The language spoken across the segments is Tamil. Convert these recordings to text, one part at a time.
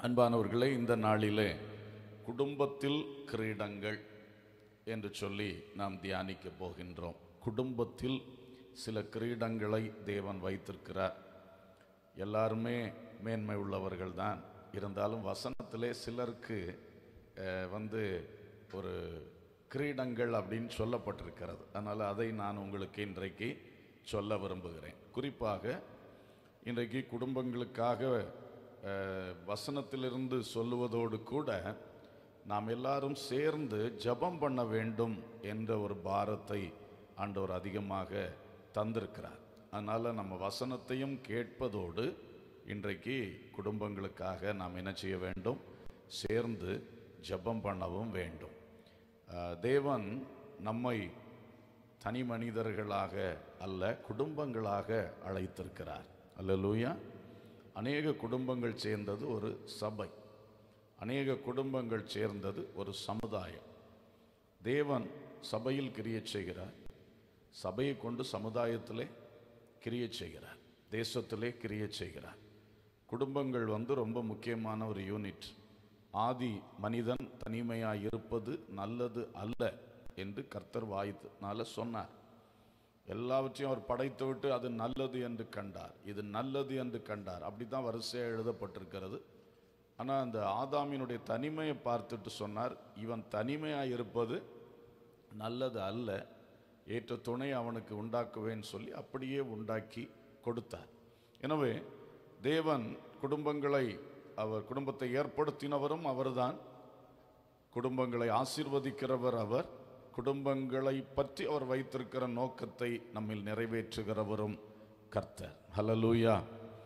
அன்பானவர்களே இந்த நாளிலே குடும்பத்தில் கிரீடங்கள் என்று சொல்லி நாம் தியானிக்க போகின்றோம் குடும்பத்தில் சில கிரீடங்களை தேவன் வைத்திருக்கிறார் எல்லாருமே மேன்மை உள்ளவர்கள் தான் இருந்தாலும் வசனத்திலே சிலருக்கு அஹ், வந்து ஒரு கிரீடங்கள் அப்படின்னு சொல்லப்பட்டிருக்கிறது அதனால் அதை நான் உங்களுக்கு இன்றைக்கு சொல்ல விரும்புகிறேன் குறிப்பாக இன்றைக்கு குடும்பங்களுக்காக அஹ், வசனத்திலிருந்து சொல்லுவதோடு கூட நாம் எல்லாரும் சேர்ந்து ஜெபம் பண்ண வேண்டும் என்ற ஒரு பாரத்தை ஆண்டவர் அதிகமாக தந்திருக்கிறார் அதனால் நம்ம வசனத்தையும் கேட்பதோடு இன்றைக்கு குடும்பங்களுக்காக நாம் என்ன செய்ய வேண்டும் சேர்ந்து ஜெபம் பண்ணவும் வேண்டும் அஹ், தேவன் நம்மை தனி மனிதர்களாக அல்ல குடும்பங்களாக அழைத்திருக்கிறார் அல்லேலூயா அநேக குடும்பங்கள் சேர்ந்தது ஒரு சபை அநேக குடும்பங்கள் சேர்ந்தது ஒரு சமுதாயம் தேவன் சபையில் கிரியை செய்கிறார் சபையை கொண்டு சமுதாயத்திலே கிரியை செய்கிறார் தேசத்திலே கிரியை செய்கிறார் குடும்பங்கள் வந்து ரொம்ப முக்கியமான ஒரு யூனிட் ஆதி மனிதன் தனிமையாக இருப்பது நல்லது அல்ல என்று கர்த்தர் வாய்னால சொன்னார் எல்லாவற்றையும் அவர் படைத்து விட்டு அது நல்லது என்று கண்டார் இது நல்லது என்று கண்டார் அப்படி தான் வரிசையாக எழுதப்பட்டிருக்கிறது ஆனால் அந்த ஆதாமினுடைய தனிமையை பார்த்துட்டு சொன்னார் இவன் தனிமையாக இருப்பது நல்லது அல்ல ஏற்ற துணை அவனுக்கு உண்டாக்குவேன்னு சொல்லி அப்படியே உண்டாக்கி கொடுத்தார் எனவே தேவன் குடும்பங்களை அவர் குடும்பத்தை ஏற்படுத்தினவரும் அவர்தான் குடும்பங்களை ஆசீர்வதிக்கிறவர் அவர் குடும்பங்களை பற்றி அவர் வைத்திருக்கிற நோக்கத்தை நம்மில் நிறைவேற்றுகிறவரும் கர்த்தர் ஹலலூயா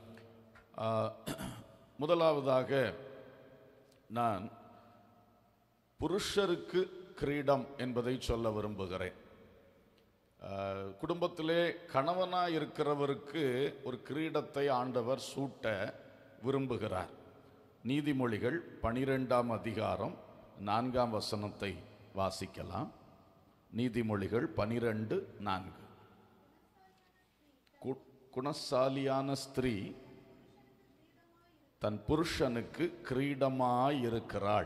முதலாவதாக நான் புருஷருக்கு கிரீடம் என்பதை சொல்ல விரும்புகிறேன் ஆஹ், குடும்பத்திலே கணவனாக இருக்கிறவருக்கு ஒரு கிரீடத்தை ஆண்டவர் சூட்ட விரும்புகிறார் நீதிமொழிகள் பனிரெண்டாம் அதிகாரம் நான்காம் வசனத்தை வாசிக்கலாம் நீதிமொழிகள் பனிரெண்டு நான்கு கு- குணசாலியான ஸ்திரீ தன் புருஷனுக்கு கிரீடமாயிருக்கிறாள்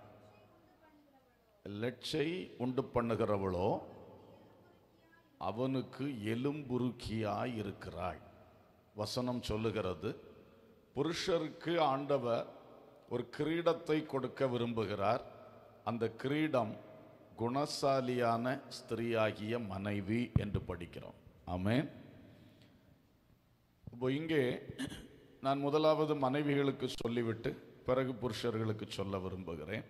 லட்சை உண்டு பண்ணுகிறவளோ அவனுக்கு எலும்புருக்கியாய் இருக்கிறாள் வசனம் சொல்லுகிறது புருஷருக்கு ஆண்டவர் ஒரு கிரீடத்தை கொடுக்க விரும்புகிறார் அந்த கிரீடம் குணசாலியான ஸ்திரீயாகிய மனைவி என்று படிக்கிறோம் ஆமென் இப்போ இங்கே நான் முதலாவது மனைவிகளுக்கு சொல்லிவிட்டு பிறகு புருஷர்களுக்கு சொல்ல விரும்புகிறேன்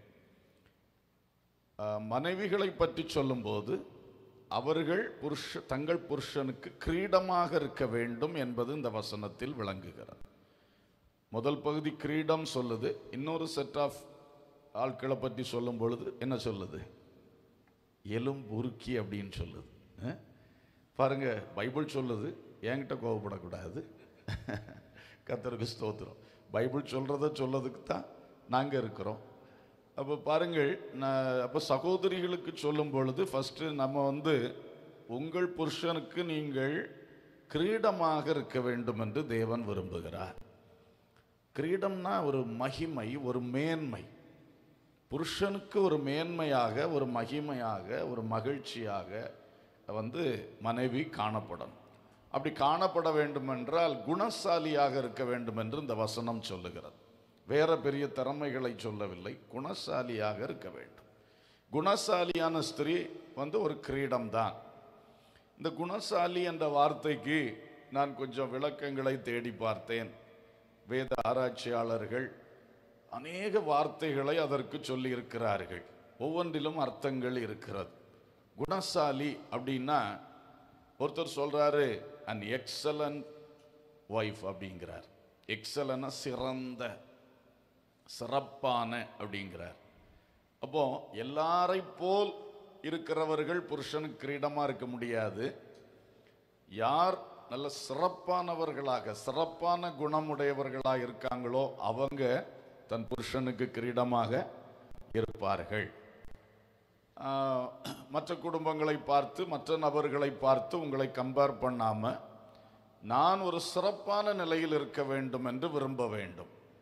ஆஹ், மனைவிகளை பற்றி சொல்லும்போது அவர்கள் புருஷ தங்கள் புருஷனுக்கு கிரீடமாக இருக்க வேண்டும் என்பது இந்த வசனத்தில் விளங்குகிறது முதல் பகுதி கிரீடம் சொல்லுது இன்னொரு செட் ஆஃப் ஆட்களை பற்றி சொல்லும் பொழுது என்ன சொல்லுது எலும்புருக்கி அப்படின்னு சொல்லுது அஹ்? பாருங்க பைபிள் சொல்லுது என்கிட்ட கோவப்படக்கூடாது கர்த்தருக்கு ஸ்தோத்திரம் பைபிள் சொல்றத சொல்லதுக்கு தான் நாங்கள் இருக்கிறோம் அப்போ பாருங்கள் நான் அப்போ சகோதரிகளுக்கு சொல்லும் பொழுது ஃபஸ்ட்டு நம்ம வந்து உங்கள் புருஷனுக்கு நீங்கள் கிரீடமாக இருக்க வேண்டும் என்று தேவன் விரும்புகிறார் கிரீடம்னா ஒரு மகிமை ஒரு மேன்மை புருஷனுக்கு ஒரு மேன்மையாக ஒரு மகிமையாக ஒரு மகிழ்ச்சியாக வந்து மனைவி காணப்படணும் அப்படி காணப்பட வேண்டுமென்றால் குணசாலியாக இருக்க வேண்டும் என்று இந்த வசனம் சொல்லுகிறது வேற பெரிய திறமைகளை சொல்லவில்லை குணசாலியாக இருக்க வேண்டும் குணசாலியான ஸ்திரீ வந்து ஒரு கிரீடம் தான் இந்த குணசாலி என்ற வார்த்தைக்கு நான் கொஞ்சம் விளக்கங்களை தேடி பார்த்தேன் வேத ஆராய்ச்சியாளர்கள் அநேக வார்த்தைகளை அதற்கு சொல்லி இருக்கிறார்கள் ஒவ்வொன்றிலும் அர்த்தங்கள் இருக்கிறது குணசாலி அப்படின்னா ஒருத்தர் சொல்றாரு அன் எக்ஸலன்ட் ஒய்ஃப் அப்படிங்கிறார் எக்ஸலனா சிறந்த சிறப்பான அப்படிங்கிறார் அப்போ எல்லாரை போல் இருக்கிறவர்கள் புருஷனுக்கு கிரீடமா இருக்க முடியாது யார் நல்ல சிறப்பானவர்களாக சிறப்பான குணமுடையவர்களாக இருக்காங்களோ அவங்க தன் புருஷனுக்கு கிரீடமாக இருப்பார்கள் ஆஹ், மற்ற குடும்பங்களை பார்த்து மற்ற நபர்களை பார்த்து உங்களை கம்பேர் பண்ணாம நான் ஒரு சிறப்பான நிலையில் இருக்க வேண்டும் என்று விரும்ப வேண்டும்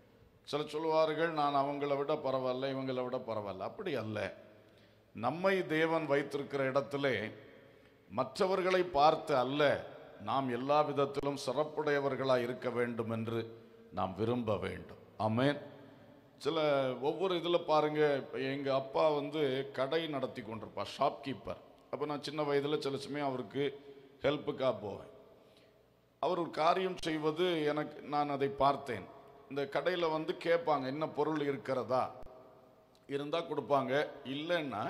சில சொல்லுவார்கள் நான் அவங்கள விட பரவாயில்ல இவங்கள விட பரவாயில்ல அப்படி அல்ல நம்மை தேவன் வைத்திருக்கிற இடத்திலே மற்றவர்களை பார்த்து அல்ல நாம் எல்லா விதத்திலும் சிறப்புடையவர்களாய் இருக்க வேண்டும் என்று நாம் விரும்ப வேண்டும் ஆமென் சில ஒவ்வொரு இதில் பாருங்க இப்போ எங்கள் அப்பா வந்து கடை நடத்தி கொண்டிருப்பார் ஷாப்கீப்பர் அப்போ நான் சின்ன வயதில் சில சமயம் அவருக்கு ஹெல்ப்புக்காக போவேன் அவர் ஒரு காரியம் செய்வது எனக்கு நான் அதை பார்த்தேன் இந்த கடையில் வந்து கேட்பாங்க என்ன பொருள் இருக்கிறதா இருந்தால் கொடுப்பாங்க இல்லைன்னா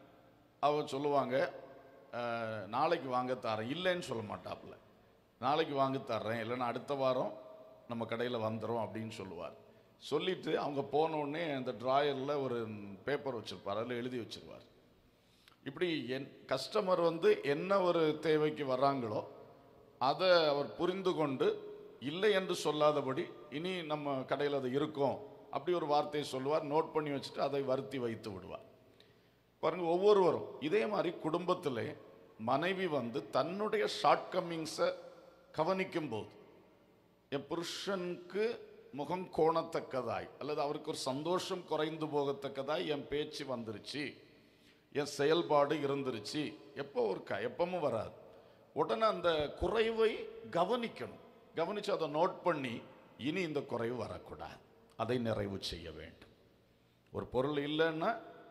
அவர் சொல்லுவாங்க "அஹ், நாளைக்கு வாங்க தரேன் இல்லைன்னு சொல்ல மாட்டாப்புல நாளைக்கு வாங்க தர்றேன் இல்லைன்னா அடுத்த வாரம் நம்ம கடையில் வந்துடும் அப்படின்னு சொல்லுவார் சொல்லிட்டு அவங்க போன உடனே அந்த ட்ராயரில் ஒரு பேப்பர் வச்சிருப்பார் அதில் எழுதி வச்சிருவார் இப்படி என் கஸ்டமர் வந்து என்ன ஒரு தேவைக்கு வர்றாங்களோ அதை அவர் புரிந்து கொண்டு இல்லை என்று சொல்லாதபடி இனி நம்ம கடையில் அது இருக்கும் அப்படி ஒரு வார்த்தையை சொல்லுவார் நோட் பண்ணி வச்சுட்டு அதை வருத்தி வைத்து விடுவார் பாருங்க ஒவ்வொருவரும் இதே மாதிரி குடும்பத்திலே மனைவி வந்து தன்னுடைய ஷார்ட் கம்மிங்ஸை கவனிக்கும் போது என் புருஷனுக்கு முகம் கோணத்தக்கதாய் அல்லது அவருக்கு ஒரு சந்தோஷம் குறைந்து போகத்தக்கதாய் என் பேச்சு வந்துருச்சு என் செயல்பாடு இருந்துருச்சு எப்போ ஒரு க எப்பவும் வராது உடனே அந்த குறைவை கவனிக்கணும் கவனிச்சு அதை நோட் பண்ணி இனி இந்த குறைவு வரக்கூடாது அதை நிறைவு செய்ய வேண்டும் ஒரு பொருள் இல்லைன்னா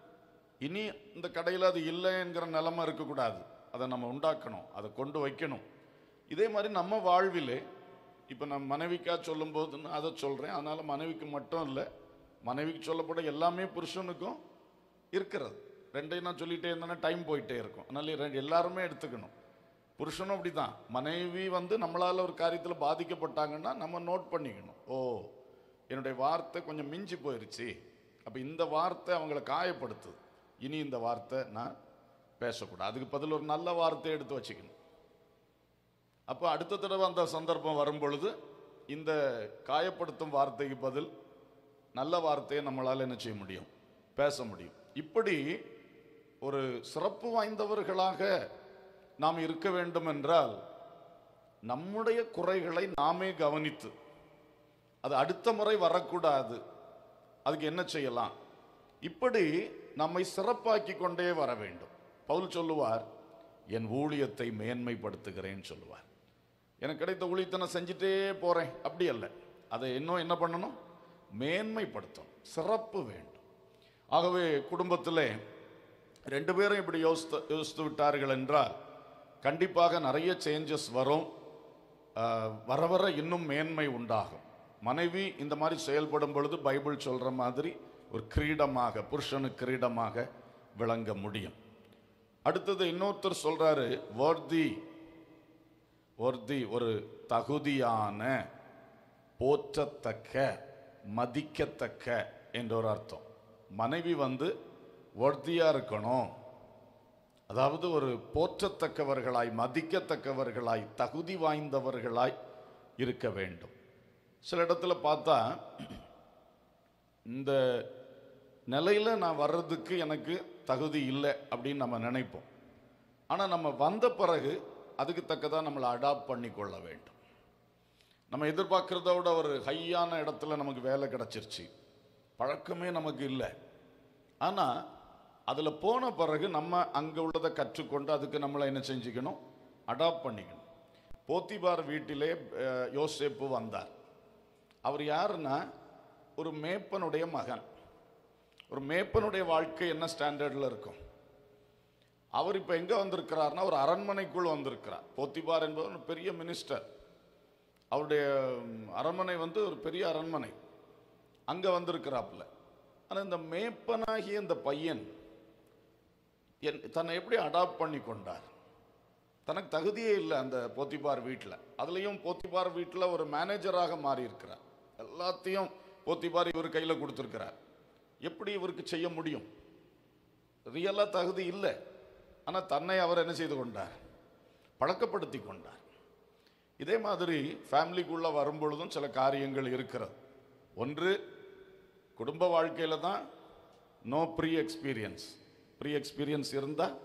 இனி இந்த கடையில் அது இல்லைங்கிற நிலைமை இருக்கக்கூடாது அதை நம்ம உண்டாக்கணும் அதை கொண்டு வைக்கணும் இதே மாதிரி நம்ம வாழ்விலே இப்போ நான் மனைவிக்கா சொல்லும்போது நான் அதை சொல்கிறேன் அதனால் மனைவிக்கு மட்டும் இல்லை மனைவிக்கு சொல்லப்பட எல்லாமே புருஷனுக்கும் இருக்கிறது ரெண்டையும் நான் சொல்லிட்டே இருந்தேன்னா டைம் போயிட்டே இருக்கும் அதனால ரெண்டு எல்லாருமே எடுத்துக்கணும் புருஷனும் அப்படி தான் மனைவி வந்து நம்மளால் ஒரு காரியத்தில் பாதிக்கப்பட்டாங்கன்னா நம்ம நோட் பண்ணிக்கணும் ஓ என்னுடைய வார்த்தை கொஞ்சம் மிஞ்சி போயிருச்சு அப்போ இந்த வார்த்தை அவங்கள காயப்படுத்துது இனி இந்த வார்த்தை நான் பேசக்கூடாது அதுக்கு பதில் ஒரு நல்ல வார்த்தையை எடுத்து வச்சுக்கணும் அப்போ அடுத்த தடவை அந்த சந்தர்ப்பம் வரும் பொழுது இந்த காயப்படுத்தும் வார்த்தைக்கு பதில் நல்ல வார்த்தையை நம்மளால் என்ன செய்ய முடியும் பேச முடியும் இப்படி ஒரு சிறப்பு வாய்ந்தவர்களாக நாம் இருக்க வேண்டும் என்றால் நம்முடைய குறைகளை நாமே கவனித்து அது அடுத்த முறை வரக்கூடாது அதுக்கு என்ன செய்யலாம் இப்படி நம்மை சிறப்பாக்கி கொண்டே வர வேண்டும் பவுல் சொல்லுவார் என் ஊழியத்தை மேன்மைப்படுத்துகிறேன்னு சொல்லுவார் எனக்கு கிடைத்த ஊழியத்தை நான் செஞ்சுட்டே போறேன் அப்படி அல்ல அதை இன்னும் என்ன பண்ணணும் மேன்மைப்படுத்தணும் சிறப்பு வேண்டும் ஆகவே குடும்பத்திலே ரெண்டு பேரும் இப்படி யோசித்து யோசித்து விட்டார்கள் என்றால் கண்டிப்பாக நிறைய சேஞ்சஸ் வரும் ஆஹ், வர வர இன்னும் மேன்மை உண்டாகும் மனைவி இந்த மாதிரி செயல்படும் பொழுது பைபிள் சொல்ற மாதிரி ஒரு கிரீடமாக புருஷனுக்கு கிரீடமாக விளங்க முடியும் அடுத்தது இன்னொருத்தர் சொல்றாரு worthy worthy ஒரு தகுதியான போற்றத்தக்க மதிக்கத்தக்க என்ற ஒரு அர்த்தம் மனைவி வந்து worthy-ஆ இருக்கணும் அதாவது ஒரு போற்றத்தக்கவர்களாய் மதிக்கத்தக்கவர்களாய் தகுதி வாய்ந்தவர்களாய் இருக்க வேண்டும் சில இடத்துல பார்த்தா இந்த நிலையில நான் வர்றதுக்கு எனக்கு தகுதி இல்லை அப்படின்னு நம்ம நினைப்போம் ஆனால் நம்ம வந்த பிறகு அதுக்கு தக்கதாக நம்மளை அடாப்ட் பண்ணி கொள்ள வேண்டும் நம்ம எதிர்பார்க்கிறத விட ஒரு ஹையான இடத்துல நமக்கு வேலை கிடைச்சிருச்சு பழக்கமே நமக்கு இல்லை ஆனால் அதில் போன பிறகு நம்ம அங்கே உள்ளதை கற்றுக்கொண்டு அதுக்கு நம்மளை என்ன செஞ்சுக்கணும் அடாப்ட் பண்ணிக்கணும் போத்திபார் வீட்டிலே அஹ், யோசேப்பு வந்தார் அவர் யாருன்னா ஒரு மேப்பனுடைய மகன் ஒரு மேப்பனுடைய வாழ்க்கை என்ன ஸ்டாண்டர்டில் இருக்கும் அவர் இப்போ எங்கே வந்திருக்கிறார்னா ஒரு அரண்மனைக்குள் வந்திருக்கிறார் போத்திபார் என்பவர் ஒரு பெரிய மினிஸ்டர் அவருடைய ம், அரண்மனை வந்து ஒரு பெரிய அரண்மனை அங்கே வந்திருக்கிறாப்புல ஆனால் இந்த மேப்பனாகிய இந்த பையன் என் தன்னை எப்படி அடாப்ட் பண்ணி கொண்டார் தனக்கு தகுதியே இல்லை அந்த போத்திபார் வீட்டில் அதுலேயும் போத்திபார் வீட்டில் ஒரு மேனேஜராக மாறி இருக்கிறார் எல்லாத்தையும் போத்திபார் இவர் கையில் கொடுத்துருக்கிறார் எப்படி இவருக்கு செய்ய முடியும் ரியலாக தகுதி இல்லை ஆனால் தன்னை அவர் என்ன செய்து கொண்டார் பழக்கப்படுத்தி கொண்டார் இதே மாதிரி ஃபேமிலிக்குள்ளே வரும்பொழுதும் சில காரியங்கள் இருக்கிறது ஒன்று குடும்ப வாழ்க்கையில் தான் no pre experience pre experience இருந்தால்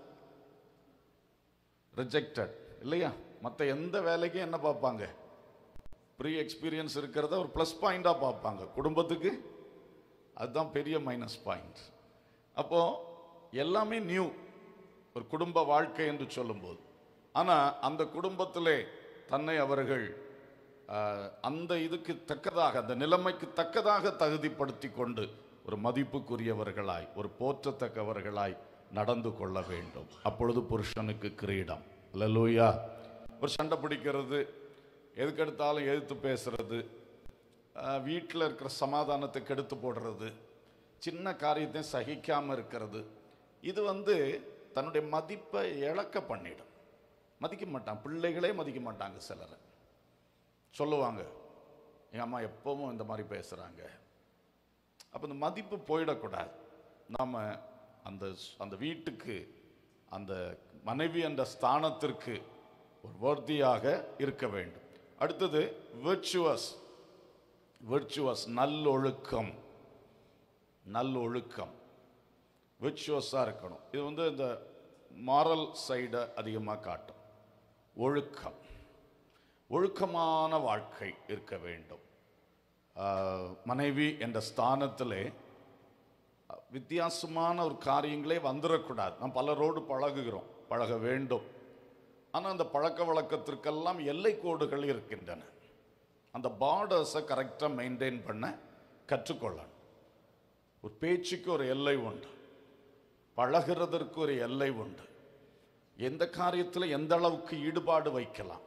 ரிஜெக்டட் இல்லையா மற்ற எந்த வேலைக்கும் என்ன பார்ப்பாங்க ப்ரீ எக்ஸ்பீரியன்ஸ் இருக்கிறத ஒரு ப்ளஸ் பாயிண்டாக பார்ப்பாங்க குடும்பத்துக்கு அதுதான் பெரிய மைனஸ் பாயிண்ட் அப்போ எல்லாமே நியூ ஒரு குடும்ப வாழ்க்கை என்று சொல்லும்போது ஆனா அந்த குடும்பத்திலே தன்னை அவர்கள் ஆஹ், அந்த இதுக்கு தக்கதாக அந்த நிலைமைக்கு தக்கதாக தகுதிப்படுத்தி கொண்டு ஒரு மதிப்புக்குரியவர்களாய் ஒரு போற்றத்தக்கவர்களாய் நடந்து கொள்ள வேண்டும் அப்பொழுது புருஷனுக்கு கிரீடம் அல்லேலூயா ஒரு சண்டை பிடிக்கிறது எதுக்கெடுத்தாலும் எதிர்த்து பேசுறது வீட்டில் இருக்கிற சமாதானத்தை கெடுத்து போடுறது சின்ன காரியத்தையும் சகிக்காம இருக்கிறது இது வந்து தன்னுடைய மதிப்பை இழக்க பண்ணிடும் மதிக்க மாட்டான் பிள்ளைகளே மதிக்க மாட்டாங்க சிலரை சொல்லுவாங்க எங்கள் அம்மா எப்பவும் இந்த மாதிரி பேசுகிறாங்க அப்போ இந்த மதிப்பு போயிடக்கூடாது நாம் அந்த அந்த வீட்டுக்கு அந்த மனைவி என்ற ஸ்தானத்திற்கு ஒரு worthy-யாக இருக்க வேண்டும் அடுத்தது virtuous virtuous நல்லொழுக்கம் நல்லொழுக்கம் விர்ச்சுவஸாக இருக்கணும் இது வந்து இந்த மாரல் சைடை அதிகமாக காட்டும் ஒழுக்கம் ஒழுக்கமான வாழ்க்கை இருக்க வேண்டும் ஆஹ், மனைவி என்ற ஸ்தானத்திலே அஹ், வித்தியாசமான ஒரு காரியங்களே வந்துடக்கூடாது நாம் பலரோடு பழகுகிறோம் பழக வேண்டும் ஆனால் அந்த பழக்க வழக்கத்திற்கெல்லாம் எல்லை கோடுகள் இருக்கின்றன அந்த பார்டர்ஸை கரெக்டாக மெயின்டைன் பண்ண கற்றுக்கொள்ளணும் ஒரு பேச்சுக்கு ஒரு எல்லை உண்டு பழகிறதற்கு ஒரு எல்லை உண்டு எந்த காரியத்தில் எந்த அளவுக்கு ஈடுபாடு வைக்கலாம்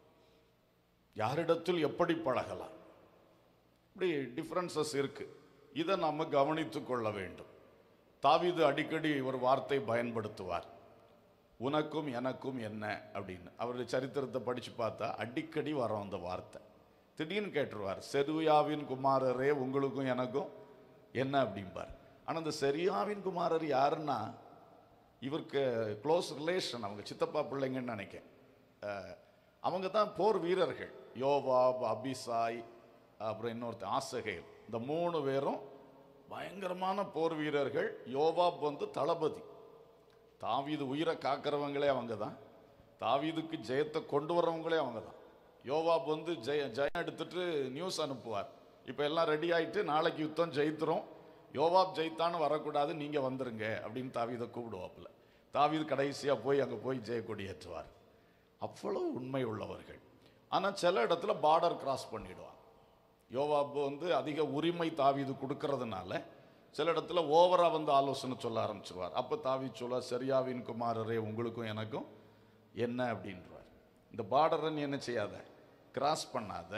யாரிடத்தில் எப்படி பழகலாம் இப்படி டிஃப்ரென்சஸ் இருக்கு இதை நம்ம கவனித்து கொள்ள வேண்டும் தாவீது அடிக்கடி ஒரு வார்த்தை பயன்படுத்துவார் உனக்கும் எனக்கும் என்ன அப்படின்னு அவருடைய சரித்திரத்தை படித்து பார்த்தா அடிக்கடி வரும் அந்த வார்த்தை திடீர்னு கேட்டுருவார் செருயாவின் குமாரரே உங்களுக்கும் எனக்கும் என்ன அப்படிம்பார் ஆனால் அந்த செரியாவின் குமாரர் யாருன்னா இவருக்கு க்ளோஸ் ரிலேஷன் அவங்க சித்தப்பா பிள்ளைங்கன்னு நினைக்கிறேன் அஹ், அவங்க தான் போர் வீரர்கள் யோவாப் அபிசாய் அப்புறம் இன்னொருத்தன் ஆசகேல் இந்த மூணு பேரும் பயங்கரமான போர் வீரர்கள் யோவாப் வந்து தளபதி தாவீது உயிரை காக்கிறவங்களே அவங்க தான் தாவீதுக்கு ஜெயத்தை கொண்டு வர்றவங்களே அவங்க தான் யோவாப் வந்து ஜெய ஜெயம் எடுத்துட்டு நியூஸ் அனுப்புவார் இப்போ எல்லாம் ரெடி ஆயிட்டு நாளைக்கு யுத்தம் ஜெயித்துரும் யோவாப் ஜெயித்தான்னு வரக்கூடாது நீங்கள் வந்துருங்க அப்படின்னு தாவீதை கூப்பிடுவாப்புல தாவீது கடைசியாக போய் அங்கே போய் ஜெயக்கொடி ஏற்றுவார் அவ்வளவு உண்மை உள்ளவர்கள் ஆனால் சில இடத்துல பார்டர் கிராஸ் பண்ணிடுவான் யோவாப் வந்து அதிக உரிமை தாவீது கொடுக்கறதுனால சில இடத்துல ஓவரா வந்து ஆலோசனை சொல்ல ஆரம்பிச்சிருவார் அப்போ தாவி சொல்ல சரியாவின் குமாரரே உங்களுக்கும் எனக்கும் என்ன அப்படின்றார் இந்த பார்டரை நீ என்ன செய்யாத கிராஸ் பண்ணாத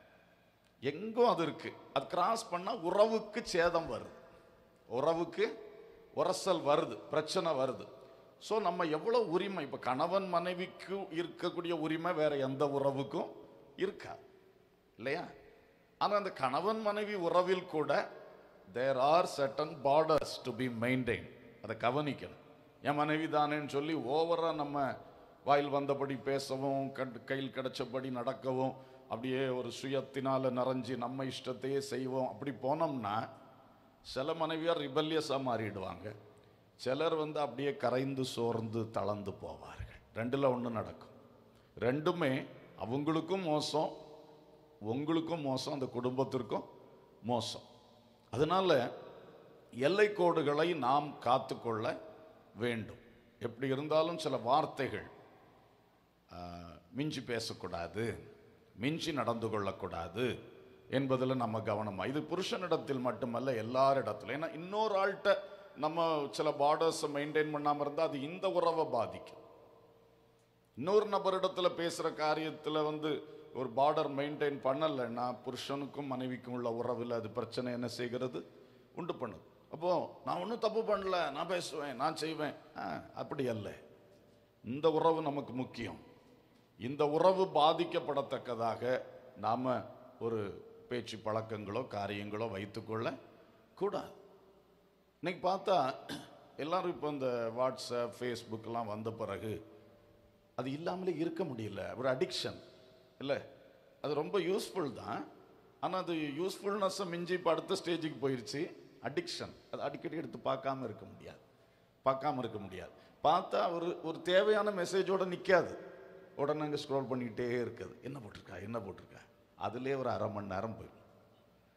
எங்கும் அது இருக்கு அது கிராஸ் பண்ணா உறவுக்கு சேதம் வருது உறவுக்கு உரசல் வருது பிரச்சனை வருது ஸோ நம்ம எவ்வளோ உரிமை இப்போ கணவன் மனைவிக்கு இருக்கக்கூடிய உரிமை வேற எந்த உறவுக்கும் இருக்காது இல்லையா ஆனால் அந்த கணவன் மனைவி உறவில் கூட there are certain borders to be maintain அதை கவனிக்கணும் என் மனைவி தானேன்னு சொல்லி ஓவராக நம்ம வாயில் வந்தபடி பேசவும் கண்டு கையில் கிடைச்சபடி நடக்கவும் அப்படியே ஒரு சுயத்தினால நிறைஞ்சு நம்ம இஷ்டத்தையே செய்வோம் அப்படி போனோம்னா சில மனைவியார் ரிபல்லியஸாக மாறிடுவாங்க சிலர் வந்து அப்படியே கரைந்து சோர்ந்து தளர்ந்து போவார்கள் ரெண்டில் ஒன்று நடக்கும் ரெண்டுமே அவங்களுக்கும் மோசம் உங்களுக்கும் மோசம் அந்த குடும்பத்திற்கும் மோசம் அதனால எல்லை கோடுகளை நாம் காத்துக்கொள்ள வேண்டும் எப்படி இருந்தாலும் சில வார்த்தைகள் ஆஹ், மிஞ்சி பேசக்கூடாது மிஞ்சி நடந்து கொள்ளக்கூடாது என்பதில் நம்ம கவனமா இது புருஷனிடத்தில் மட்டுமல்ல எல்லாரிடத்திலும் ஏன்னா இன்னொரு ஆள்கிட்ட நம்ம சில பார்டர்ஸை மெயின்டைன் பண்ணாமல் இருந்தால் அது இந்த உறவை பாதிக்கும் இன்னொரு நபரிடத்துல பேசுற காரியத்துல வந்து ஒரு பார்டர் மெயின்டைன் பண்ணலைன்னா புருஷனுக்கும் மனைவிக்கும் உள்ள உறவில் அது பிரச்சனை என்ன செய்கிறது உண்டு பண்ணுது அப்போ நான் ஒன்றும் தப்பு பண்ணல நான் பேசுவேன் நான் செய்வேன் ஆ, அப்படி அல்ல இந்த உறவு நமக்கு முக்கியம் இந்த உறவு பாதிக்கப்படத்தக்கதாக நாம ஒரு பேச்சு பழக்கங்களோ காரியங்களோ வைத்துக்கொள்ள கூடாது இன்னைக்கு பார்த்தா எல்லாரும் இப்போ இந்த வாட்ஸ்அப் ஃபேஸ்புக்கெல்லாம் வந்த பிறகு அது இல்லாமலே இருக்க முடியல ஒரு அடிக்ஷன் இல்லை அது ரொம்ப யூஸ்ஃபுல் தான் ஆனால் அது யூஸ்ஃபுல்னஸை மிஞ்சி இப்போ அடுத்த ஸ்டேஜுக்கு போயிடுச்சு அடிக்ஷன் அது அடிக்கடி எடுத்து பார்க்காம இருக்க முடியாது பார்க்காம இருக்க முடியாது பார்த்தா ஒரு ஒரு தேவையான மெசேஜோட நிற்காது உடனே அங்கே ஸ்க்ரோல் பண்ணிக்கிட்டே இருக்குது என்ன போட்டிருக்கா என்ன போட்டிருக்கா அதுலேயே ஒரு அரை மணி நேரம் போயிடும்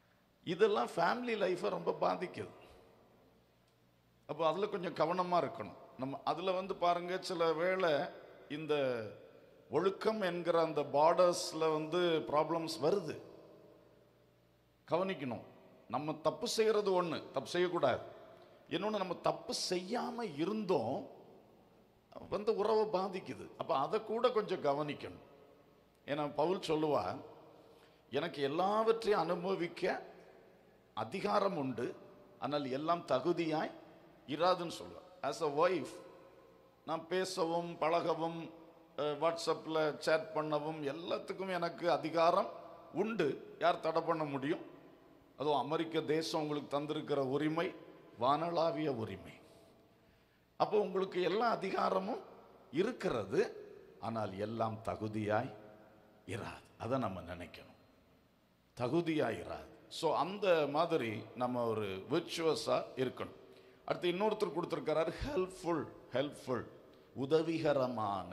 இதெல்லாம் ஃபேமிலி லைஃப்பை ரொம்ப பாதிக்குது அப்போ அதில் கொஞ்சம் கவனமாக இருக்கணும் நம்ம அதில் வந்து பாருங்க சில வேளை இந்த ஒழுக்கம் என்கிற அந்த பார்டர்ஸில் வந்து ப்ராப்ளம்ஸ் வருது கவனிக்கணும் நம்ம தப்பு செய்கிறது ஒன்று தப்பு செய்யக்கூடாது இன்னொன்று நம்ம தப்பு செய்யாமல் இருந்தோம் வந்து உறவை பாதிக்குது அப்போ அதை கூட கொஞ்சம் கவனிக்கணும் ஏன்னா பவுல் சொல்லுவா எனக்கு எல்லாவற்றையும் அனுபவிக்க அதிகாரம் உண்டு ஆனால் எல்லாம் தகுதியாய் இராதுன்னு சொல்லுவேன் ஆஸ் அ ஒய்ஃப் நான் பேசவும் பழகவும் வாட்ஸ்அப்பில் சேட் பண்ணவும் எல்லாத்துக்கும் எனக்கு அதிகாரம் உண்டு யார் தடை பண்ண முடியும் அதுவும் அமெரிக்க தேசம் உங்களுக்கு தந்திருக்கிற உரிமை வானளாவிய உரிமை அப்போ உங்களுக்கு எல்லா அதிகாரமும் இருக்கிறது ஆனால் எல்லாம் தகுதியாய் இராது அதை நம்ம நினைக்கணும் தகுதியாய் இராது ஸோ அந்த மாதிரி நம்ம ஒரு விர்ச்சுவஸாக இருக்கணும் அடுத்து இன்னொருத்தர் கொடுத்துருக்கிறாரு ஹெல்ப்ஃபுல் ஹெல்ப்ஃபுல் உதவிகரமான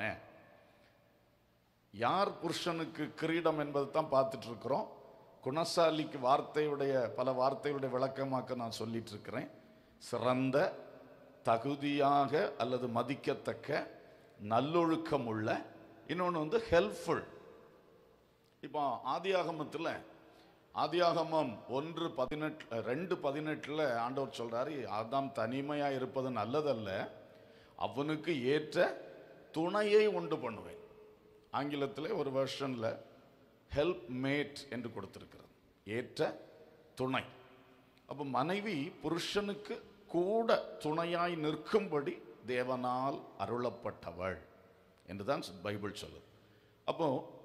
யார் புருஷனுக்கு கிரீடம் என்பதை தான் பார்த்துட்டு இருக்கிறோம் குணசாலிக்கு வார்த்தையுடைய பல வார்த்தையுடைய விளக்கமாக்க நான் சொல்லிட்டு இருக்கிறேன் சிறந்த தகுதியாக அல்லது மதிக்கத்தக்க நல்லொழுக்கம் உள்ள இன்னொன்று வந்து ஹெல்ப்ஃபுல் இப்போ ஆதியாகமத்தில் ஆதியாகமம் ஒன்று பதினெட்டு ரெண்டு பதினெட்டில் ஆண்டவர் சொல்றாரு ஆதாம் தனிமையாக இருப்பது நல்லதல்ல அவனுக்கு ஏற்ற துணையை உண்டு பண்ணுவேன் ஆங்கிலத்தில் ஒரு வெர்ஷனில் ஹெல்ப் மேட் என்று கொடுத்திருக்கிறது ஏற்ற துணை அப்போ மனைவி புருஷனுக்கு கூட துணையாய் நிற்கும்படி தேவனால் அருளப்பட்டவள் என்று தான் பைபிள் சொல்லுது அப்போ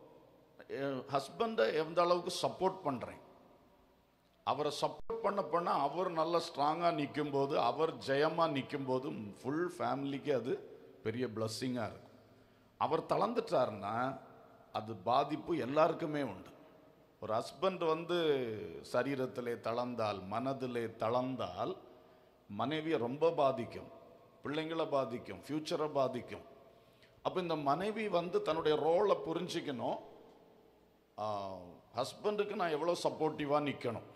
ஹஸ்பண்டை எந்த அளவுக்கு சப்போர்ட் பண்ணுறேன் அவரை சப்போர்ட் பண்ண பண்ண அவர் நல்ல ஸ்ட்ராங்காக நிற்கும் போது அவர் ஜெயமாக நிற்கும் போது ஃபுல் ஃபேமிலிக்கு அது பெரிய பிளஸ்ஸிங்காக இருக்கும் அவர் தளர்ந்துட்டாருன்னா அது பாதிப்பு எல்லாருக்குமே உண்டு ஒரு ஹஸ்பண்ட் வந்து சரீரத்திலே தளர்ந்தால் மனதிலே தளர்ந்தால் மனைவியை ரொம்ப பாதிக்கும் பிள்ளைங்களை பாதிக்கும் ஃப்யூச்சரை பாதிக்கும் அப்போ இந்த மனைவி வந்து தன்னுடைய ரோலை புரிஞ்சிக்கணும் ஹஸ்பண்டுக்கு நான் எவ்வளோ சப்போர்ட்டிவாக நிற்கணும்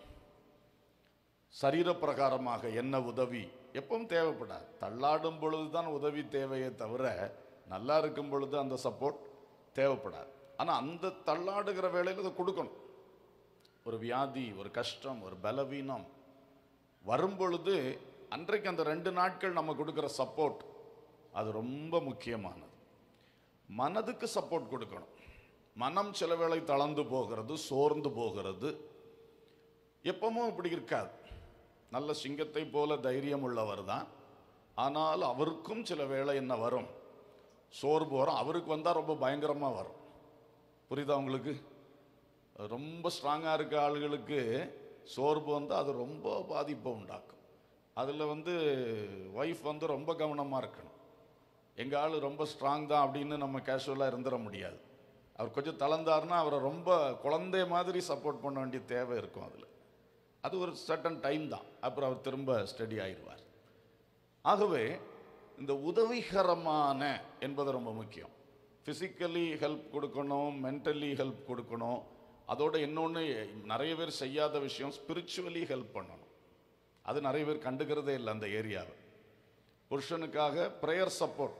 சரீர பிரகாரமாக என்ன உதவி எப்பவும் தேவைப்படாது தள்ளாடும் பொழுது தான் உதவி தேவையே தவிர நல்லா இருக்கும் பொழுது அந்த சப்போர்ட் தேவைப்படாது ஆனால் அந்த தள்ளாடுகிற வேலையில் அதை கொடுக்கணும் ஒரு வியாதி ஒரு கஷ்டம் ஒரு பலவீனம் வரும் பொழுது அன்றைக்கு அந்த ரெண்டு நாட்கள் நம்ம கொடுக்குற சப்போர்ட் அது ரொம்ப முக்கியமானது மனதுக்கு சப்போர்ட் கொடுக்கணும் மனம் சில வேளை தளர்ந்து போகிறது சோர்ந்து போகிறது எப்பவும் இப்படி இருக்காது நல்ல சிங்கத்தை போல தைரியம் உள்ளவர் தான் ஆனால் அவருக்கும் சில வேளை என்ன வரும் சோர்வு வரும் அவருக்கு வந்தால் ரொம்ப பயங்கரமாக வரும் புரியுதா உங்களுக்கு ரொம்ப ஸ்ட்ராங்காக இருக்க ஆளுகளுக்கு சோர்வு வந்தால் அது ரொம்ப பாதிப்பை உண்டாக்கும் அதில் வந்து ஒய்ஃப் வந்து ரொம்ப கவனமாக இருக்கணும் எங்கள் ஆள் ரொம்ப ஸ்ட்ராங் தான் அப்படின்னு நம்ம கேஷுவலாக இருந்துட முடியாது அவர் கொஞ்சம் தளர்ந்தாருன்னா அவரை ரொம்ப குழந்தை மாதிரி சப்போர்ட் பண்ண வேண்டிய தேவை இருக்கும் அதில் அது ஒரு சர்டன் டைம் தான் அப்புறம் அவர் திரும்ப ஸ்டடி ஆயிடுவார் ஆகவே இந்த உதவிகரமான என்பது ரொம்ப முக்கியம் ஃபிசிக்கலி ஹெல்ப் கொடுக்கணும் மென்டலி ஹெல்ப் கொடுக்கணும் அதோட இன்னொன்று நிறைய பேர் செய்யாத விஷயம் ஸ்பிரிச்சுவலி ஹெல்ப் பண்ணணும் அது நிறைய பேர் கண்டுக்கிறதே இல்லை அந்த ஏரியாவை புருஷனுக்காக ப்ரேயர் சப்போர்ட்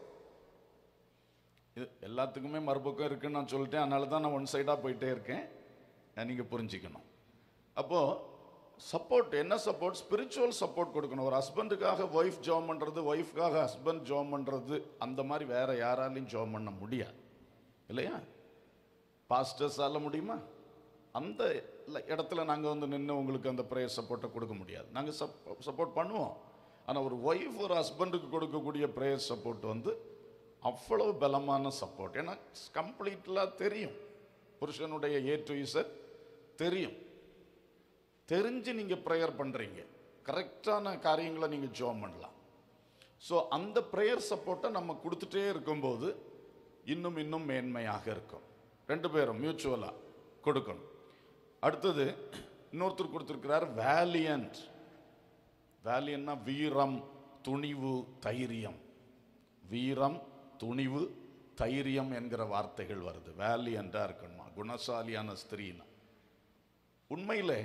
இது எல்லாத்துக்குமே மறுபக்கம் இருக்குன்னு நான் சொல்லிட்டேன் அதனால தான் நான் ஒன் சைடாக போயிட்டே இருக்கேன் நீங்கள் புரிஞ்சிக்கணும் அப்போது சப்போர்ட் என்ன சப்போர்ட் ஸ்பிரிச்சுவல் சப்போர்ட் கொடுக்கணும் ஒரு ஹஸ்பண்டுக்காக ஒய்ஃப் ஜாம் பண்ணுறது ஒய்ஃப்காக ஹஸ்பண்ட் ஜாம் பண்ணுறது அந்த மாதிரி வேற யாராலையும் ஜாம் பண்ண முடியாது இல்லையா பாஸ்டர்ஸால முடியுமா அந்த இல்ல- இடத்துல நாங்கள் வந்து நின்று உங்களுக்கு அந்த ப்ரேயர் சப்போர்ட்டை கொடுக்க முடியாது நாங்கள் சப்போர்ட் பண்ணுவோம் ஆனால் ஒரு ஒய்ஃப் ஒரு ஹஸ்பண்டுக்கு கொடுக்கக்கூடிய ப்ரேயர் சப்போர்ட் வந்து அவ்வளவு பலமான சப்போர்ட் ஏன்னா கம்ப்ளீட்லாம் தெரியும் புருஷனுடைய ஏ டு இசட் தெரியும் தெரிஞ்சு நீங்கள் ப்ரேயர் பண்ணுறீங்க கரெக்டான காரியங்களை நீங்கள் ஜோம் பண்ணலாம் ஸோ அந்த ப்ரேயர் சப்போர்ட்டை நம்ம கொடுத்துட்டே இருக்கும்போது இன்னும் இன்னும் மேன்மையாக இருக்கும் ரெண்டு பேரும் மியூச்சுவலாக கொடுக்கணும் அடுத்தது இன்னொருத்தர் கொடுத்துருக்கிறார் வேலியன்ட் வேலியன்னா வீரம் துணிவு தைரியம் வீரம் துணிவு தைரியம் என்கிற வார்த்தைகள் வருது வேலியண்டா இருக்கணுமா குணசாலியான ஸ்திரீனா உண்மையிலே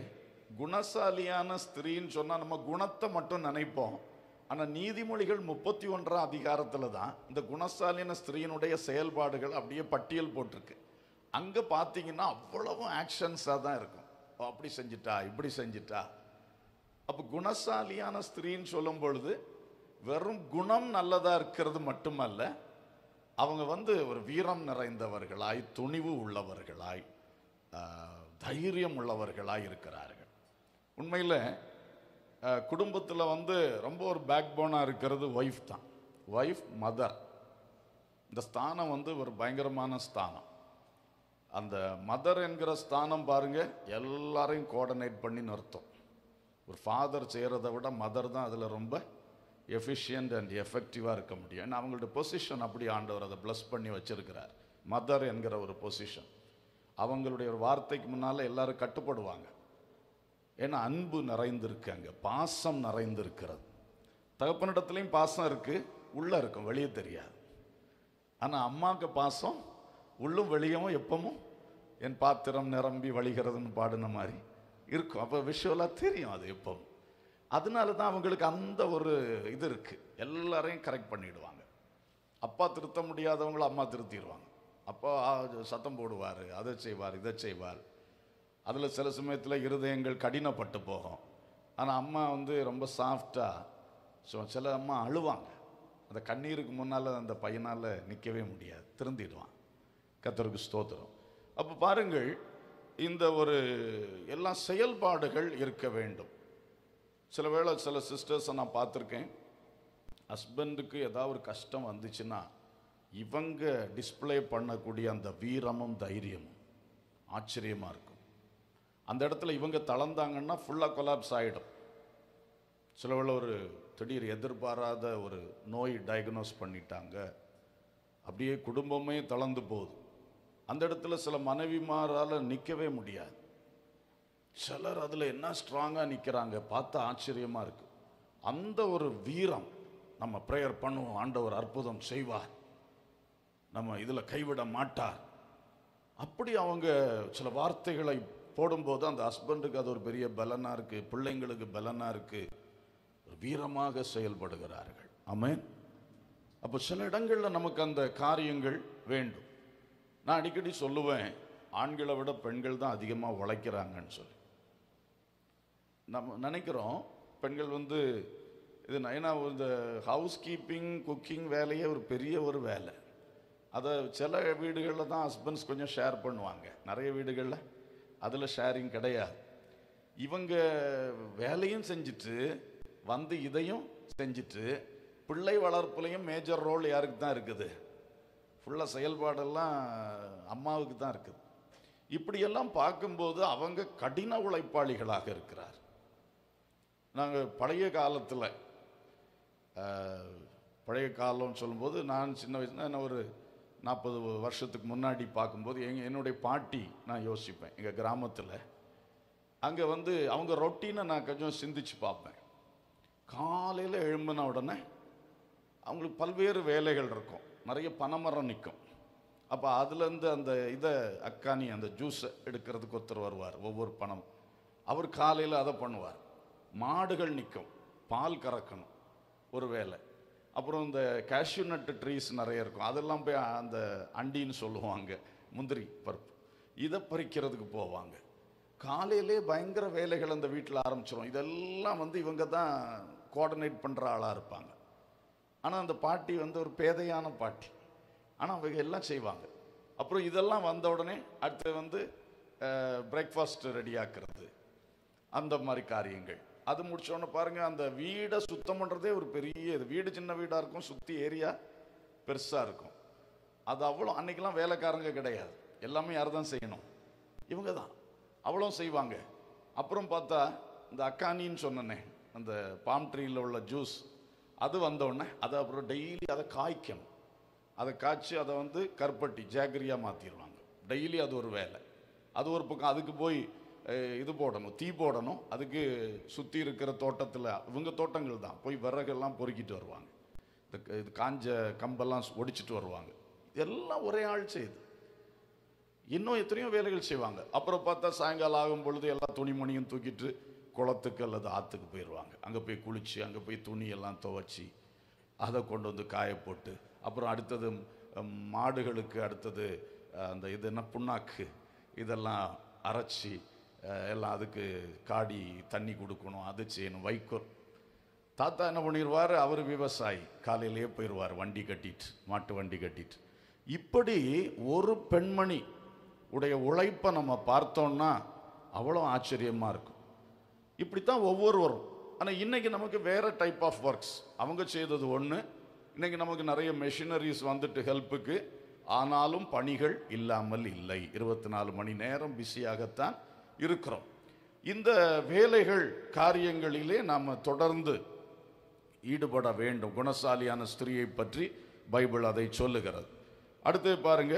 குணசாலியான ஸ்திரீன்னு சொன்னா நம்ம குணத்தை மட்டும் நினைப்போம் ஆனா நீதிமொழிகள் முப்பத்தி ஒன்றாம் அதிகாரத்துல தான் இந்த குணசாலியான ஸ்திரீயினுடைய செயல்பாடுகள் அப்படியே பட்டியல் போட்டிருக்கு அங்க பார்த்தீங்கன்னா அவ்வளவும் ஆக்ஷன்ஸாக தான் இருக்கும் ஓ, அப்படி செஞ்சிட்டா இப்படி செஞ்சிட்டா அப்போ குணசாலியான ஸ்திரீன்னு சொல்லும் பொழுது வெறும் குணம் நல்லதா இருக்கிறது மட்டுமல்ல அவங்க வந்து ஒரு வீரம் நிறைந்தவர்களாய் துணிவு உள்ளவர்களாய் ஆஹ், தைரியம் உள்ளவர்களாய் இருக்கிறார்கள் உண்மையில் குடும்பத்தில் வந்து ரொம்ப ஒரு பேக் போனாக இருக்கிறது ஒய்ஃப் தான் ஒய்ஃப் மதர் இந்த ஸ்தானம் வந்து ஒரு பயங்கரமான ஸ்தானம் அந்த மதர் என்கிற ஸ்தானம் பாருங்க எல்லாரையும் கோஆர்டினேட் பண்ணி நிறுத்தும் ஒரு ஃபாதர் செய்கிறத விட மதர் தான் அதில் ரொம்ப எஃபிஷியன்ட் அண்ட் எஃபெக்டிவாக இருக்க முடியும் ஏன்னா அவங்களோட பொசிஷன் அப்படி ஆண்டவர் அதை ப்ளஸ் பண்ணி வச்சிருக்கிறார் மதர் என்கிற ஒரு பொசிஷன் அவங்களுடைய ஒரு வார்த்தைக்கு முன்னால் எல்லாரும் கட்டுப்படுவாங்க ஏன்னா அன்பு நிறைந்திருக்கு அங்கே பாசம் நிறைந்திருக்கிறது தகப்பனிடத்துலையும் பாசம் இருக்கு உள்ள இருக்கும் வெளியே தெரியாது ஆனால் அம்மாவுக்கு பாசம் உள்ளும் வெளியவும் எப்பவும் என் பாத்திரம் நிரம்பி வழிகிறதுன்னு பாடின மாதிரி இருக்கும் அப்போ விஷுவலாக தெரியும் அது எப்பவும் அதனால தான் அவங்களுக்கு அந்த ஒரு இது இருக்கு எல்லாரையும் கரெக்ட் பண்ணிடுவாங்க அப்பா திருத்த முடியாதவங்கள அம்மா திருத்திடுவாங்க அப்பா ஆ, சத்தம் போடுவார் அதை செய்வார் இதை செய்வார் அதில் சில சமயத்தில் இருதயங்கள் கடினப்பட்டு போகும் ஆனால் அம்மா வந்து ரொம்ப சாஃப்டாக ஸோ சில அம்மா அழுவாங்க அந்த கண்ணீருக்கு முன்னால் அந்த பையனால் நிற்கவே முடியாது திருந்திடுவான் கத்தருக்கு ஸ்தோத்திரம் அப்போ பாருங்கள் இந்த ஒரு எல்லா செயல்பாடுகள் இருக்க வேண்டும் சில வேளை சில சிஸ்டர்ஸை நான் பார்த்துருக்கேன் ஹஸ்பண்டுக்கு ஏதாவது ஒரு கஷ்டம் வந்துச்சுன்னா இவங்க டிஸ்ப்ளே பண்ணக்கூடிய அந்த வீரமும் தைரியமும் ஆச்சரியமாக இருக்கும் அந்த இடத்துல இவங்க தளர்ந்தாங்கன்னா ஃபுல்லாக கொலாப்ஸ் ஆகிடும் சில வேளை ஒரு திடீர் எதிர்பாராத ஒரு நோய் டயக்னோஸ் பண்ணிட்டாங்க அப்படியே குடும்பமே தளர்ந்து போகுது அந்த இடத்துல சில மனைவிமாரால் நிற்கவே முடியாது சிலர் அதில் என்ன ஸ்ட்ராங்காக நிற்கிறாங்க பார்த்தா ஆச்சரியமாக இருக்கு அந்த ஒரு வீரம் நம்ம ப்ரேயர் பண்ணுவோம் ஆண்டவர் அற்புதம் செய்வார் நம்ம இதில் கைவிட மாட்டார் அப்படி அவங்க சில வார்த்தைகளை போடும்போது அந்த ஹஸ்பண்டுக்கு அது ஒரு பெரிய பலனாக இருக்கு பிள்ளைங்களுக்கு பலனாக இருக்கு ஒரு வீரமாக செயல்படுகிறார்கள் ஆமென் அப்போ சில இடங்களில் நமக்கு அந்த காரியங்கள் வேண்டும் நான் அடிக்கடி சொல்லுவேன் ஆண்களை விட பெண்கள் தான் அதிகமாக உழைக்கிறாங்கன்னு சொல்லி நம்ம நினைக்கிறோம் பெண்கள் வந்து இது ந- ஏன்னா இந்த ஹவுஸ் கீப்பிங் குக்கிங் வேலையே ஒரு பெரிய ஒரு வேலை அதை சில வீடுகளில் தான் ஹஸ்பண்ட்ஸ் கொஞ்சம் ஷேர் பண்ணுவாங்க நிறைய வீடுகளில் அதில் ஷேரிங் கிடையாது இவங்க வேலையும் செஞ்சுட்டு வந்து இதையும் செஞ்சுட்டு பிள்ளை வளர்ப்புலையும் மேஜர் ரோல் யாருக்கு தான் இருக்குது ஃபுல்லாக செயல்பாடெல்லாம் அம்மாவுக்கு தான் இருக்குது இப்படியெல்லாம் பார்க்கும்போது அவங்க கடின உழைப்பாளிகளாக இருக்கிறார் நாங்கள் பழைய காலத்தில் பழைய காலம்னு சொல்லும்போது நான் சின்ன வயசுல நான் ஒரு நாற்பது வருஷத்துக்கு முன்னாடி பார்க்கும்போது எங்க என்னுடைய பாட்டி நான் யோசிப்பேன் எங்கள் கிராமத்தில் அங்கே வந்து அவங்க ரொட்டீனை நான் கொஞ்சம் சிந்திச்சு பார்ப்பேன் காலையில் எழும்பின உடனே அவங்களுக்கு பல்வேறு வேலைகள் இருக்கும் நிறைய பனைமரம் நிற்கும் அப்போ அதுலேருந்து அந்த இதை அக்கானி அந்த ஜூஸை எடுக்கிறதுக்கு ஒருத்தர் வருவார் ஒவ்வொரு பணம் அவர் காலையில் அதை பண்ணுவார் மாடுகள் நிற்கும் பால் கறக்கணும் ஒரு வேலை அப்புறம் இந்த கேஷ்யூ நட்டு ட்ரீஸ் நிறைய இருக்கும் அதெல்லாம் போய் அந்த அண்டின்னு சொல்லுவாங்க முந்திரி பருப்பு இதை பறிக்கிறதுக்கு போவாங்க காலையிலே பயங்கர வேலைகள் அந்த வீட்டில் ஆரம்பிச்சிடும் இதெல்லாம் வந்து இவங்க தான் கோஆர்டினேட் பண்ணுற ஆளாக இருப்பாங்க ஆனால் அந்த பாட்டி வந்து ஒரு பேதையான பாட்டி ஆனால் அவங்க எல்லாம் செய்வாங்க அப்புறம் இதெல்லாம் வந்த உடனே அடுத்து வந்து பிரேக்ஃபாஸ்ட் ரெடி ஆக்குறது அந்த மாதிரி காரியங்கள் அது முடிச்ச உடனே பாருங்க அந்த வீடை சுத்தம் பண்ணுறதே ஒரு பெரிய இது வீடு சின்ன வீடாக இருக்கும் சுற்றி ஏரியா பெருசாக இருக்கும் அது அவ்வளோ அன்னைக்கெல்லாம் வேலைக்காரங்க கிடையாது எல்லாமே யார் தான் செய்யணும் இவங்க தான் அவ்வளோ செய்வாங்க அப்புறம் பார்த்தா இந்த அக்கானின்னு சொன்னனே அந்த பாம் ட்ரீயில் உள்ள ஜூஸ் அது வந்த உடனே அதை அப்புறம் டெய்லி அதை காய்க்கணும் அதை காய்ச்சி அதை வந்து கருப்பட்டி ஜாகரியாக மாற்றிடுவாங்க டெய்லி அது ஒரு வேலை அது ஒரு பக்கம் அதுக்கு போய் அஹ், இது போடணும் தீ போடணும் அதுக்கு சுற்றி இருக்கிற தோட்டத்தில் இவங்க தோட்டங்கள் தான் போய் விறகெல்லாம் பொறுக்கிட்டு வருவாங்க இந்த க- இது காஞ்ச கம்பெல்லாம் ஒடிச்சிட்டு வருவாங்க எல்லாம் ஒரே ஆள் செய்யுது இன்னும் எத்தனையோ வேலைகள் செய்வாங்க அப்புறம் பார்த்தா சாயங்காலம் ஆகும் பொழுது எல்லா துணிமணியும் தூக்கிட்டு குளத்துக்கு அல்லது ஆற்றுக்கு போயிடுவாங்க அங்கே போய் குளித்து அங்கே போய் துணியெல்லாம் துவைச்சி அதை கொண்டு வந்து காய போட்டு அப்புறம் அடுத்தது ம், மாடுகளுக்கு அடுத்தது அஹ், அந்த இது என்ன புண்ணாக்கு இதெல்லாம் அரைச்சி அஹ், எல்லாம் அதுக்கு காடி தண்ணி கொடுக்கணும் அது செய்யணும் வைக்கோல் தாத்தா என்ன பண்ணிடுவார் அவர் விவசாயி காலையிலேயே போயிடுவார் வண்டி கட்டிட்டு மாட்டு வண்டி கட்டிட்டு இப்படி ஒரு பெண்மணி உடைய உழைப்பை நம்ம பார்த்தோம்னா அவ்வளோ ஆச்சரியமாக இருக்கும் இப்படித்தான் ஒவ்வொருவரும் ஆனால் இன்னைக்கு நமக்கு வேற டைப் ஆஃப் ஒர்க்ஸ் அவங்க செய்தது ஒன்று இன்னைக்கு நமக்கு நிறைய மெஷினரிஸ் வந்துட்டு ஹெல்ப்புக்கு ஆனாலும் பணிகள் இல்லாமல் இல்லை இருபத்தி நாலு மணி நேரம் பிஸியாகத்தான் இருக்கிறோம் இந்த வேலைகள் காரியங்களிலே நாம் தொடர்ந்து ஈடுபட வேண்டும் குணசாலியான ஸ்திரியை பற்றி பைபிள் அதை சொல்லுகிறது அடுத்து பாருங்க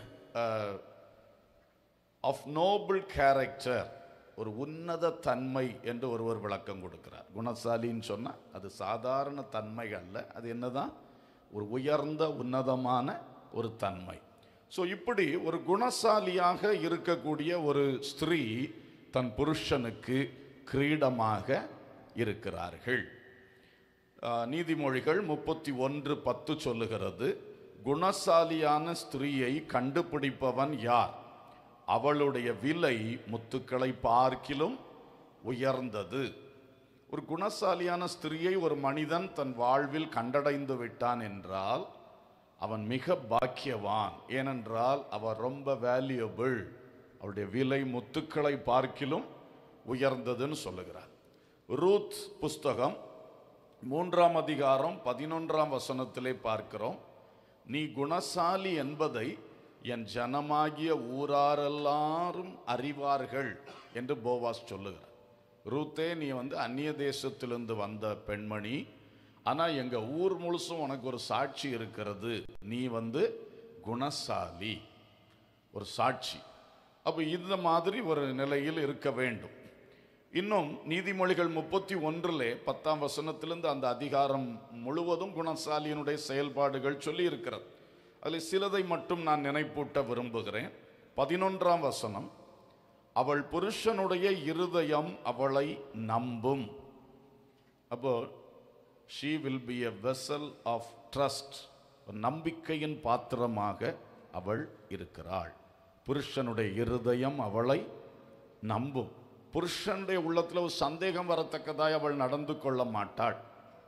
ஆஃப் நோபிள் கேரக்டர் ஒரு உன்னத தன்மை என்று ஒருவர் விளக்கம் கொடுக்கிறார் குணசாலின்னு சொன்னால் அது சாதாரண தன்மை அல்ல அது என்னதான் ஒரு உயர்ந்த உன்னதமான ஒரு தன்மை ஸோ இப்படி ஒரு குணசாலியாக இருக்கக்கூடிய ஒரு ஸ்திரீ தன் புருஷனுக்கு கிரீடமாக இருக்கிறார்கள் ஆஹ், நீதிமொழிகள் முப்பத்தி ஒன்று பத்து சொல்லுகிறது குணசாலியான ஸ்திரீயை கண்டுபிடிப்பவன் யார் அவளுடைய விலை முத்துக்களை பார்க்கிலும் உயர்ந்தது ஒரு குணசாலியான ஸ்திரியை ஒரு மனிதன் தன் வாழ்வில் கண்டடைந்து விட்டான் என்றால் அவன் மிக பாக்கியவான் ஏனென்றால் அவன் ரொம்ப வேல்யூபிள் அவருடைய விலை முத்துக்களை பார்க்கிலும் உயர்ந்ததுன்னு சொல்லுகிறார் ரூத் புஸ்தகம் மூன்றாம் அதிகாரம் பதினொன்றாம் வசனத்திலே பார்க்கிறோம் நீ குணசாலி என்பதை என் ஜனமாகிய ஊராரெல்லாரும் அறிவார்கள் என்று போவாஸ் சொல்லுகிறார் ரூத்தே நீ வந்து அந்நிய தேசத்திலிருந்து வந்த பெண்மணி ஆனால் எங்கள் ஊர் முழுசும் உனக்கு ஒரு சாட்சி இருக்கிறது நீ வந்து குணசாலி ஒரு சாட்சி அப்போ இந்த மாதிரி ஒரு நிலையில் இருக்க வேண்டும் இன்னும் நீதிமொழிகள் முப்பத்தி ஒன்றிலே பத்தாம் வசனத்திலிருந்து அந்த அதிகாரம் முழுவதும் குணசாலியினுடைய செயல்பாடுகள் சொல்லி இருக்கிறது அதில் சிலதை மட்டும் நான் நினைப்பூட்ட விரும்புகிறேன் பதினொன்றாம் வசனம் அவள் புருஷனுடைய இருதயம் அவளை நம்பும் அப்போ she will be a vessel of trust நம்பிக்கையின் பாத்திரமாக அவள் இருக்கிறாள் புருஷனுடைய இருதயம் அவளை நம்பும் புருஷனுடைய உள்ளத்தில் ஒரு சந்தேகம் வரத்தக்கதாய் அவள் நடந்து கொள்ள மாட்டாள்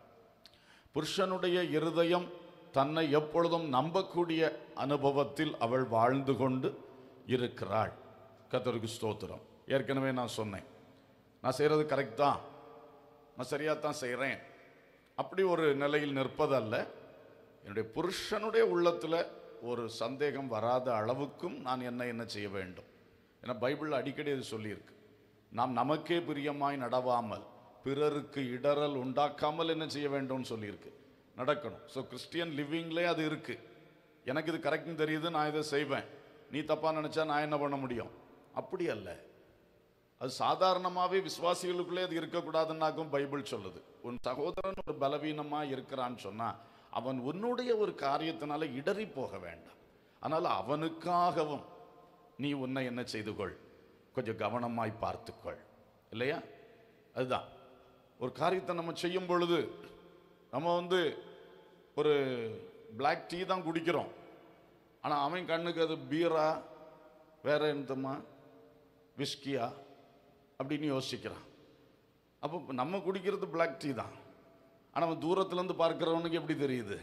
புருஷனுடைய இருதயம் தன்னை எப்பொழுதும் நம்பக்கூடிய அனுபவத்தில் அவள் வாழ்ந்து கொண்டு இருக்கிறாள் கத்தருக்கு ஸ்தோத்திரம் ஏற்கனவே நான் சொன்னேன் நான் செய்கிறது கரெக்ட் தான் நான் சரியாக தான் செய்கிறேன் அப்படி ஒரு நிலையில் நிற்பதல்ல என்னுடைய புருஷனுடைய உள்ளத்தில் ஒரு சந்தேகம் வராத அளவுக்கும் நான் என்ன என்ன செய்ய வேண்டும் ஏன்னா பைபிள் அடிக்கடி அது சொல்லியிருக்கு நாம் நமக்கே பிரியமாய் நடவாமல் பிறருக்கு இடரல் உண்டாக்காமல் என்ன செய்ய வேண்டும்னு சொல்லியிருக்கு நடக்கணும் ஸோ கிறிஸ்டியன் லிவிங்லேயே அது இருக்கு எனக்கு இது கரெக்ட்னு தெரியுது நான் இதை செய்வேன் நீ தப்பா நினைச்சா நான் என்ன பண்ண முடியும் அப்படி அல்ல அது சாதாரணமாகவே விசுவாசிகளுக்குள்ளே அது இருக்கக்கூடாதுன்னாக்கும் பைபிள் சொல்லுது உன் சகோதரன் ஒரு பலவீனமா இருக்கிறான்னு சொன்னா அவன் உன்னுடைய ஒரு காரியத்தினால இடறி போக வேண்டாம் ஆனால் அவனுக்காகவும் நீ உன்னை என்ன செய்து கொள் கொஞ்சம் கவனமாய் பார்த்துக்கொள் இல்லையா அதுதான் ஒரு காரியத்தை நம்ம செய்யும் பொழுது நம்ம வந்து ஒரு Black டீ தான் குடிக்கிறோம் ஆனால் அவன் கண்ணுக்கு அது பீரா வேற என்னமா விஸ்கியா அப்படின்னு யோசிக்கிறான் அப்போ நம்ம குடிக்கிறது Black டீ தான் ஆனால் அவன் தூரத்துலேருந்து பார்க்குறவனுக்கு எப்படி தெரியுது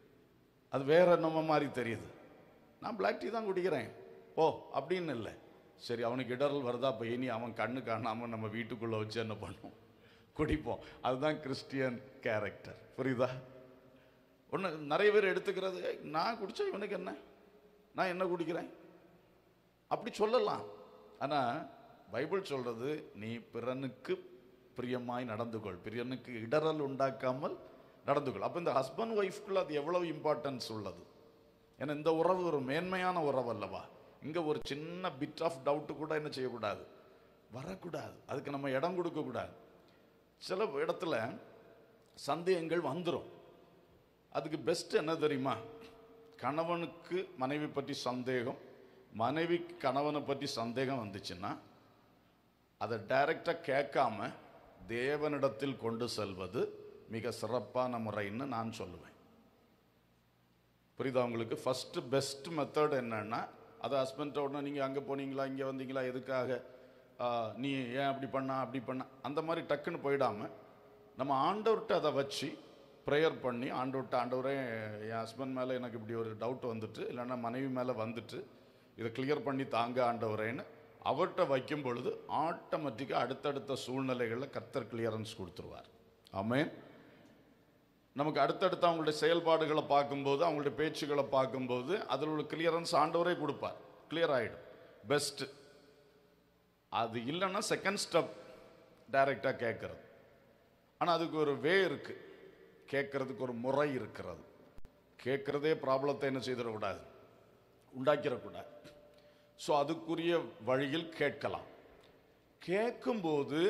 அது வேற நம்ம மாதிரி தெரியுது நான் Black டீ தான் குடிக்கிறேன் ஓ அப்படின்னு இல்லை சரி அவனுக்கு இடரல் வருதா இப்போ இனி அவன் கண்ணு காணாமல் நம்ம வீட்டுக்குள்ளே வச்சு என்ன பண்ணும் குடிப்போம் அதுதான் கிறிஸ்டியன் கேரக்டர் புரியுதா ஒன்று நிறைய பேர் எடுத்துக்கிறது "ஏய், நான் குடிச்சா இவனுக்கு என்ன நான் என்ன குடிக்கிறேன் அப்படி சொல்லலாம் ஆனால் பைபிள் சொல்றது நீ பிறனுக்கு பிரியமாய் நடந்து கொள் பிறனுக்கு இடரல் உண்டாக்காமல் நடந்து கொள் அப்போ இந்த ஹஸ்பண்ட் ஒய்ஃப்குள்ள அது எவ்வளவு இம்பார்ட்டன்ஸ் உள்ளது ஏன்னா இந்த உறவு ஒரு மேன்மையான உறவு அல்லவா இங்கே ஒரு சின்ன பிட் ஆஃப் டவுட்டு கூட என்ன செய்யக்கூடாது வரக்கூடாது அதுக்கு நம்ம இடம் கொடுக்கக்கூடாது சில இடத்துல சந்தேகங்கள் வந்துடும் அதுக்கு பெஸ்ட் என்ன தெரியுமா கணவனுக்கு மனைவி பற்றி சந்தேகம் மனைவி கணவனை பற்றி சந்தேகம் வந்துச்சுன்னா அதை டைரக்டாக கேட்காம தேவனிடத்தில் கொண்டு செல்வது மிக சிறப்பான முறைன்னு நான் சொல்லுவேன் புரியுதா உங்களுக்கு ஃபஸ்ட்டு பெஸ்ட் மெத்தட் என்னன்னா அது ஹஸ்பண்ட உடனே நீங்கள் அங்கே போனீங்களா இங்கே வந்தீங்களா எதுக்காக ஆ, நீ ஏன் அப்படி பண்ணா அப்படி பண்ண அந்த மாதிரி டக்குன்னு போயிடாம நம்ம ஆண்டவர்கிட்ட அதை வச்சு ப்ரேயர் பண்ணி ஆண்டவர்கிட்ட ஆண்டவரே என் ஹஸ்பண்ட் மேலே எனக்கு இப்படி ஒரு டவுட் வந்துட்டு இல்லைன்னா மனைவி மேலே வந்துட்டு இதை கிளியர் பண்ணி தாங்க ஆண்டவரேன்னு அவர்கிட்ட வைக்கும் பொழுது ஆட்டோமேட்டிக்காக அடுத்தடுத்த சூழ்நிலைகளில் கர்த்தர் கிளியரன்ஸ் கொடுத்துருவார் ஆமென் நமக்கு அடுத்தடுத்து அவங்களுடைய செயல்பாடுகளை பார்க்கும்போது அவங்களுடைய பேச்சுகளை பார்க்கும்போது அதில் உள்ள கிளியரன்ஸ் ஆண்டவரே கொடுப்பார் கிளியர் ஆகிடும் பெஸ்ட்டு அது இல்லைன்னா செகண்ட் ஸ்டெப் டைரெக்டாக கேட்கறது ஆனால் அதுக்கு ஒரு வே இருக்கு கேட்கறதுக்கு ஒரு முறை இருக்கிறது கேட்கறதே ப்ராப்ளத்தை என்ன செய்திடக்கூடாது உண்டாக்கிடக்கூடாது ஸோ அதுக்குரிய வழியில் கேட்கலாம் கேட்கும்போது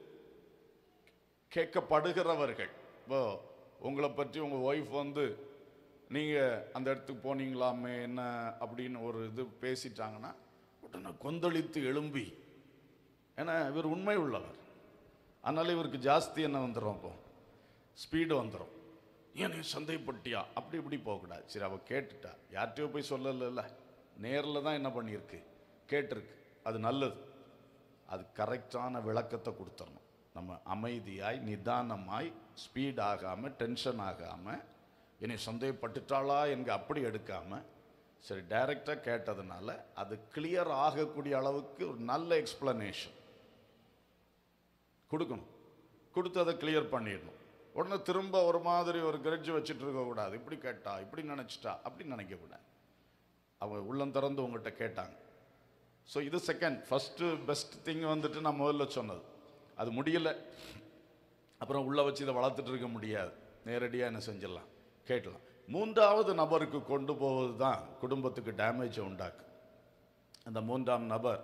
கேட்கப்படுகிறவர்கள் இப்போ உங்களை பற்றி உங்கள் ஒய்ஃப் வந்து நீங்கள் அந்த இடத்துக்கு போனீங்களாமே என்ன அப்படின்னு ஒரு இது பேசிட்டாங்கன்னா உடனே கொந்தளித்து எழும்பி ஏன்னா இவர் உண்மை உள்ளவர் அதனால இவருக்கு ஜாஸ்தி என்ன வந்துடும் அப்போ ஸ்பீடு வந்துடும் ஏன் நீ சந்தேகப்பட்டியா அப்படி இப்படி போகக்கூடாது சரி அவள் கேட்டுட்டா யார்கிட்டயோ போய் சொல்லலைல்ல நேரில் தான் என்ன பண்ணியிருக்கு கேட்டிருக்கு அது நல்லது அது கரெக்டான விளக்கத்தை கொடுத்துடணும் நம்ம அமைதியாய் நிதானமாய் ஸ்பீட் ஆகாமல் டென்ஷன் ஆகாமல் என்னை சந்தேகப்பட்டுட்டாளா என்க அப்படி எடுக்காம சரி டைரெக்டாக கேட்டதுனால அது கிளியர் ஆகக்கூடிய அளவுக்கு ஒரு நல்ல எக்ஸ்பிளனேஷன் கொடுக்கணும் கொடுத்து அதை கிளியர் பண்ணிடணும் உடனே திரும்ப ஒரு மாதிரி ஒரு கிரட்ஜ் வச்சுட்டு இருக்கக்கூடாது இப்படி கேட்டா இப்படி நினச்சிட்டா அப்படி நினைக்கக்கூடாது அவங்க உள்ளம் திறந்து உங்கள்கிட்ட கேட்டாங்க ஸோ இது செகண்ட் ஃபஸ்ட்டு பெஸ்ட் திங் வந்துட்டு நான் முதல்ல சொன்னது அது முடியல அப்புறம் உள்ளே வச்சு இதை வளர்த்துட்டு இருக்க முடியாது நேரடியாக என்ன செஞ்சிடலாம் கேட்கலாம் மூன்றாவது நபருக்கு கொண்டு போவது தான் குடும்பத்துக்கு டேமேஜை உண்டாக்கும் அந்த மூன்றாம் நபர்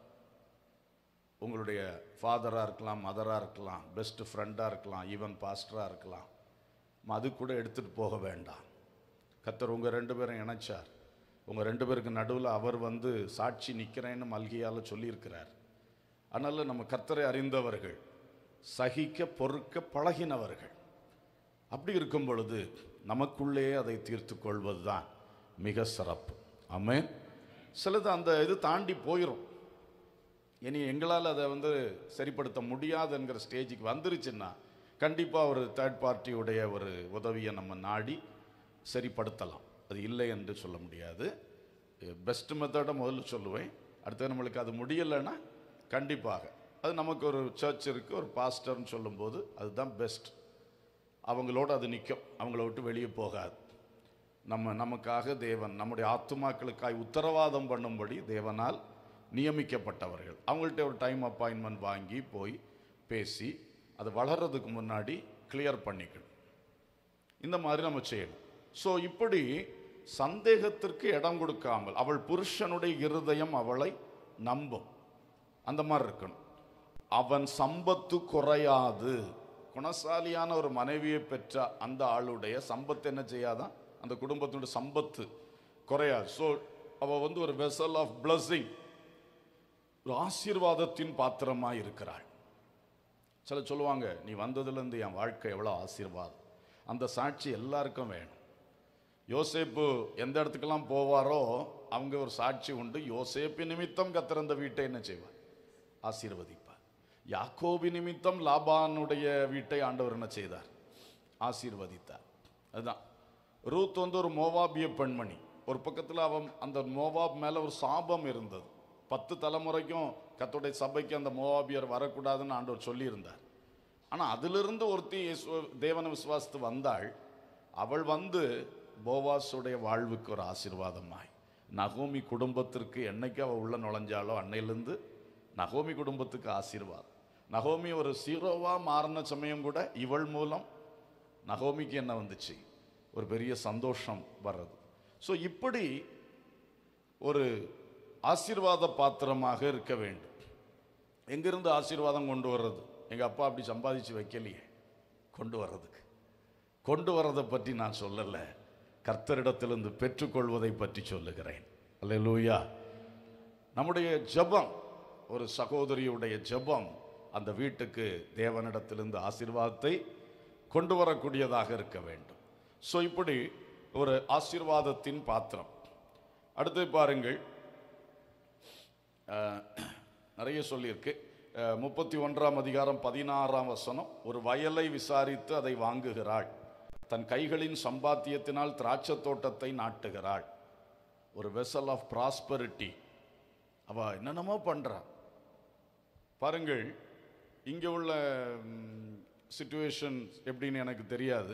உங்களுடைய ஃபாதராக இருக்கலாம் மதராக இருக்கலாம் பெஸ்ட் ஃப்ரெண்டாக இருக்கலாம் ஈவன் பாஸ்டராக இருக்கலாம் அது கூட எடுத்துகிட்டு போக வேண்டாம் கத்தர் உங்கள் ரெண்டு பேரும் இணைச்சார் உங்கள் ரெண்டு பேருக்கு நடுவில் அவர் வந்து சாட்சி நிற்கிறேன்னு மல்கியால் சொல்லியிருக்கிறார் அதனால் நம்ம கர்த்தரை அறிந்தவர்கள் சகிக்க பொறுக்க பழகினவர்கள் அப்படி இருக்கும் பொழுது நமக்குள்ளே அதை தீர்த்து கொள்வது தான் மிக சிறப்பு ஆமென் சிலது அந்த இது தாண்டி போயிடும் இனி எங்களால் அதை வந்து சரிப்படுத்த முடியாது என்கிற ஸ்டேஜுக்கு வந்துருச்சுன்னா கண்டிப்பாக ஒரு தேர்ட் பார்ட்டியுடைய ஒரு உதவியை நம்ம நாடி சரிப்படுத்தலாம் அது இல்லை என்று சொல்ல முடியாது பெஸ்ட் மெத்தடை முதல்ல சொல்லுவேன் அடுத்து நம்மளுக்கு அது முடியலைன்னா கண்டிப்பாக அது நமக்கு ஒரு சர்ச் இருக்குது ஒரு பாஸ்டர்னு சொல்லும்போது அதுதான் பெஸ்ட் அவங்களோட அது நிற்கும் அவங்கள விட்டு வெளியே போகாது நம்ம நமக்காக தேவன் நம்முடைய ஆத்துமாக்களுக்காய் உத்தரவாதம் பண்ணும்படி தேவனால் நியமிக்கப்பட்டவர்கள் அவங்கள்ட்ட ஒரு டைம் அப்பாயின்மெண்ட் வாங்கி போய் பேசி அது வளர்றதுக்கு முன்னாடி கிளியர் பண்ணிக்கணும் இந்த மாதிரி நம்ம செய்யணும் ஸோ இப்படி சந்தேகத்திற்கு இடம் கொடுக்காமல் அவள் புருஷனுடைய இருதயம் அவளை நம்பும் அந்த மாதிரி இருக்கணும் அவன் சம்பத்து குறையாது குணசாலியான ஒரு மனைவியை பெற்ற அந்த ஆளுடைய சம்பத்து என்ன செய்யாதான் அந்த குடும்பத்தினுடைய சம்பத்து குறையாது ஸோ அவள் வந்து ஒரு வெசல் ஆஃப் பிளஸிங் ஒரு ஆசீர்வாதத்தின் பாத்திரமாக இருக்கிறாள் சில சொல்லுவாங்க நீ வந்ததுலேருந்து என் வாழ்க்கை எவ்வளோ ஆசீர்வாதம் அந்த சாட்சி எல்லாருக்கும் வேணும் யோசேப்பு எந்த இடத்துக்கெல்லாம் போவாரோ அவங்க ஒரு சாட்சி உண்டு யோசேப்பு நிமித்தம் கத்திறந்த வீட்டை என்ன செய்வார் ஆசீர்வதிப்பார் யாக்கோபி நிமித்தம் லாபானுடைய வீட்டை ஆண்டவர் என்ன செய்தார் ஆசீர்வதித்தார் அதுதான் ரூத் வந்து ஒரு மோவாபிய பெண்மணி ஒரு பக்கத்தில் அவன் அந்த மோவாப் மேலே ஒரு சாபம் இருந்தது பத்து தலைமுறைக்கும் கத்தோடைய சபைக்கு அந்த மோவாபியர் வரக்கூடாதுன்னு ஆண்டவர் சொல்லியிருந்தார் ஆனால் அதிலிருந்து ஒருத்தி இயேசு- தேவனை விசுவாசித்து வந்தாள் அவள் வந்து போவாஸுடைய வாழ்வுக்கு ஒரு ஆசீர்வாதமாய் நகோமி குடும்பத்திற்கு என்னைக்கு அவள் உள்ள நுழைஞ்சாலோ அன்னையிலிருந்து நகோமி குடும்பத்துக்கு ஆசீர்வாதம் நகோமி ஒரு சீரோவா மாறின சமயம் கூட இவள் மூலம் நகோமிக்கு என்ன வந்துச்சு ஒரு பெரிய சந்தோஷம் வர்றது ஸோ இப்படி ஒரு ஆசீர்வாத பாத்திரமாக இருக்க வேண்டும் எங்கிருந்து ஆசீர்வாதம் கொண்டு வர்றது எங்கள் அப்பா அப்படி சம்பாதிச்சு வைக்கலையே கொண்டு வர்றதுக்கு கொண்டு வர்றதை பற்றி நான் சொல்லலை கர்த்தரிடத்திலிருந்து பெற்றுக்கொள்வதை பற்றி சொல்லுகிறேன் அல்லேலூயா நம்முடைய ஜெபம் ஒரு சகோதரியுடைய ஜெபம் அந்த வீட்டுக்கு தேவனிடத்திலிருந்து ஆசீர்வாதத்தை கொண்டு வரக்கூடியதாக இருக்க வேண்டும் ஸோ இப்படி ஒரு ஆசீர்வாதத்தின் பாத்திரம் அடுத்து பாருங்கள் அஹ், நிறைய சொல்லியிருக்கு அஹ், முப்பத்தி ஒன்றாம் அதிகாரம் பதினாறாம் வசனம் ஒரு வயலை விசாரித்து அதை வாங்குகிறாள் தன் கைகளின் சம்பாத்தியத்தினால் திராட்சை தோட்டத்தை நாட்டுகிறாள் ஒரு வெசல் ஆஃப் ப்ராஸ்பரிட்டி அவ என்னென்னமோ பண்றா பாருங்கள் இங்கே உள்ள சுச்சுவேஷன் எப்படின்னு எனக்கு தெரியாது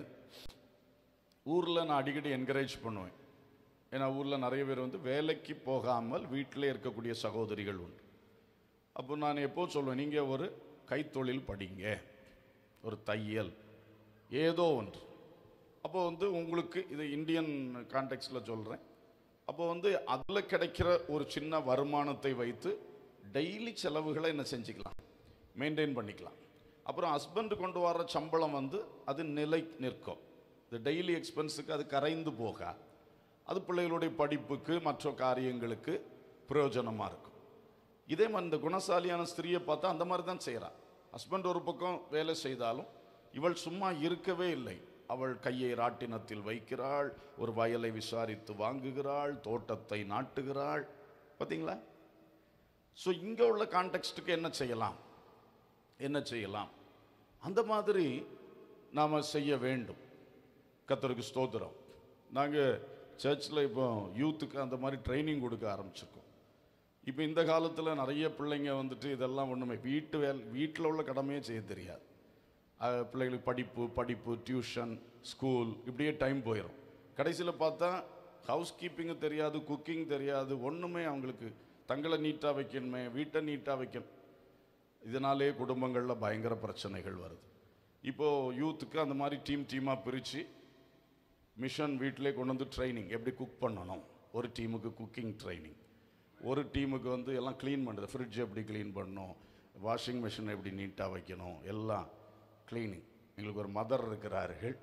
ஊரில் நான் அடிக்கடி என்கரேஜ் பண்ணுவேன் ஏன்னா ஊரில் நிறைய பேர் வந்து வேலைக்கு போகாமல் வீட்டிலே இருக்கக்கூடிய சகோதரிகள் உண்டு அப்போ நான் எப்போ சொல்லுவேன் நீங்கள் ஒரு கைத்தொழில் படிங்க ஒரு தையல் ஏதோ ஒன்று அப்போ வந்து உங்களுக்கு இது இந்தியன் கான்டெக்ட்ல சொல்கிறேன் அப்போ வந்து அதில் கிடைக்கிற ஒரு சின்ன வருமானத்தை வைத்து டெய்லி செலவுகளை என்ன செஞ்சுக்கலாம் மெயின்டைன் பண்ணிக்கலாம் அப்புறம் ஹஸ்பண்ட் கொண்டு வர சம்பளம் வந்து அது நிலை நிற்கும் இந்த டெய்லி எக்ஸ்பென்ஸுக்கு அது கரைந்து போக அது பிள்ளைகளுடைய படிப்புக்கு மற்ற காரியங்களுக்கு பிரயோஜனமாக இருக்கும் இதே மாதிரி இந்த குணசாலியான ஸ்திரியை பார்த்தா அந்த மாதிரி தான் செய்கிறா ஹஸ்பண்ட் ஒரு பக்கம் வேலை செய்தாலும் இவள் சும்மா இருக்கவே இல்லை அவள் கையை ராட்டினத்தில் வைக்கிறாள் ஒரு வயலை விசாரித்து வாங்குகிறாள் தோட்டத்தை நாட்டுகிறாள் பார்த்தீங்களா ஸோ இங்கே உள்ள கான்டெக்ஸ்ட்டுக்கு என்ன செய்யலாம் என்ன செய்யலாம் அந்த மாதிரி நாம் செய்ய வேண்டும் கத்தருக்கு ஸ்தோத்திரம் நாங்கள் சர்ச்சில் இப்போ யூத்துக்கு அந்த மாதிரி ட்ரைனிங் கொடுக்க ஆரம்பிச்சிருக்கோம் இப்போ இந்த காலத்தில் நிறைய பிள்ளைங்க வந்துட்டு இதெல்லாம் ஒன்றுமே வீட்டு வேல் வீட்டில் உள்ள கடமையே செய்ய தெரியாது அஹ் பிள்ளைகளுக்கு படிப்பு படிப்பு டியூஷன் ஸ்கூல் இப்படியே டைம் போயிடும் கடைசியில் பார்த்தா ஹவுஸ் கீப்பிங்கு தெரியாது குக்கிங் தெரியாது ஒன்றுமே அவங்களுக்கு தங்களை நீட்டாக வைக்கணுமே வீட்டை நீட்டாக வைக்கணும் இதனாலே குடும்பங்களில் பயங்கர பிரச்சனைகள் வருது இப்போது யூத்துக்கு அந்த மாதிரி டீம் டீமாக பிரித்து மிஷன் வீட்டிலே கொண்டு வந்து ட்ரைனிங் எப்படி குக் பண்ணணும் ஒரு டீமுக்கு குக்கிங் ட்ரைனிங் ஒரு டீமுக்கு வந்து எல்லாம் க்ளீன் பண்ணுறது ஃப்ரிட்ஜ் எப்படி க்ளீன் பண்ணணும் வாஷிங் மிஷின் எப்படி நீட்டாக வைக்கணும் எல்லாம் க்ளீனிங் எங்களுக்கு ஒரு மதர் இருக்கிறார்கள்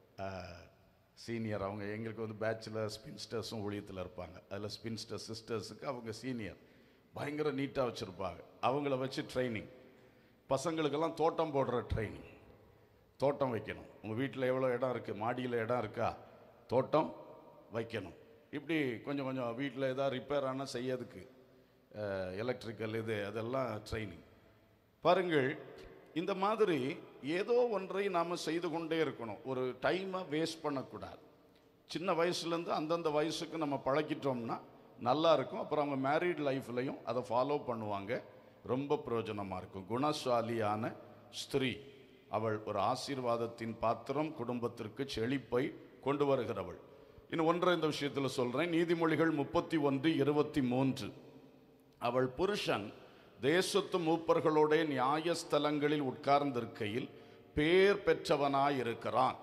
சீனியர் அவங்க எங்களுக்கு வந்து பேச்சுலர் ஸ்பின்ஸ்டர்ஸும் ஊழியத்தில் இருப்பாங்க அதில் ஸ்பின்ஸ்டர் சிஸ்டர்ஸுக்கு அவங்க சீனியர் பயங்கர நீட்டாக வச்சுருப்பாங்க அவங்கள வச்சு ட்ரைனிங் பசங்களுக்கெல்லாம் தோட்டம் போடுற ட்ரைனிங் தோட்டம் வைக்கணும் உங்கள் வீட்டில் எவ்வளோ இடம் இருக்குது மாடியில் இடம் இருக்கா தோட்டம் வைக்கணும் இப்படி கொஞ்சம் கொஞ்சம் வீட்டில் ஏதாவது ரிப்பேர் ஆனால் செய்யறதுக்கு எலக்ட்ரிக்கல் இது அதெல்லாம் ட்ரைனிங் பாருங்கள் இந்த மாதிரி ஏதோ ஒன்றை நாம் செய்து கொண்டே இருக்கணும் ஒரு டைமை வேஸ்ட் பண்ணக்கூடாது சின்ன வயசுலேருந்து அந்தந்த வயசுக்கு நம்ம பழக்கிட்டோம்னா நல்லா இருக்கும் அப்புறம் அவங்க மேரீட் லைஃப்லையும் அதை ஃபாலோ பண்ணுவாங்க ரொம்ப பிரயோஜனமாக இருக்கும் குணசாலியான ஸ்திரீ அவள் ஒரு ஆசீர்வாதத்தின் பாத்திரம் குடும்பத்திற்கு செழிப்பை கொண்டு வருகிறவள் இன்னும் ஒன்றை இந்த விஷயத்தில் சொல்கிறேன் நீதிமொழிகள் முப்பத்தி ஒன்று இருபத்தி மூன்று அவள் புருஷன் தேசத்து மூப்பர்களோட நியாயஸ்தலங்களில் உட்கார்ந்திருக்கையில் பேர் பெற்றவனாயிருக்கிறான்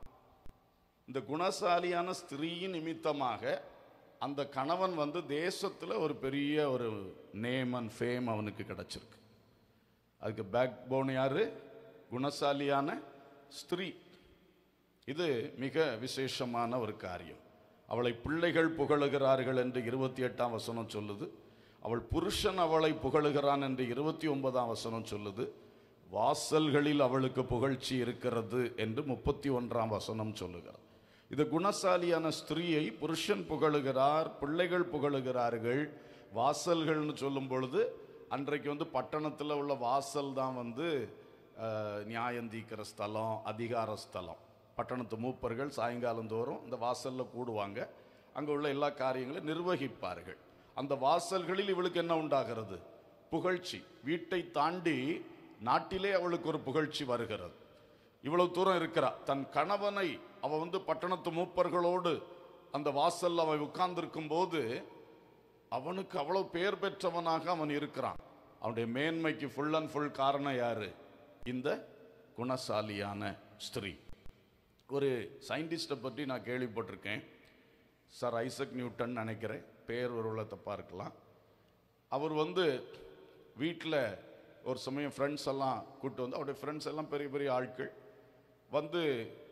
இந்த குணசாலியான ஸ்திரீயின் நிமித்தமாக அந்த கணவன் வந்து தேசத்தில் ஒரு பெரிய ஒரு நேம் அண்ட் ஃபேம் அவனுக்கு கிடைச்சிருக்கு அதுக்கு பேக் போன் யாரு குணசாலியான ஸ்திரீ இது மிக விசேஷமான ஒரு காரியம் அவளை பிள்ளைகள் புகழுகிறார்கள் என்று இருபத்தி எட்டாம் வசனம் சொல்லுது அவள் புருஷன் அவளை புகழுகிறான் என்று இருபத்தி ஒன்பதாம் வசனம் சொல்லுது வாசல்களில் அவளுக்கு புகழ்ச்சி இருக்கிறது என்று முப்பத்தி ஒன்றாம் வசனம் சொல்லுகிறது இது குணசாலியான ஸ்திரீயை புருஷன் புகழுகிறார் பிள்ளைகள் புகழுகிறார்கள் வாசல்கள்னு சொல்லும் பொழுது அன்றைக்கு வந்து பட்டணத்தில் உள்ள வாசல் தான் வந்து அஹ், நியாயம் தீர்க்கிற ஸ்தலம் அதிகார ஸ்தலம் பட்டணத்து மூப்பர்கள் சாயங்காலம் தோறும் இந்த வாசலில் கூடுவாங்க அங்கே உள்ள எல்லா காரியங்களையும் நிர்வகிப்பார்கள் அந்த வாசல்களில் இவளுக்கு என்ன உண்டாகிறது புகழ்ச்சி வீட்டை தாண்டி நாட்டிலே அவளுக்கு ஒரு புகழ்ச்சி வருகிறது இவ்வளவு தூரம் இருக்கிறா தன் கணவனை அவ வந்து பட்டணத்து மூப்பர்களோடு அந்த வாசல்ல அவன் உட்கார்ந்திருக்கும் போது அவனுக்கு அவ்வளவு பெயர் பெற்றவனாக அவன் இருக்கிறான் அவனுடைய மேன்மைக்கு ஃபுல் அண்ட் ஃபுல் காரணம் யாரு இந்த குணசாலியான ஸ்திரீ ஒரு சயின்டிஸ்டை பற்றி நான் கேள்விப்பட்டிருக்கேன் சார் ஐசக் நியூட்டன் நினைக்கிறேன் பேர் ஒரு தப்பாக இருக்கலாம் அவர் வந்து வீட்டில் ஒரு சமயம் ஃப்ரெண்ட்ஸ் எல்லாம் கூட்டு வந்து அவருடைய ஃப்ரெண்ட்ஸ் எல்லாம் பெரிய பெரிய ஆட்கள் வந்து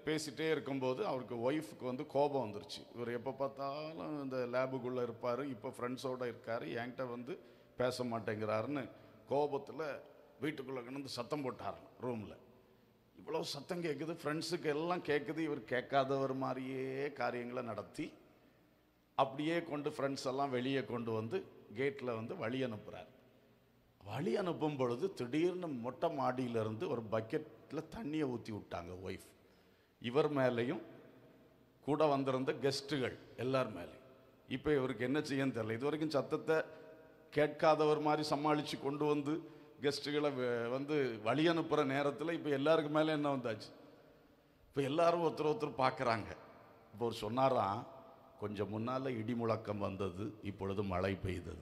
பேசிட்டே இருக்கும்போது அவருக்கு ஒய்ஃபுக்கு வந்து கோபம் வந்துருச்சு இவர் எப்போ பார்த்தாலும் இந்த லேபுக்குள்ளே இருப்பார் இப்போ ஃப்ரெண்ட்ஸோடு இருக்கார் என்கிட்ட வந்து பேச மாட்டேங்கிறாருன்னு கோபத்தில் வீட்டுக்குள்ளே கிடந்து சத்தம் போட்டார் ரூமில் இவ்வளோ சத்தம் கேட்குது ஃப்ரெண்ட்ஸுக்கு எல்லாம் கேட்குது இவர் கேட்காதவர் மாதிரியே காரியங்களை நடத்தி அப்படியே கொண்டு ஃப்ரெண்ட்ஸ் எல்லாம் வெளியே கொண்டு வந்து கேட்டில் வந்து வழி அனுப்புகிறார் வழி அனுப்பும் பொழுது திடீர்னு மொட்டை மாடியிலிருந்து ஒரு பக்கெட்டில் தண்ணியை ஊற்றி விட்டாங்க ஒய்ஃப் இவர் மேலேயும் கூட வந்திருந்த கெஸ்ட்டுகள் எல்லார் மேலேயும் இப்போ இவருக்கு என்ன செய்யன்னு தெரியல இது வரைக்கும் சத்தத்தை கேட்காதவர் மாதிரி சமாளித்து கொண்டு வந்து கெஸ்ட்டுகளை வந்து வழி அனுப்புகிற நேரத்தில் இப்போ எல்லாருக்கு மேலே என்ன வந்தாச்சு இப்போ எல்லாரும் ஒருத்தர் ஒருத்தர் பார்க்குறாங்க இப்போ ஒரு சொன்னாராம் கொஞ்சம் முன்னால் இடி முழக்கம் வந்தது இப்பொழுது மழை பெய்தது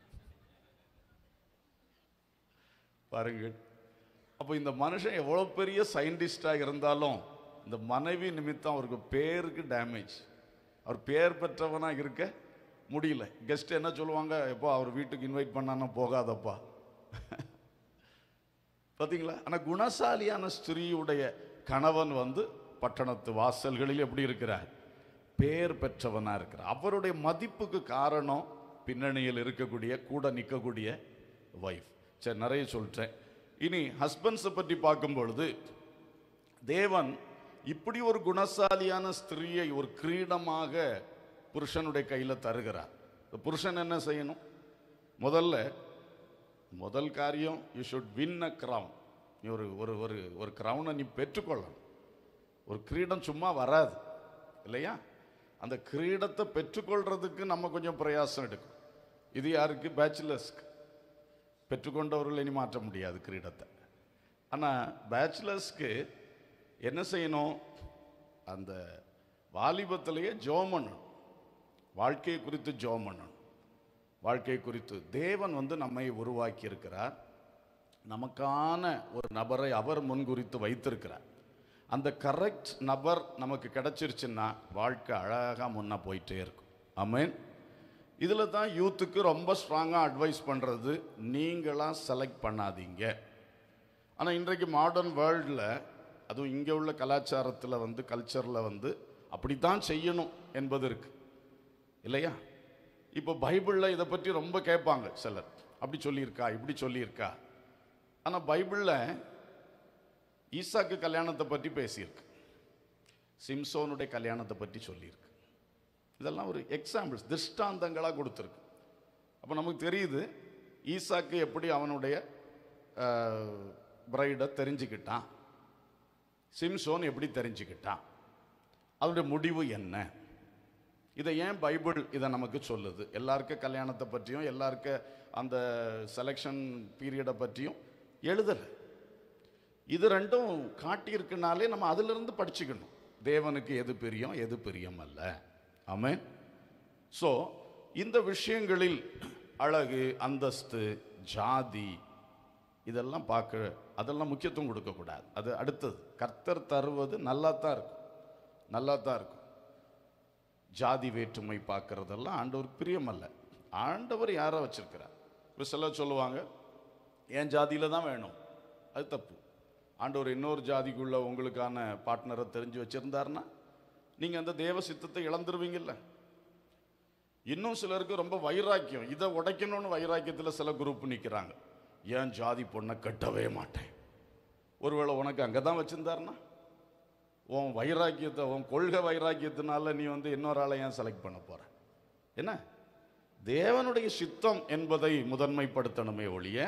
பாருங்கள் அப்போ இந்த மனுஷன் எவ்வளோ பெரிய சயின்டிஸ்டாக இருந்தாலும் இந்த மனைவி நிமித்தம் அவருக்கு பேருக்கு டேமேஜ் அவர் பேர் பெற்றவனாக இருக்க முடியல கெஸ்ட் என்ன சொல்லுவாங்க எப்போ அவர் வீட்டுக்கு இன்வைட் பண்ணானா போகாதப்பா பார்த்தீங்களா ஆனால் குணசாலியான ஸ்திரீயுடைய கணவன் வந்து பட்டணத்து வாசல்களில் எப்படி இருக்கிறார் பேர் பெற்றவனாக இருக்கிறார் அவருடைய மதிப்புக்கு காரணம் பின்னணியில் இருக்கக்கூடிய கூட நிற்கக்கூடிய ஒய்ஃப் சரி நிறைய சொல்லிட்டேன் இனி ஹஸ்பண்ட்ஸை பற்றி பார்க்கும் பொழுது தேவன் இப்படி ஒரு குணசாலியான ஸ்திரீயை ஒரு கிரீடமாக புருஷனுடைய கையில் தருகிறார் இந்த புருஷன் என்ன செய்யணும் முதல்ல முதல் காரியம் you should win a crown நீ ஒரு ஒரு ஒரு ஒரு க்ரௌனை நீ பெற்றுக்கொள்ளணும் ஒரு கிரீடம் சும்மா வராது இல்லையா அந்த கிரீடத்தை பெற்றுக்கொள்றதுக்கு நம்ம கொஞ்சம் பிரயாசம் எடுக்கும் இது யாருக்கு பேச்சுலர்ஸ்க்கு பெற்றுக்கொண்டவர்கள் இனி மாற்ற முடியாது கிரீடத்தை ஆனால் பேச்சுலர்ஸ்க்கு என்ன செய்யணும் அந்த வாலிபத்திலேயே ஜோம் பண்ணணும் வாழ்க்கையை குறித்து ஜோம் பண்ணணும் வாழ்க்கை குறித்து தேவன் வந்து நம்மை உருவாக்கி இருக்கிறார் நமக்கான ஒரு நபரை அவர் முன்குறித்து வைத்திருக்கிறார் அந்த கரெக்ட் நபர் நமக்கு கிடைச்சிருச்சுன்னா வாழ்க்கை அழகாக முன்ன போயிட்டே இருக்கும் ஆமென் இதில் தான் யூத்துக்கு ரொம்ப ஸ்ட்ராங்காக அட்வைஸ் பண்ணுறது நீங்களாம் செலக்ட் பண்ணாதீங்க ஆனால் இன்றைக்கு மாடர்ன் வேர்ல்டில் அதுவும் இங்கே உள்ள கலாச்சாரத்தில் வந்து கல்ச்சரில் வந்து அப்படித்தான் செய்யணும் என்பது இருக்கு இல்லையா இப்போ பைபிளில் இதை பற்றி ரொம்ப கேட்பாங்க சிலர் அப்படி சொல்லியிருக்கா இப்படி சொல்லியிருக்கா ஆனால் பைபிளில் ஈசாக்கு கல்யாணத்தை பற்றி பேசியிருக்கு சிம்சோனுடைய கல்யாணத்தை பற்றி சொல்லியிருக்கு இதெல்லாம் ஒரு எக்ஸாம்பிள்ஸ் திருஷ்டாந்தங்களாக கொடுத்துருக்கு அப்போ நமக்கு தெரியுது ஈசாக்கு எப்படி அவனுடைய பிரைடை தெரிஞ்சுக்கிட்டான் சிம்சோன் எப்படி தெரிஞ்சுக்கிட்டான் அதனுடைய முடிவு என்ன இதை ஏன் பைபிள் இதை நமக்கு சொல்லுது எல்லாருக்கும் கல்யாணத்தை பற்றியும் எல்லாருக்கும் அந்த செலெக்ஷன் பீரியடை பற்றியும் எழுதலை இது ரெண்டும் காட்டியிருக்குனாலே நம்ம அதிலிருந்து படிச்சுக்கணும் தேவனுக்கு எது பிரியம் எது பிரியம் அல்ல ஆமென் ஸோ இந்த விஷயங்களில் அழகு அந்தஸ்து ஜாதி இதெல்லாம் பார்க்க அதெல்லாம் முக்கியத்துவம் கொடுக்கக்கூடாது அது அடுத்தது கர்த்தர் தருவது நல்லா தான் இருக்கும் நல்லா தான் இருக்கும் ஜாதி வேற்றுமை பார்க்கறதெல்லாம் ஆண்டவர் பிரியமல்ல ஆண்டவர் யாரை வச்சிருக்கிறார் ஒரு சிலர் சொல்லுவாங்க என் ஜாதியில தான் வேணும் அது தப்பு ஆண்டவர் இன்னொரு ஜாதிக்குள்ள உங்களுக்கான பார்ட்னரை தெரிஞ்சு வச்சிருந்தாருன்னா நீங்கள் அந்த தேவ சித்தத்தை இழந்துருவீங்கல்ல இன்னும் சிலருக்கு ரொம்ப வைராக்கியம் இதை உடைக்கணும்னு வைராக்கியத்தில் சில குரூப் நிற்கிறாங்க ஏன் ஜாதி பொண்ணை கட்டவே மாட்டேன் ஒருவேளை உனக்கு அங்கே தான் வச்சிருந்தாருன்னா உன் வைராக்கியத்தை உன் கொள்கை வைராக்கியத்தினால நீ வந்து இன்னொரு ஆளை ஏன் செலக்ட் பண்ண போற என்ன தேவனுடைய சித்தம் என்பதை முதன்மைப்படுத்தணுமே ஒழிய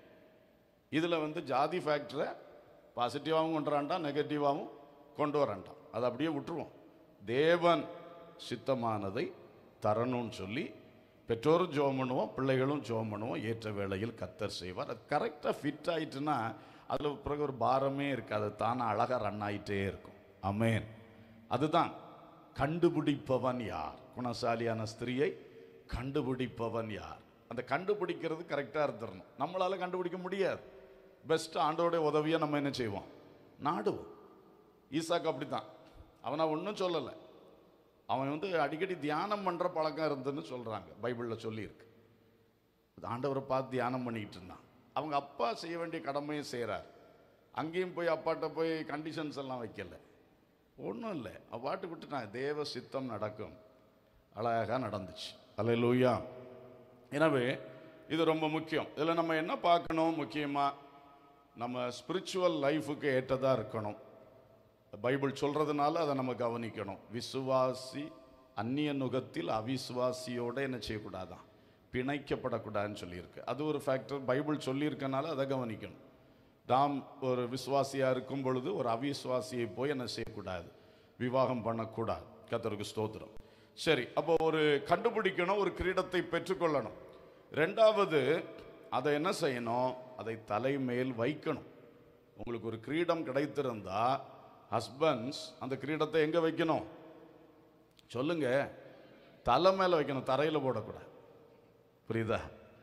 இதில் வந்து ஜாதி ஃபேக்டரை பாசிட்டிவாகவும் கொண்டு வராண்டாம் நெகட்டிவாகவும் கொண்டு வராண்டாம் அதை அப்படியே விட்டுருவோம் தேவன் சித்தமானதை தரணும்னு சொல்லி பெற்றோரும் ஜோம் பண்ணுவோம் பிள்ளைகளும் ஜோம் பண்ணுவோம் ஏற்ற வேளையில் கத்தர் செய்வார் அது கரெக்டாக ஃபிட் ஆயிட்டுன்னா அதில் பிறகு ஒரு பாரமே இருக்காது தானே அழகாக ரன் ஆயிட்டே இருக்கும் அமேன் அதுதான் கண்டுபிடிப்பவன் யார் குணசாலியான ஸ்திரியை கண்டுபிடிப்பவன் யார் அந்த கண்டுபிடிக்கிறது கரெக்டாக இருந்துடணும் நம்மளால கண்டுபிடிக்க முடியாது பெஸ்ட் ஆண்டோடைய உதவியை நம்ம என்ன செய்வோம் நாடுவோம் ஈசாக்கு அப்படித்தான் அவனை ஒன்றும் சொல்லலை அவன் வந்து அடிக்கடி தியானம் பண்ணுற பழக்கம் இருந்துன்னு சொல்கிறாங்க பைபிளில் சொல்லியிருக்கு ஆண்டவரை பார்த்து தியானம் பண்ணிக்கிட்டு இருந்தான் அவங்க அப்பா செய்ய வேண்டிய கடமையை செய்கிறார் அங்கேயும் போய் அப்பாட்ட போய் கண்டிஷன்ஸ் எல்லாம் வைக்கல ஒன்றும் இல்லை அவ்வாட்டு விட்டு நான் தேவ சித்தம் நடக்கும் அழகாக நடந்துச்சு அல்லேலூயா எனவே இது ரொம்ப முக்கியம் இதில் நம்ம என்ன பார்க்கணும் முக்கியமாக நம்ம ஸ்பிரிச்சுவல் லைஃபுக்கு ஏற்றதாக இருக்கணும் பைபிள் சொல்றதுனால அதை நம்ம கவனிக்கணும் விசுவாசி அந்நிய நுகத்தில் அவிசுவாசியோட என்ன செய்யக்கூடாதான் பிணைக்கப்படக்கூடாதுன்னு சொல்லியிருக்கு அது ஒரு ஃபேக்டர் பைபிள் சொல்லியிருக்கனால அதை கவனிக்கணும் நாம் ஒரு விசுவாசியா இருக்கும் பொழுது ஒரு அவிசுவாசியை போய் என்ன செய்யக்கூடாது விவாகம் பண்ணக்கூடாது கத்தருக்கு ஸ்தோத்திரம் சரி அப்போ ஒரு கண்டுபிடிக்கணும் ஒரு கிரீடத்தை பெற்றுக்கொள்ளணும் ரெண்டாவது அதை என்ன செய்யணும் அதை தலைமேல் வைக்கணும் உங்களுக்கு ஒரு கிரீடம் கிடைத்திருந்தா ஹஸ்பண்ட்ஸ் அந்த கிரீடத்தை எங்க வைக்கணும் சொல்லுங்க தலை மேல வைக்கணும் தரையில போடக்கூடாது புரியுதா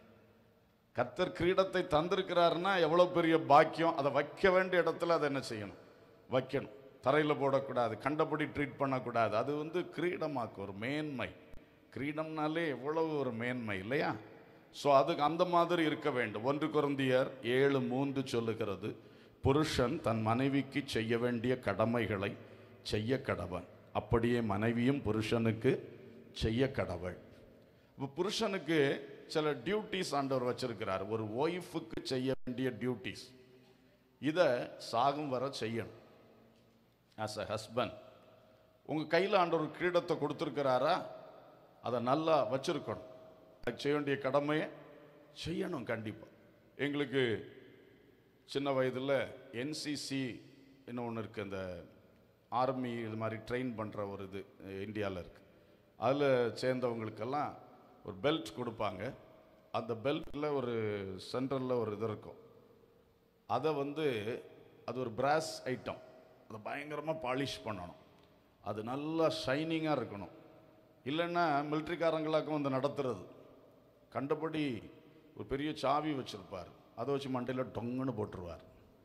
கர்த்தர் கிரீடத்தை தந்திருக்கிறாருன்னா எவ்வளவு பெரிய பாக்கியம் அதை வைக்க வேண்டிய இடத்துல அதை என்ன செய்யணும் வைக்கணும் தரையில போடக்கூடாது கண்டபடி ட்ரீட் பண்ணக்கூடாது அது வந்து கிரீடமாக்கும் ஒரு மேன்மை கிரீடம்னாலே எவ்வளவு ஒரு மேன்மை இல்லையா ஸோ அதுக்கு அந்த மாதிரி இருக்க வேண்டும் ஒன்று குருந்தியர் ஏழு மூன்று சொல்லுகிறது புருஷன் தன் மனைவிக்கு செய்ய வேண்டிய கடமைகளை செய்ய கடவன் அப்படியே மனைவியும் புருஷனுக்கு செய்ய கடவள் இப்போ புருஷனுக்கு சில டியூட்டிஸ் ஆண்டவர் வச்சிருக்கிறார் ஒரு ஒய்ஃபுக்கு செய்ய வேண்டிய டியூட்டிஸ் இதை சாகும் வர செய்யணும் ஆஸ் அ ஹஸ்பண்ட் உங்கள் கையில் ஆண்டவர் கிரீடத்தை கொடுத்துருக்கிறாரா அதை நல்லா வச்சிருக்கணும் அதுக்கு செய்ய வேண்டிய கடமையை செய்யணும் கண்டிப்பாக எங்களுக்கு சின்ன வயதில் என்சிசி என்ன ஒன்று இருக்குது அந்த ஆர்மி இது மாதிரி ட்ரெயின் பண்ணுற ஒரு இது இந்தியாவில் இருக்குது அதில் சேர்ந்தவங்களுக்கெல்லாம் ஒரு பெல்ட் கொடுப்பாங்க அந்த பெல்ட்டில் ஒரு சென்டரில் ஒரு இது இருக்கும் அதை வந்து அது ஒரு பிராஸ் ஐட்டம் அதை பயங்கரமாக பாலிஷ் பண்ணணும் அது நல்லா ஷைனிங்காக இருக்கணும் இல்லைன்னா மிலிட்ரிக்காரங்களாக்கும் வந்து நடத்துறது கண்டபடி ஒரு பெரிய சாவி வச்சிருப்பார் அதை வச்சு மண்டையில் டொங்குன்னு போட்டுருவார்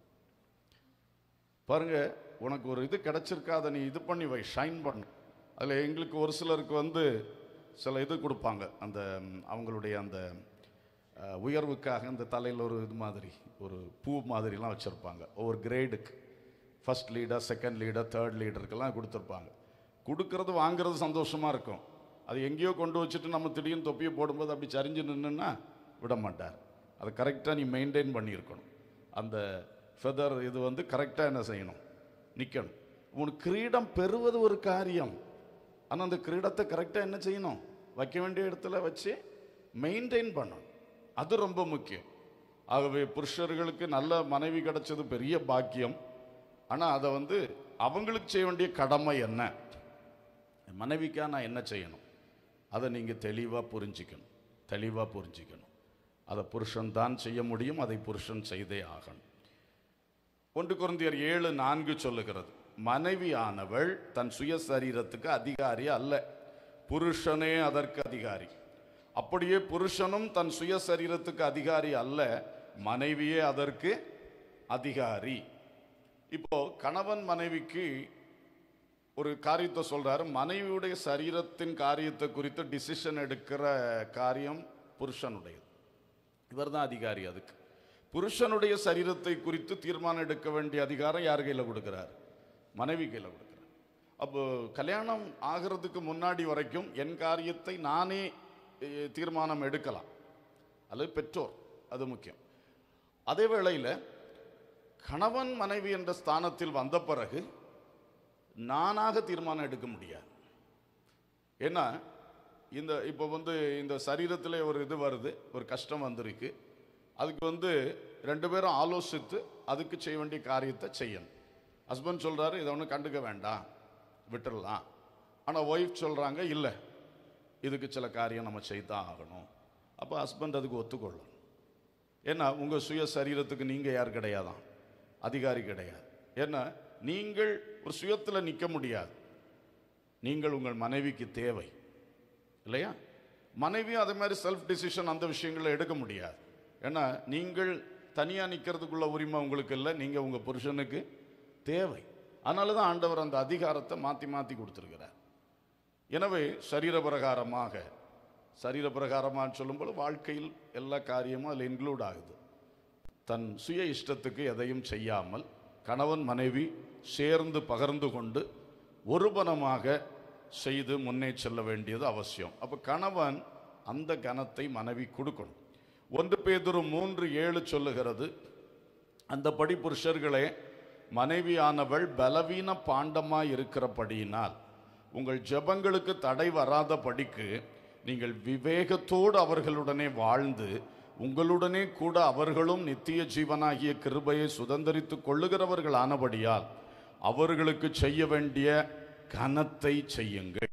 பாருங்க உனக்கு ஒரு இது கிடைச்சிருக்கா அதை நீ இது பண்ணி வை ஷைன் பண்ணு அதில் எங்களுக்கு ஒரு சிலருக்கு வந்து சில இது கொடுப்பாங்க அந்த ம், அவங்களுடைய அந்த அஹ், உயர்வுக்காக இந்த தலையில் ஒரு இது மாதிரி ஒரு பூ மாதிரிலாம் வச்சுருப்பாங்க ஒவ்வொரு கிரேடுக்கு first leader second leader third லீடருக்கெல்லாம் கொடுத்துருப்பாங்க கொடுக்கறது வாங்குறது சந்தோஷமாக இருக்கும் அது எங்கேயோ கொண்டு வச்சுட்டு நம்ம திடீர்னு தொப்பியை போடும்போது அப்படி சரிஞ்சு நின்றுன்னா விட மாட்டார் அதை கரெக்டாக நீ மெயின்டைன் பண்ணியிருக்கணும் அந்த ஃபெதர் இது வந்து கரெக்டாக என்ன செய்யணும் நிற்கணும் உனக்கு கிரீடம் பெறுவது ஒரு காரியம் ஆனால் அந்த கிரீடத்தை கரெக்டாக என்ன செய்யணும் வைக்க வேண்டிய இடத்துல வச்சு மெயின்டைன் பண்ணணும் அது ரொம்ப முக்கியம் ஆகவே புருஷர்களுக்கு நல்ல மனைவி கிடைச்சது பெரிய பாக்கியம் ஆனால் அதை வந்து அவங்களுக்கு செய்ய வேண்டிய கடமை என்ன மனைவிக்கா நான் என்ன செய்யணும் அதை நீங்கள் தெளிவாக புரிஞ்சிக்கணும் தெளிவாக புரிஞ்சிக்கணும் அதை புருஷன் தான் செய்ய முடியும் அதை புருஷன் செய்தே ஆகணும் ஒன்று குருந்தியர் ஏழு நான்கு சொல்லுகிறது மனைவியானவள் தன் சுய சரீரத்துக்கு அதிகாரி அல்ல புருஷனே அதற்கு அதிகாரி அப்படியே புருஷனும் தன் சுய சரீரத்துக்கு அதிகாரி அல்ல மனைவியே அதற்கு அதிகாரி இப்போ கணவன் மனைவிக்கு ஒரு காரியத்தை சொல்றாரு மனைவியுடைய சரீரத்தின் காரியத்தை குறித்து டிசிஷன் எடுக்கிற காரியம் புருஷனுடையது இவர் தான் அதிகாரி அதுக்கு புருஷனுடைய சரீரத்தை குறித்து தீர்மானம் எடுக்க வேண்டிய அதிகாரம் யார் கையில் கொடுக்கிறார் மனைவி கையில் கொடுக்கிறார் அப்போ கல்யாணம் ஆகிறதுக்கு முன்னாடி வரைக்கும் என் காரியத்தை நானே அஹ், தீர்மானம் எடுக்கலாம் அல்லது பெற்றோர் அது முக்கியம் அதே வேளையில் கணவன் மனைவி என்ற ஸ்தானத்தில் வந்த பிறகு நானாக தீர்மானம் எடுக்க முடியாது ஏன்னா இந்த இப்போ வந்து இந்த சரீரத்தில் ஒரு இது வருது ஒரு கஷ்டம் வந்திருக்கு அதுக்கு வந்து ரெண்டு பேரும் ஆலோசித்து அதுக்கு செய்ய வேண்டிய காரியத்தை செய்யணும் ஹஸ்பண்ட் சொல்றாரு இதை ஒன்றும் கண்டுக்க வேண்டாம் விட்டுறலாம் ஆனால் ஒய்ஃப் சொல்றாங்க இல்லை இதுக்கு சில காரியம் நம்ம செய்தான் ஆகணும் அப்போ ஹஸ்பண்ட் அதுக்கு ஒத்துக்கொள்ளணும் ஏன்னா உங்கள் சுய சரீரத்துக்கு நீங்கள் யார் கிடையாதான் அதிகாரி கிடையாது ஏன்னா நீங்கள் ஒரு சுயத்தில் நிற்க முடியாது நீங்கள் உங்கள் மனைவிக்கு தேவை இல்லையா மனைவியும் அதே மாதிரி செல்ஃப் டிசிஷன் அந்த விஷயங்களை எடுக்க முடியாது ஏன்னா நீங்கள் தனியாக நிற்கிறதுக்குள்ள உரிமை உங்களுக்கு இல்லை நீங்கள் உங்கள் புருஷனுக்கு தேவை அதனால தான் ஆண்டவர் அந்த அதிகாரத்தை மாற்றி மாற்றி கொடுத்துருக்கிறார் எனவே சரீர பிரகாரமாக சரீர பிரகாரமான்னு சொல்லும்போது வாழ்க்கையில் எல்லா காரியமும் அதில் இன்க்ளூட் ஆகுது தன் சுய இஷ்டத்துக்கு எதையும் செய்யாமல் கணவன் மனைவி சேர்ந்து பகிர்ந்து கொண்டு ஒருபனமாக செய்து முன்னே செல்ல வேண்டியது அவசியம் அப்போ கணவன் அந்த கனத்தை மனைவி கொடுக்கணும் ஒன்று பேதுரு மூன்று ஏழு சொல்லுகிறது அந்தபடி புருஷர்களே மனைவியானவள் பலவீன பாண்டமாய் இருக்கிறபடியினால் உங்கள் ஜெபங்களுக்கு தடை வராத படிக்கு நீங்கள் விவேகத்தோடு அவர்களுடனே வாழ்ந்து உங்களுடனே கூட அவர்களும் நித்திய ஜீவனாகிய கிருபையை சுதந்தரித்துக் கொள்ளுகிறவர்கள் ஆனபடியால் அவர்களுக்கு செய்ய வேண்டிய கனத்தை செய்யுங்கள்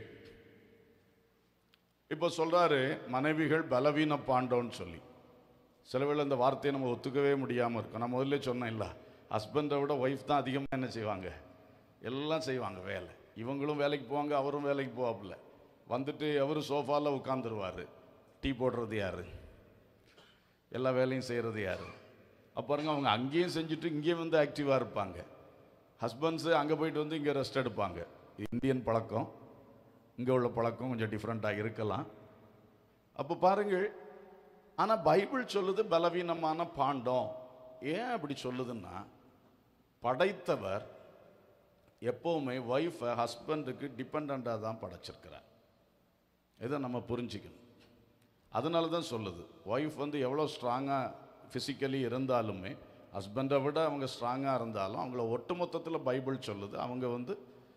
இப்போ சொல்றாரு மனைவிகள் பலவீன பாண்டோன்னு சொல்லி சில வேளை இந்த வார்த்தையை நம்ம ஒத்துக்கவே முடியாமல் இருக்கும் நான் முதல்ல சொன்னேன் இல்லை ஹஸ்பண்டை விட ஒய்ஃப் தான் அதிகமாக என்ன செய்வாங்க எல்லாம் செய்வாங்க வேலை இவங்களும் வேலைக்கு போவாங்க அவரும் வேலைக்கு போவாப்புல வந்துட்டு அவரும் சோஃபாவில் உட்காந்துருவார் டீ போடுறது யாரு எல்லா வேலையும் செய்கிறது யாரு அப்போ பாருங்க அவங்க அங்கேயும் செஞ்சுட்டு இங்கேயும் வந்து ஆக்டிவாக இருப்பாங்க ஹஸ்பண்ட்ஸு அங்கே போயிட்டு வந்து இங்கே ரெஸ்ட் எடுப்பாங்க இது இந்தியன் பழக்கம் இங்கே உள்ள பழக்கம் கொஞ்சம் டிஃப்ரெண்ட்டாக இருக்கலாம் அப்போ பாருங்கள் ஆனால் பைபிள் சொல்லுது பலவீனமான பாண்டம் ஏன் அப்படி சொல்லுதுன்னா படைத்தவர் எப்போவுமே ஒய்ஃபை ஹஸ்பண்டுக்கு டிபெண்ட்டாக தான் படைச்சிருக்கிறார் இதை நம்ம புரிஞ்சுக்கணும் அதனால தான் சொல்லுது ஒய்ஃப் வந்து எவ்வளோ ஸ்ட்ராங்காக ஃபிசிக்கலி இருந்தாலுமே ஹஸ்பண்டை விட அவங்க ஸ்ட்ராங்காக இருந்தாலும் அவங்கள ஒட்டுமொத்தத்தில் பைபிள் சொல்லுது அவங்க வந்து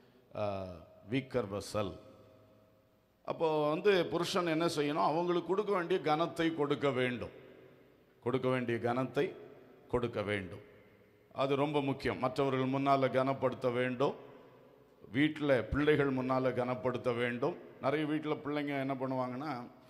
வீக்கர் வெசல் அப்போ வந்து புருஷன் என்ன செய்யணும் அவங்களுக்கு கொடுக்க வேண்டிய கனத்தை கொடுக்க வேண்டும் கொடுக்க வேண்டிய கனத்தை கொடுக்க வேண்டும் அது ரொம்ப முக்கியம் மற்றவர்கள் முன்னால் கனப்படுத்த வேண்டும் வீட்டில் பிள்ளைகள் முன்னால் கனப்படுத்த வேண்டும் நிறைய வீட்டில் பிள்ளைங்க என்ன பண்ணுவாங்கன்னா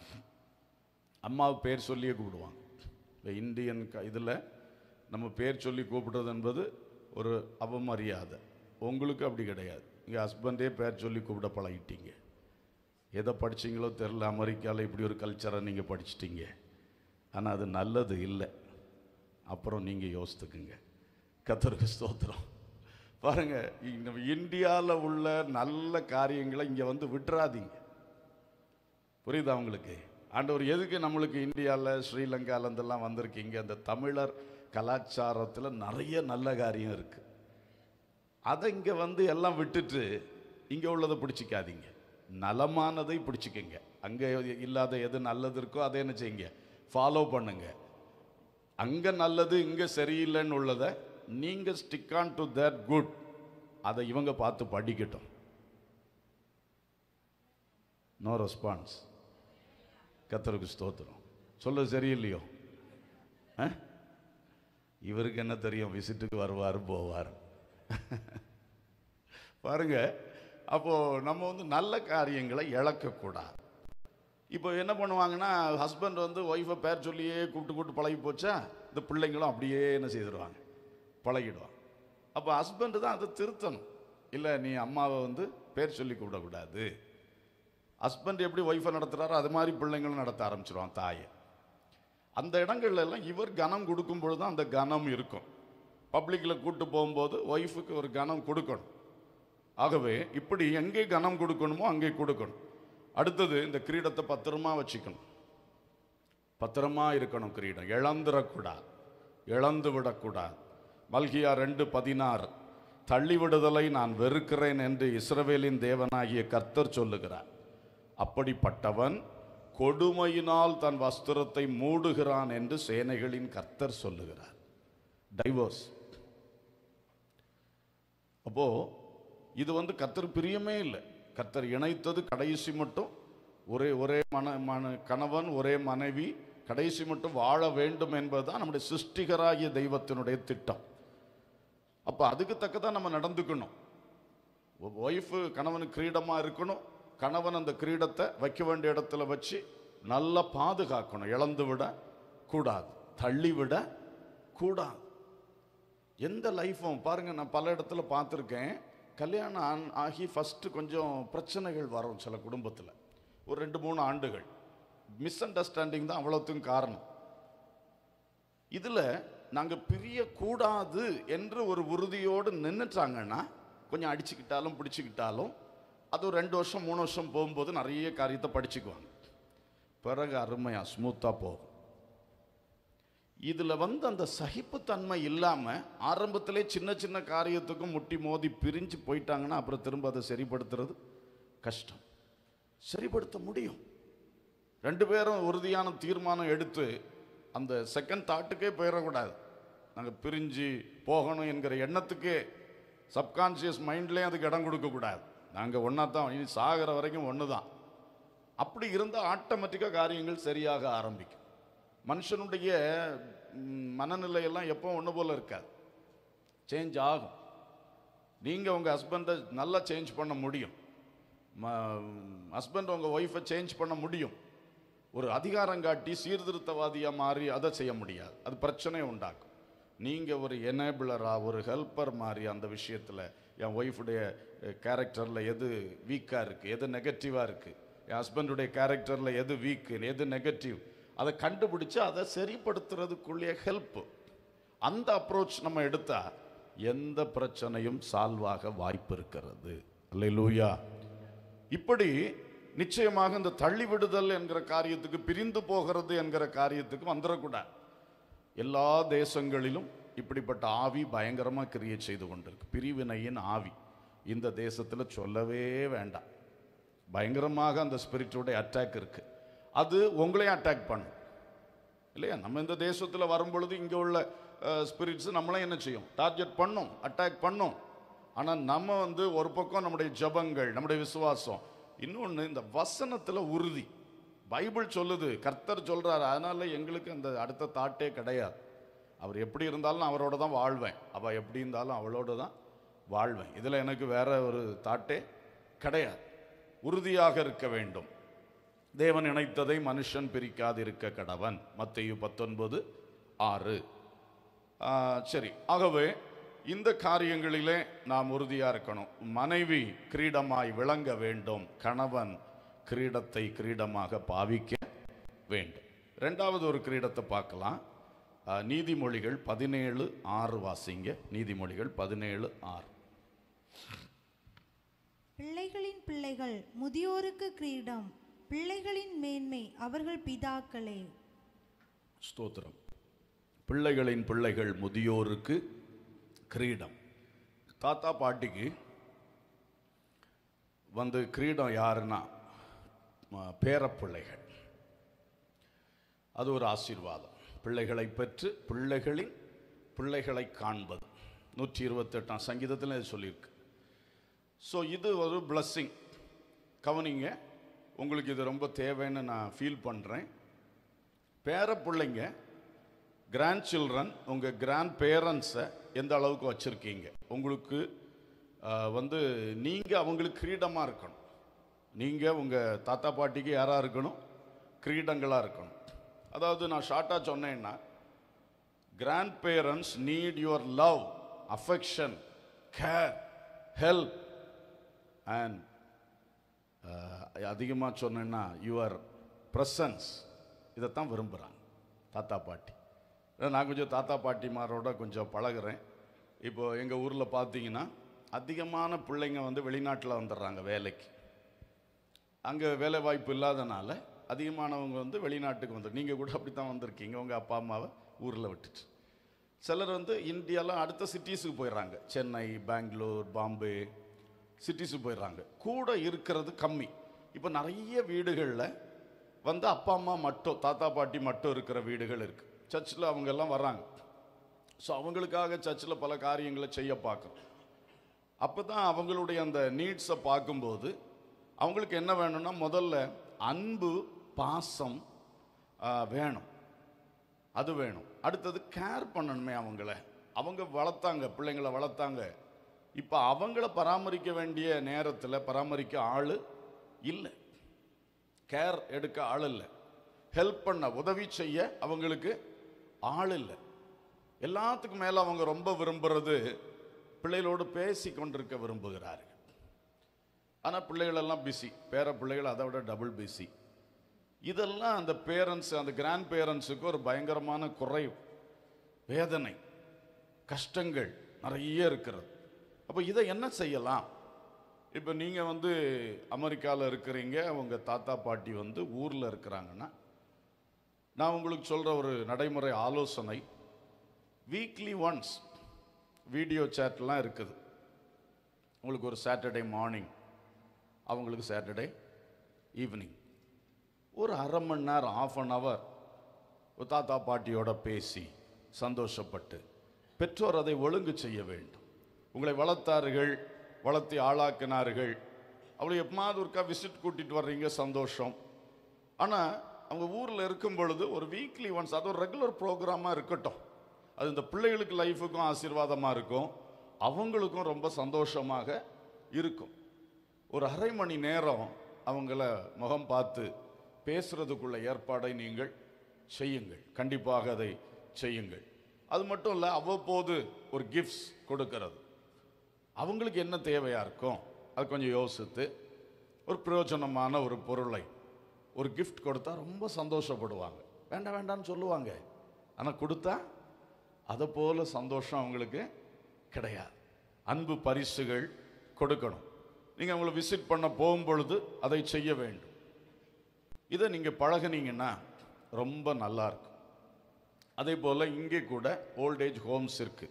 அம்மாவை பேர் சொல்லியே கூப்பிடுவாங்க இந்த இந்தியன் க இதில் நம்ம பேர் சொல்லி கூப்பிடுறது என்பது ஒரு அவமரியாதை உங்களுக்கு அப்படி கிடையாது இங்கே ஹஸ்பண்டே பேர் சொல்லி கூப்பிட பழகிட்டீங்க எதை படிச்சீங்களோ தெரில அமெரிக்காவில் இப்படி ஒரு கல்ச்சரை நீங்கள் படிச்சிட்டீங்க ஆனால் அது நல்லது இல்லை அப்புறம் நீங்கள் யோசித்துக்குங்க கத்தருக்கு ஸ்தோத்திரம் பாருங்க இந்த இந்தியாவில் உள்ள நல்ல காரியங்களை இங்கே வந்து விட்டுறாதீங்க புரியுதா உங்களுக்கு ஆண்டவர் எதுக்கு நம்மளுக்கு இந்தியாவில் ஸ்ரீலங்கால இருந்தெல்லாம் வந்திருக்கீங்க அந்த தமிழர் கலாச்சாரத்தில் நிறைய நல்ல காரியம் இருக்கு அதை இங்கே வந்து எல்லாம் விட்டுட்டு இங்கே உள்ளதை பிடிச்சிக்காதீங்க நலமானதை பிடிச்சிக்கங்க அங்கே இல்லாத எது நல்லது இருக்கோ அதை என்ன செய்யுங்க ஃபாலோ பண்ணுங்க அங்கே நல்லது இங்கே சரியில்லைன்னு உள்ளதை நீங்கள் stick on to that good அதை இவங்க பார்த்து படிக்கட்டும் நோ ரெஸ்பான்ஸ் கத்தருக்கு ஸ்தோத்திரம் சொல்ல சரியில்லையோ ஆ? இவருக்கு என்ன தெரியும் விசிட்டுக்கு வருவார் போவார் பாருங்க அப்போ நம்ம வந்து நல்ல காரியங்களை இழக்கக்கூடாது இப்போ என்ன பண்ணுவாங்கன்னா ஹஸ்பண்ட் வந்து ஒய்ஃபை பேர் சொல்லியே கூப்பிட்டு கூப்பிட்டு பழகி போச்சா இந்த பிள்ளைங்களும் அப்படியே என்ன செய்திருவாங்க பழகிடுவாங்க அப்போ ஹஸ்பண்டு தான் அதை திருத்தணும் இல்லை நீ அம்மாவை வந்து பேர் சொல்லி கூப்பிடக்கூடாது ஹஸ்பண்ட் எப்படி ஒய்ஃபை நடத்துகிறாரோ அது மாதிரி பிள்ளைங்களும் நடத்த ஆரம்பிச்சிருவான் தாயை அந்த இடங்கள்ல எல்லாம் இவர் கனம் கொடுக்கும் பொழுது தான் அந்த கனம் இருக்கும் பப்ளிக்கில் கூட்டு போகும்போது ஒய்ஃபுக்கு ஒரு கனம் கொடுக்கணும் ஆகவே இப்படி எங்கே கனம் கொடுக்கணுமோ அங்கே கொடுக்கணும் அடுத்தது இந்த கிரீடத்தை பத்திரமா வச்சுக்கணும் பத்திரமா இருக்கணும் கிரீடம் இழந்துடக்கூடாது இழந்து விடக்கூடாது மல்கியா ரெண்டு பதினாறு தள்ளிவிடுதலை நான் வெறுக்கிறேன் என்று இஸ்ரவேலின் தேவனாகிய கர்த்தர் சொல்லுகிறார் அப்படிப்பட்டவன் கொடுமையினால் தன் வஸ்திரத்தை மூடுகிறான் என்று சேனைகளின் கர்த்தர் சொல்லுகிறார் டைவோர்ஸ் அப்போ இது வந்து கர்த்தர் பிரியமே இல்லை கர்த்தர் இணைத்தது கடைசி மட்டும் ஒரே ஒரே மன மன கணவன் ஒரே மனைவி கடைசி மட்டும் வாழ வேண்டும் என்பதுதான் நம்முடைய சிருஷ்டிகராகிய தெய்வத்தினுடைய திட்டம் அப்போ அதுக்கு தக்கதான் நம்ம நடந்துக்கணும் ஒய்ஃபு கணவனுக்கு கிரீடமாக இருக்கணும் கணவன் அந்த கிரீடத்தை வைக்க வேண்டிய இடத்துல வச்சு நல்லா பாதுகாக்கணும் இழந்து விட கூடாது தள்ளி விட கூடாது எந்த லைஃப்பும் பாருங்க நான் பல இடத்துல பார்த்துருக்கேன் கல்யாணம் ஆன்- ஆகி ஃபஸ்ட்டு கொஞ்சம் பிரச்சனைகள் வரும் சில குடும்பத்தில் ஒரு ரெண்டு மூணு ஆண்டுகள் மிஸ் அண்டர்ஸ்டாண்டிங் தான் அவ்வளோத்துக்கும் காரணம் இதில் நாங்கள் பிரியக்கூடாது என்று ஒரு உறுதியோடு நின்றுட்டாங்கன்னா கொஞ்சம் அடிச்சுக்கிட்டாலும் பிடிச்சிக்கிட்டாலும் அது ஒரு ரெண்டு வருஷம் மூணு வருஷம் போகும்போது நிறைய காரியத்தை படிச்சுக்குவாங்க பிறகு அருமையாக ஸ்மூத்தாக போகும் இதில் வந்து அந்த சகிப்புத்தன்மை இல்லாமல் ஆரம்பத்திலே சின்ன சின்ன காரியத்துக்கும் முட்டி மோதி பிரிஞ்சு போயிட்டாங்கன்னா அப்புறம் திரும்ப அதை சரிப்படுத்துறது கஷ்டம் சரிப்படுத்த முடியும் ரெண்டு பேரும் உறுதியான தீர்மானம் எடுத்து அந்த செகண்ட் தாட்டுக்கே போயிடக்கூடாது நாங்கள் பிரிஞ்சு போகணும் என்கிற எண்ணத்துக்கே சப்கான்ஷியஸ் மைண்ட்லேயும் அதுக்கு இடம் கொடுக்கக்கூடாது நாங்கள் ஒன்றா தான் இனி சாகிற வரைக்கும் ஒன்று தான் அப்படி இருந்தால் ஆட்டோமேட்டிக்காக காரியங்கள் சரியாக ஆரம்பிக்கும் மனுஷனுடைய ம், மனநிலையெல்லாம் எப்போ ஒன்று போல இருக்காது சேஞ்ச் ஆகும் நீங்கள் உங்கள் ஹஸ்பண்டை நல்லா சேஞ்ச் பண்ண முடியும் ஹஸ்பண்ட் உங்கள் ஒய்ஃபை சேஞ்ச் பண்ண முடியும் ஒரு அதிகாரம் காட்டி சீர்திருத்தவாதியாக மாறி அதை செய்ய முடியாது அது பிரச்சனையை உண்டாக்கும் நீங்கள் ஒரு எனேபிளராக ஒரு ஹெல்ப்பர் மாதிரி அந்த விஷயத்தில் என் ஒய்ஃபுடைய கேரக்டரில் எது வீக்காக இருக்குது எது நெகட்டிவாக இருக்குது என் ஹஸ்பண்டுடைய கேரக்டரில் எது வீக்கு எது நெகட்டிவ் அதை கண்டுபிடிச்சு அதை சரிப்படுத்துறதுக்குள்ளே ஹெல்ப் அந்த அப்ரோச் நம்ம எடுத்தா எந்த பிரச்சனையும் சால்வாக வாய்ப்பு இருக்கிறது அல்லேலூயா இப்படி நிச்சயமாக இந்த தள்ளிவிடுதல் என்கிற காரியத்துக்கு பிரிந்து போகிறது என்கிற காரியத்துக்கு வந்துடக்கூடாது எல்லா தேசங்களிலும் இப்படிப்பட்ட ஆவி பயங்கரமாக கிரியேட் செய்து கொண்டிருக்கு பிரிவினையின் ஆவி இந்த தேசத்தில் சொல்லவே வேண்டாம் பயங்கரமாக அந்த ஸ்பிரிட்டோடைய அட்டாக் இருக்கு அது உங்களையும் அட்டாக் பண்ணும் இல்லையா நம்ம இந்த தேசத்தில் வரும்பொழுது இங்கே உள்ள ஸ்பிரிட்ஸ் நம்மளை என்ன செய்யும் டார்கெட் பண்ணும் அட்டாக் பண்ணும் ஆனால் நம்ம வந்து ஒரு பக்கம் நம்முடைய ஜபங்கள் நம்முடைய விசுவாசம் இன்னொன்று இந்த வசனத்தில் உறுதி பைபிள் சொல்லுது கர்த்தர் சொல்றாரு அதனால எங்களுக்கு அந்த அடுத்த தாட்டே கிடையாது அவர் எப்படி இருந்தாலும் நான் அவரோட தான் வாழ்வேன் அவள் எப்படி இருந்தாலும் அவளோட தான் வாழ்வேன் இதில் எனக்கு வேற ஒரு தாட்டே கிடையாது உறுதியாக இருக்க வேண்டும் தேவன் இணைத்ததை மனுஷன் பிரிக்காதிருக்க கடவன் மத்தேயு பத்தொன்பது ஆறு ஆ, சரி ஆகவே இந்த காரியங்களிலே நாம் உறுதியா இருக்கணும் மனைவி கிரீடமாய் விளங்க வேண்டும் கணவன் கிரீடத்தை கிரீடமாக பாவிக்க வேண்டும் ரெண்டாவது ஒரு கிரீடத்தை பார்க்கலாம் ஆ, நீதிமொழிகள் பதினேழு ஆறு வாசிங்க நீதிமொழிகள் பதினேழு ஆறு பிள்ளைகளின் பிள்ளைகள் முதியோருக்கு கிரீடம் பிள்ளைகளின் மேன்மை அவர்கள் பிதாக்களே ஸ்தோத்திரம் பிள்ளைகளின் பிள்ளைகள் முதியோருக்கு கிரீடம் தாத்தா பாட்டிக்கு வந்து கிரீடம் யாருன்னா ம, பேரப்பிள்ளைகள் அது ஒரு ஆசீர்வாதம் பிள்ளைகளை பெற்று பிள்ளைகளின் பிள்ளைகளை காண்பது நூற்றி இருபத்தெட்டாம் சங்கீதத்தில் இது சொல்லியிருக்கு ஸோ இது ஒரு blessing கவனிங்க உங்களுக்கு இது ரொம்ப தேவைன்னு நான் ஃபீல் பண்ணுறேன் பேர பிள்ளைங்க கிராண்ட் சில்ட்ரன் உங்கள் கிராண்ட் பேரண்ட்ஸை எந்த அளவுக்கு வச்சுருக்கீங்க உங்களுக்கு ஆஹ், வந்து நீங்கள் அவங்களுக்கு கிரீடமாக இருக்கணும் நீங்கள் உங்கள் தாத்தா பாட்டிக்கு யாராக இருக்கணும் கிரீடங்களாக இருக்கணும் அதாவது நான் ஷார்ட்டாக சொன்னேன்னா grandparents need your love affection care help and அதிகமாக சொன்னேன்னா யுவர் ப்ரெசன்ஸ் இதைத்தான் விரும்புகிறாங்க தாத்தா பாட்டி ஏன்னா நான் கொஞ்சம் தாத்தா பாட்டிமாரோட கொஞ்சம் பழகுறேன் இப்போ எங்கள் ஊரில் பார்த்தீங்கன்னா அதிகமான பிள்ளைங்க வந்து வெளிநாட்டில் வந்துடுறாங்க வேலைக்கு அங்கே வேலை வாய்ப்பு இல்லாதனால அதிகமானவங்க வந்து வெளிநாட்டுக்கு வந்து நீங்கள் கூட அப்படி தான் வந்திருக்கீங்க உங்கள் அப்பா அம்மாவை ஊரில் விட்டுட்டு சிலர் வந்து இந்தியாவில் அடுத்த சிட்டிஸுக்கு போயிடுறாங்க சென்னை பெங்களூர் பாம்பே சிட்டிஸுக்கு போயிடுறாங்க கூட இருக்கிறது கம்மி இப்போ நிறைய வீடுகளில் வந்து அப்பா அம்மா மட்டும் தாத்தா பாட்டி மட்டும் இருக்கிற வீடுகள் இருக்குது சர்ச்சில் அவங்க எல்லாம் வர்றாங்க ஸோ அவங்களுக்காக சர்ச்சில் பல காரியங்களை செய்ய பார்க்குறோம் அப்போ தான் அவங்களுடைய அந்த நீட்ஸை பார்க்கும்போது அவங்களுக்கு என்ன வேணும்னா முதல்ல அன்பு பாசம் ஆ, வேணும் அது வேணும் அடுத்தது கேர் பண்ணணுமே அவங்கள அவங்க வளர்த்தாங்க பிள்ளைங்களை வளர்த்தாங்க இப்போ அவங்கள பராமரிக்க வேண்டிய நேரத்தில் பராமரிக்க ஆள் இல்லை கேர் எடுக்க ஆள் இல்லை ஹெல்ப் பண்ண உதவி செய்ய அவங்களுக்கு ஆள் இல்லை எல்லாத்துக்கும் மேலே அவங்க ரொம்ப விரும்புறது பிள்ளைகளோடு பேசி கொண்டிருக்க விரும்புகிறார்கள் ஆனால் பிள்ளைகள் எல்லாம் பிஸி பேர பிள்ளைகள் அதை விட டபுள் பிஸி இதெல்லாம் அந்த பேரண்ட்ஸ் அந்த கிராண்ட் பேரண்ட்ஸுக்கு ஒரு பயங்கரமான குறை வேதனை கஷ்டங்கள் நிறைய இருக்கிறது அப்போ இதை என்ன செய்யலாம் இப்போ நீங்கள் வந்து அமெரிக்காவில் இருக்கிறீங்க உங்கள் தாத்தா பாட்டி வந்து ஊரில் இருக்கிறாங்கன்னா நான் உங்களுக்கு சொல்கிற ஒரு நடைமுறை ஆலோசனை வீக்லி ஒன்ஸ் வீடியோ சேட்லாம் இருக்குது உங்களுக்கு ஒரு சாட்டர்டே மார்னிங் அவங்களுக்கு சாட்டர்டே ஈவினிங் ஒரு அரை மணி நேரம் ஆஃப் அன் ஹவர் ஒரு தாத்தா பாட்டியோட பேசி சந்தோஷப்பட்டு பெற்றோர் அதை ஒழுங்கு செய்ய வேண்டும் உங்களை வளர்த்தார்கள் வளர்த்தி ஆளாக்கினார்கள் அவளை எப்பமாவது ஒருக்கா விசிட் கூட்டிட்டு வர்றீங்க சந்தோஷம் ஆனால் அவங்க ஊரில் இருக்கும் பொழுது ஒரு வீக்லி ஒன்ஸ் அது ஒரு ரெகுலர் ப்ரோக்ராமாக இருக்கட்டும் அது இந்த பிள்ளைகளுக்கு லைஃபுக்கும் ஆசீர்வாதமாக இருக்கும் அவங்களுக்கும் ரொம்ப சந்தோஷமாக இருக்கும் ஒரு அரை மணி நேரம் அவங்கள முகம் பார்த்து பேசுறதுக்குள்ள ஏற்பாடை நீங்கள் செய்யுங்கள் கண்டிப்பாக அதை செய்யுங்கள் அது மட்டும் இல்லை அவ்வப்போது ஒரு கிஃப்ட்ஸ் கொடுக்கிறது அவங்களுக்கு என்ன தேவையா இருக்கும் அது கொஞ்சம் யோசித்து ஒரு பிரயோஜனமான ஒரு பொருளை ஒரு gift கொடுத்தா ரொம்ப சந்தோஷப்படுவாங்க வேண்டாம் வேண்டாம்னு சொல்லுவாங்க ஆனால் கொடுத்தா அதை போல சந்தோஷம் அவங்களுக்கு கிடையாது அன்பு பரிசுகள் கொடுக்கணும் நீங்கள் அவங்கள விசிட் பண்ண போகும் பொழுது அதை செய்ய வேண்டும் இதை நீங்கள் பழகுனீங்கன்னா ரொம்ப நல்லா இருக்கும் அதே போல் இங்கே கூட ஓல்டேஜ் ஹோம்ஸ் இருக்கு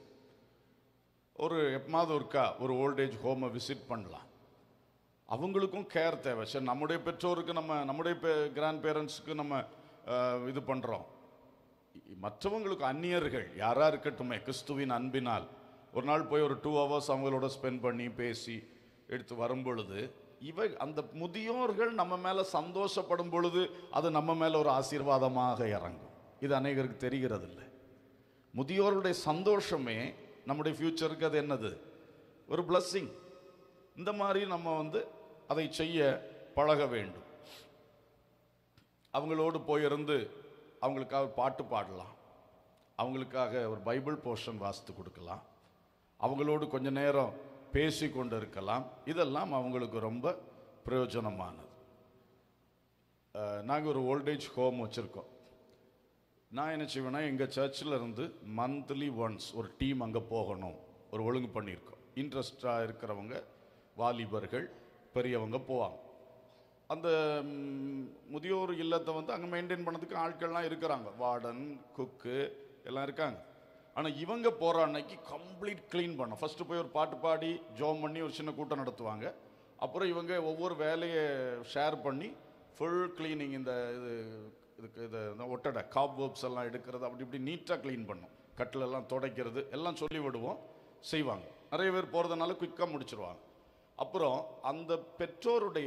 ஒரு எப்பமாவது ஒருக்கா ஒரு ஓல்டேஜ் ஹோமை விசிட் பண்ணலாம் அவங்களுக்கும் கேர் தேவை சரி நம்முடைய பெற்றோருக்கு நம்ம நம்முடைய கிராண்ட் பேரண்ட்ஸுக்கு நம்ம அஹ், இது பண்ணுறோம் மற்றவங்களுக்கு அந்நியர்கள் யாரா இருக்கட்டுமே கிறிஸ்துவின் அன்பினால் ஒரு நாள் போய் ஒரு டூ ஹவர்ஸ் அவங்களோட ஸ்பெண்ட் பண்ணி பேசி எடுத்து வரும் பொழுது இவை அந்த முதியோர்கள் நம்ம மேல சந்தோஷப்படும் பொழுது அது நம்ம மேல ஒரு ஆசீர்வாதமாக இறங்கும் இது அநேகருக்கு தெரிகிறது இல்லை முதியோருடைய சந்தோஷமே நம்முடைய ஃபியூச்சருக்கு அது என்னது ஒரு blessing இந்த மாதிரி நம்ம வந்து அதை செய்ய பழக வேண்டும் அவங்களோடு போயிருந்து அவங்களுக்காக பாட்டு பாடலாம் அவங்களுக்காக ஒரு பைபிள் போர்ஷன் வாசித்து கொடுக்கலாம் அவங்களோடு கொஞ்ச நேரம் பேசி கொண்டு இருக்கலாம் இதெல்லாம் அவங்களுக்கு ரொம்ப பிரயோஜனமானது நாங்கள் ஒரு ஓல்டேஜ் ஹோம் வச்சுருக்கோம் நான் என்ன செய்வேன்னா எங்கள் சர்ச்சில் இருந்து மந்த்லி ஒன்ஸ் ஒரு டீம் அங்கே போகணும் ஒரு ஒழுங்கு பண்ணியிருக்கோம் இன்ட்ரெஸ்டாக இருக்கிறவங்க வாலிபர்கள் பெரியவங்க போவாங்க அந்த ம், முதியோர் இல்லத்தை வந்து அங்கே மெயின்டைன் பண்ணதுக்கு ஆட்கள்லாம் இருக்கிறாங்க வார்டன் குக்கு எல்லாம் இருக்காங்க ஆனால் இவங்க போகிற அன்னைக்கு கம்ப்ளீட் க்ளீன் பண்ணோம் ஃபஸ்ட்டு போய் ஒரு பாட்டு பாடி ஜோம் பண்ணி ஒரு சின்ன கூட்டம் நடத்துவாங்க அப்புறம் இவங்க ஒவ்வொரு வேலையை ஷேர் பண்ணி ஃபுல் க்ளீனிங் இந்த இது இதுக்கு இது இந்த ஒட்டடை காப் வேர்ப்ஸ் எல்லாம் எடுக்கிறது அப்படி இப்படி நீட்டாக க்ளீன் பண்ணும் கட்டில் எல்லாம் துடைக்கிறது எல்லாம் சொல்லி விடுவோம் செய்வாங்க நிறைய பேர் போகிறதுனால குயிக்காக முடிச்சிருவாங்க அப்புறம் அந்த பெற்றோருடைய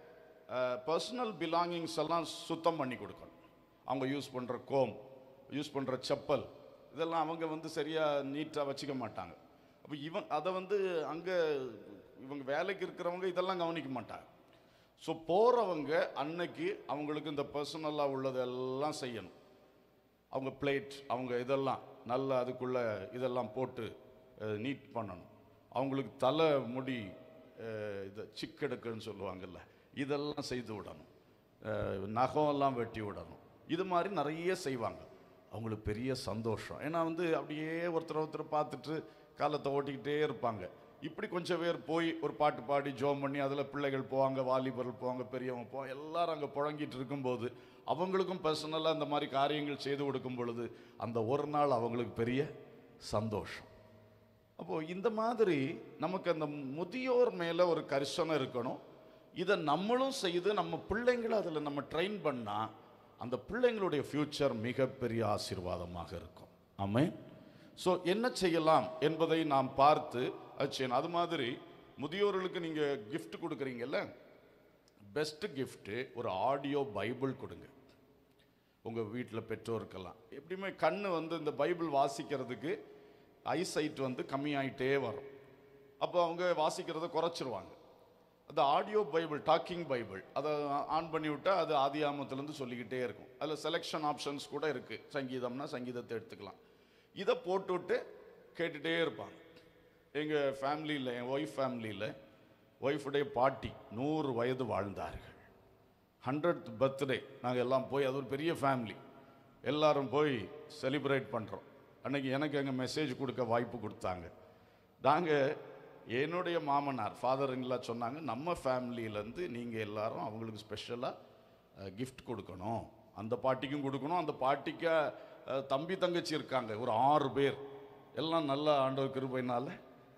பர்சனல் பிலாங்கிங்ஸ் எல்லாம் சுத்தம் பண்ணி கொடுக்கணும் அவங்க யூஸ் பண்ணுற கோம் யூஸ் பண்ணுற செப்பல் இதெல்லாம் அவங்க வந்து சரியாக நீட்டாக வச்சுக்க மாட்டாங்க அப்போ இவன் அதை வந்து அங்கே இவங்க வேலைக்கு இருக்கிறவங்க இதெல்லாம் கவனிக்க மாட்டாங்க ஸோ போகிறவங்க அன்னைக்கு அவங்களுக்கு இந்த பர்சனலாக உள்ளதெல்லாம் செய்யணும் அவங்க பிளேட் அவங்க இதெல்லாம் நல்ல அதுக்குள்ள இதெல்லாம் போட்டு நீட் பண்ணணும் அவங்களுக்கு தலை முடி அஹ், இது சிக்கெடுக்குன்னு சொல்லுவாங்கல்ல இதெல்லாம் செய்து விடணும் அஹ், நகம் எல்லாம் வெட்டி விடணும் இது மாதிரி நிறைய செய்வாங்க அவங்களுக்கு பெரிய சந்தோஷம் ஏன்னா வந்து அப்படியே ஒருத்தர் ஒருத்தர் பார்த்துட்டு காலத்தை ஓட்டிக்கிட்டே இருப்பாங்க இப்படி கொஞ்சம் பேர் போய் ஒரு பாட்டு பாடி ஜோம் பண்ணி அதில் பிள்ளைகள் போவாங்க வாலிபர்கள் போவாங்க பெரியவங்க போவாங்க எல்லாரும் அங்கே புழங்கிட்டு இருக்கும்போது அவங்களுக்கும் பர்சனலாக இந்த மாதிரி காரியங்கள் செய்து கொடுக்கும் பொழுது அந்த ஒரு நாள் அவங்களுக்கு பெரிய சந்தோஷம் அப்போது இந்த மாதிரி நமக்கு அந்த முதியோர் மேலே ஒரு கரிசனம் இருக்கணும் இதை நம்மளும் செய்து நம்ம பிள்ளைங்களை அதில் நம்ம ட்ரெயின் பண்ணால் அந்த பிள்ளைங்களுடைய ஃப்யூச்சர் மிகப்பெரிய ஆசீர்வாதமாக இருக்கும் ஆமென் ஸோ என்ன செய்யலாம் என்பதை நாம் பார்த்து அது செய்யணும் அது மாதிரி முதியோர்களுக்கு நீங்கள் gift கொடுக்குறீங்கல்ல பெஸ்ட் gift ஒரு ஆடியோ பைபிள் கொடுங்க உங்கள் வீட்டில் பெற்றோருக்கெல்லாம் எப்படியுமே கண்ணு வந்து இந்த பைபிள் வாசிக்கிறதுக்கு ஐசைட் வந்து கம்மியாயிட்டே வரும் அப்போ அவங்க வாசிக்கிறத குறைச்சிருவாங்க அந்த ஆடியோ பைபிள் டாக்கிங் பைபிள் அதை ஆன் பண்ணி விட்டா அது ஆதி ஆமத்துலேருந்து சொல்லிக்கிட்டே இருக்கும் அதில் செலெக்ஷன் ஆப்ஷன்ஸ் கூட இருக்குது சங்கீதம்னா சங்கீதத்தை எடுத்துக்கலாம் இதை போட்டுவிட்டு கேட்டுகிட்டே இருப்பாங்க எங்கள் ஃபேமிலியில் என் ஒய்ஃப் ஃபேமிலியில் ஒய்ஃபுடைய பாட்டி நூறு வயது வாழ்ந்தார்கள் ஹண்ட்ரட் பர்த்டே நாங்கள் எல்லாம் போய் அது ஒரு பெரிய ஃபேமிலி எல்லாரும் போய் செலிப்ரேட் பண்ணுறோம் அன்னைக்கு எனக்கு அங்கே மெசேஜ் கொடுக்க வாய்ப்பு கொடுத்தாங்க நாங்கள் என்னுடைய மாமனார் ஃபாதருங்களா சொன்னாங்க நம்ம ஃபேமிலியிலேருந்து நீங்கள் எல்லாரும் அவங்களுக்கு ஸ்பெஷலாக gift கொடுக்கணும் அந்த பாட்டிக்கும் கொடுக்கணும் அந்த பாட்டிக்கு அஹ், தம்பி தங்கச்சி இருக்காங்க ஒரு ஆறு பேர் எல்லாம் நல்ல ஆண்டவர் கிருபையினால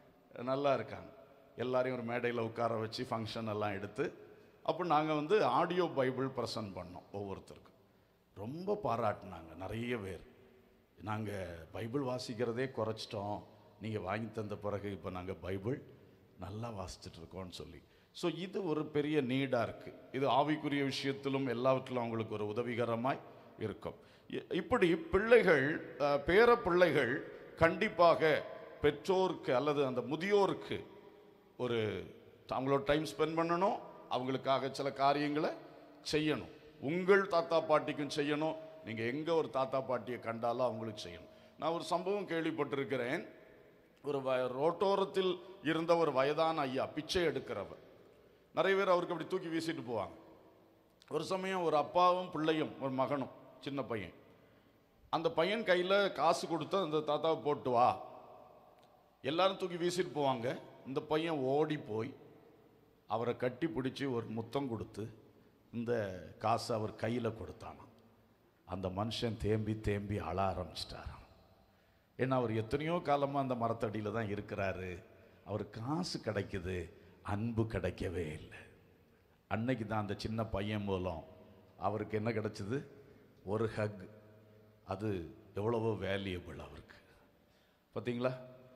நல்லா இருக்காங்க எல்லாரையும் ஒரு மேடையில் உட்கார வச்சு ஃபங்க்ஷன் எல்லாம் எடுத்து அப்போ நாங்கள் வந்து ஆடியோ பைபிள் ப்ரெசன்ட் பண்ணோம் ஒவ்வொருத்தருக்கும் ரொம்ப பாராட்டினாங்க நிறைய பேர் நாங்கள் பைபிள் வாசிக்கிறதே குறைச்சிட்டோம் நீங்கள் வாங்கி தந்த பிறகு இப்போ நாங்கள் பைபிள் நல்லா வாசிச்சுட்டு இருக்கோம்னு சொல்லி ஸோ இது ஒரு பெரிய நீடாக இருக்குது இது ஆவிக்குரிய விஷயத்திலும் எல்லாவற்றிலும் அவங்களுக்கு ஒரு உதவிகரமாய் இருக்கும் இ- இப்படி பிள்ளைகள் அஹ், பேர பிள்ளைகள் கண்டிப்பாக பெற்றோருக்கு அல்லது அந்த முதியோருக்கு ஒரு அவங்களோட டைம் ஸ்பெண்ட் பண்ணணும் அவங்களுக்காக சில காரியங்களை செய்யணும் உங்கள் தாத்தா பாட்டிக்கும் செய்யணும் நீங்கள் எங்கே ஒரு தாத்தா பாட்டியை கண்டாலும் அவங்களுக்கு செய்யணும் நான் ஒரு சம்பவம் கேள்விப்பட்டிருக்கிறேன் ஒரு வ ரோட்டோரத்தில் இருந்த ஒரு வயதான ஐயா பிச்சை எடுக்கிறவர் நிறைய பேர் அவருக்கு அப்படி தூக்கி வீசிட்டு போவாங்க ஒரு சமயம் ஒரு அப்பாவும் பிள்ளையும் ஒரு மகனும் சின்ன பையன் அந்த பையன் கையில் காசு கொடுத்து அந்த தாத்தாவை போட்டு வா எல்லாரும் தூக்கி வீசிட்டு போவாங்க இந்த பையன் ஓடி போய் அவரை கட்டி பிடிச்சி ஒரு முத்தம் கொடுத்து இந்த காசை அவர் கையில் கொடுத்தானாம் அந்த மனுஷன் தேம்பி தேம்பி அழ ஆரம்பிச்சிட்டாராம் ஏன்னா அவர் எத்தனையோ காலமாக அந்த மரத்தடியில் தான் இருக்கிறாரு அவர் காசு கிடைக்குது அன்பு கிடைக்கவே இல்லை அன்னைக்கு தான் அந்த சின்ன பையன் மூலம் அவருக்கு என்ன கிடைச்சது ஒரு ஹக் அது எவ்வளவோ வேல்யூபிள் அவருக்கு பார்த்தீங்களா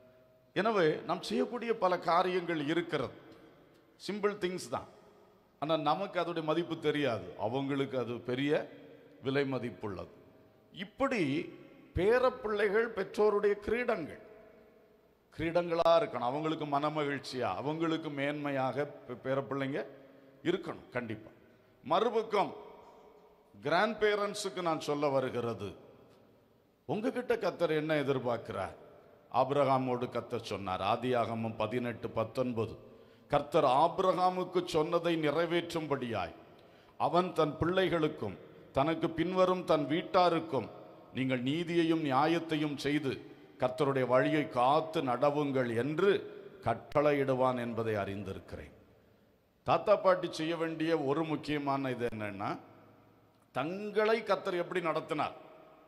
எனவே நாம் செய்யக்கூடிய பல காரியங்கள் இருக்கிறது சிம்பிள் திங்ஸ் தான் ஆனால் நமக்கு அதோடைய மதிப்பு தெரியாது அவங்களுக்கு அது பெரிய விலை மதிப்புள்ளது இப்படி பேரப்பிள்ளைகள் பெற்றோருடைய கிரீடங்கள் கிரீடங்களா இருக்கணும் அவங்களுக்கு மனமகிழ்ச்சியா அவங்களுக்கு மேன்மையாக பெ- பேரப்பிள்ளைங்க இருக்கணும் கண்டிப்பா மறுபக்கம் கிராண்ட் பேரண்ட்ஸுக்கு நான் சொல்ல வருகிறது உங்ககிட்ட கத்தர் என்ன எதிர்பார்க்கிறார் ஆபிரகாமோடு கத்தர் சொன்னார் ஆதியாகமம் பதினெட்டு பத்தொன்பது கர்த்தர் ஆபிரகாமுக்கு சொன்னதை நிறைவேற்றும்படியாய் அவன் தன் பிள்ளைகளுக்கும் தனக்கு பின்வரும் தன் வீட்டாருக்கும் நீங்கள் நீதியையும் நியாயத்தையும் செய்து கர்த்தருடைய வழியை காத்து நடவுங்கள் என்று கட்டளையிடுவான் என்பதை அறிந்திருக்கிறேன் தாத்தா பாட்டி செய்ய வேண்டிய ஒரு முக்கியமான இது என்னன்னா தங்களை கர்த்தர் எப்படி நடத்தினார்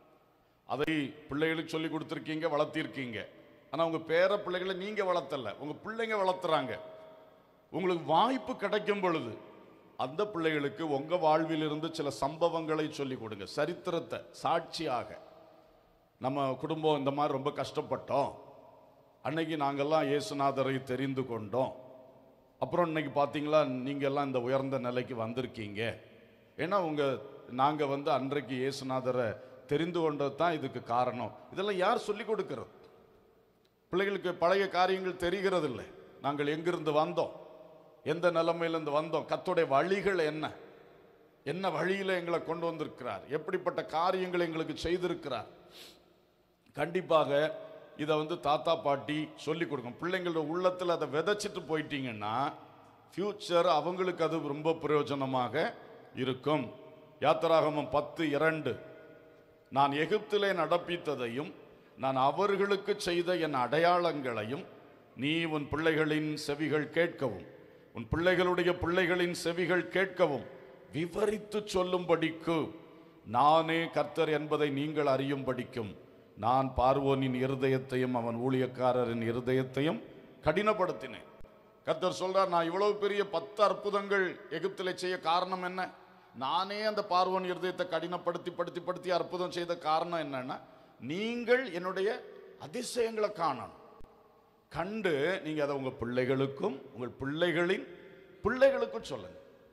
அதை பிள்ளைகளுக்கு சொல்லி கொடுத்துருக்கீங்க வளர்த்திருக்கீங்க ஆனா உங்க பேர பிள்ளைகளை நீங்க வளர்த்தல உங்க பிள்ளைங்க வளர்த்துறாங்க உங்களுக்கு வாய்ப்பு கிடைக்கும் பொழுது அந்த பிள்ளைகளுக்கு உங்க வாழ்விலிருந்து சில சம்பவங்களை சொல்லி கொடுங்க சரித்திரத்தை சாட்சியாக நம்ம குடும்பம் இந்த மாதிரி ரொம்ப கஷ்டப்பட்டோம் அன்னைக்கு நாங்கெல்லாம் இயேசுநாதரை தெரிந்து கொண்டோம் அப்புறம் இன்னைக்கு பார்த்தீங்களா நீங்க எல்லாம் இந்த உயர்ந்த நிலைக்கு வந்திருக்கீங்க ஏன்னா உங்க நாங்க வந்து அன்றைக்கு இயேசுநாதரை தெரிந்து கொண்டது தான் இதுக்கு காரணம் இதெல்லாம் யார் சொல்லி கொடுக்கிறது பிள்ளைகளுக்கு பழைய காரியங்கள் தெரிகிறது இல்லை நாங்கள் எங்கிருந்து வந்தோம் எந்த நிலைமையிலிருந்து வந்தோம் கத்தோடைய வழிகள் என்ன என்ன வழியில எங்களை கொண்டு வந்திருக்கிறார் எப்படிப்பட்ட காரியங்களை எங்களுக்கு செய்திருக்கிறார் கண்டிப்பாக இதை வந்து தாத்தா பாட்டி சொல்லி கொடுக்கும் பிள்ளைங்களோட உள்ளத்தில் அதை விதைச்சிட்டு போயிட்டீங்கன்னா ஃப்யூச்சர் அவங்களுக்கு அது ரொம்ப பிரயோஜனமாக இருக்கும் யாத்திராகமம் பத்து இரண்டு நான் எகிப்திலே நடப்பித்ததையும் நான் அவர்களுக்கு செய்த என் அடையாளங்களையும் நீ உன் பிள்ளைகளின் செவிகள் கேட்கவும் உன் பிள்ளைகளுடைய பிள்ளைகளின் செவிகள் கேட்கவும் விவரித்து சொல்லும்படிக்கு நானே கர்த்தர் என்பதை நீங்கள் அறியும்படிக்கும் நான் பார்வோனின் இருதயத்தையும் அவன் ஊழியக்காரரின் இருதயத்தையும் கடினப்படுத்தினேன் கர்த்தர் சொல்றார் நான் இவ்வளவு பெரிய பத்து அற்புதங்கள் எகிப்திலே செய்ய காரணம் என்ன நானே அந்த பார்வோன் இருதயத்தை கடினப்படுத்தி படுத்தி படுத்தி அற்புதம் செய்த காரணம் என்னன்னா நீங்கள் என்னுடைய அதிசயங்களை காணணும் கண்டு நீங்க அதை உங்க பிள்ளைகளுக்கும் உங்கள் பிள்ளைகளின் பிள்ளைகளுக்கும் சொல்லுங்க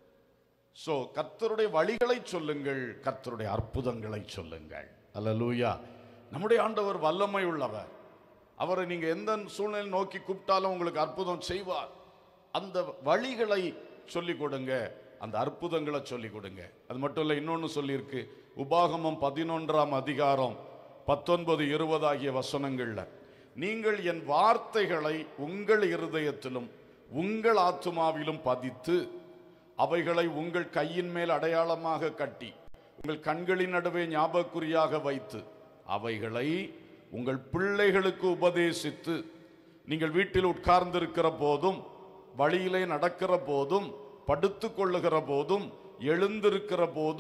சோ கர்த்தருடைய வழிகளை சொல்லுங்கள் கர்த்தருடைய அற்புதங்களை சொல்லுங்கள் அல்லேலூயா நம்முடைய ஆண்டவர் வல்லமை உள்ளவர் அவரை நீங்க எந்த சூழ்நிலை நோக்கி கூப்பிட்டாலும் உங்களுக்கு அற்புதம் செய்வார் அந்த வழிகளை சொல்லிக் கொடுங்க அந்த அற்புதங்களை சொல்லிக் கொடுங்க அது மட்டும் இல்லை இன்னொன்று சொல்லியிருக்கு உபாகமம் பதினொன்றாம் அதிகாரம் பத்தொன்பது இருபது ஆகிய வசனங்கள்ல நீங்கள் என் வார்த்தைகளை உங்கள் இருதயத்திலும் உங்கள் ஆத்துமாவிலும் பதித்து அவைகளை உங்கள் கையின் மேல் அடையாளமாக கட்டி உங்கள் கண்களின் நடுவே ஞாபகக்குறியாக வைத்து அவைகளை உங்கள் பிள்ளைகளுக்கு உபதேசித்து நீங்கள் வீட்டில் உட்கார்ந்திருக்கிற போதும் வழியிலே நடக்கிற போதும் படுத்து கொள்ளுகிற போதும் எழுந்திருக்கிற போதும்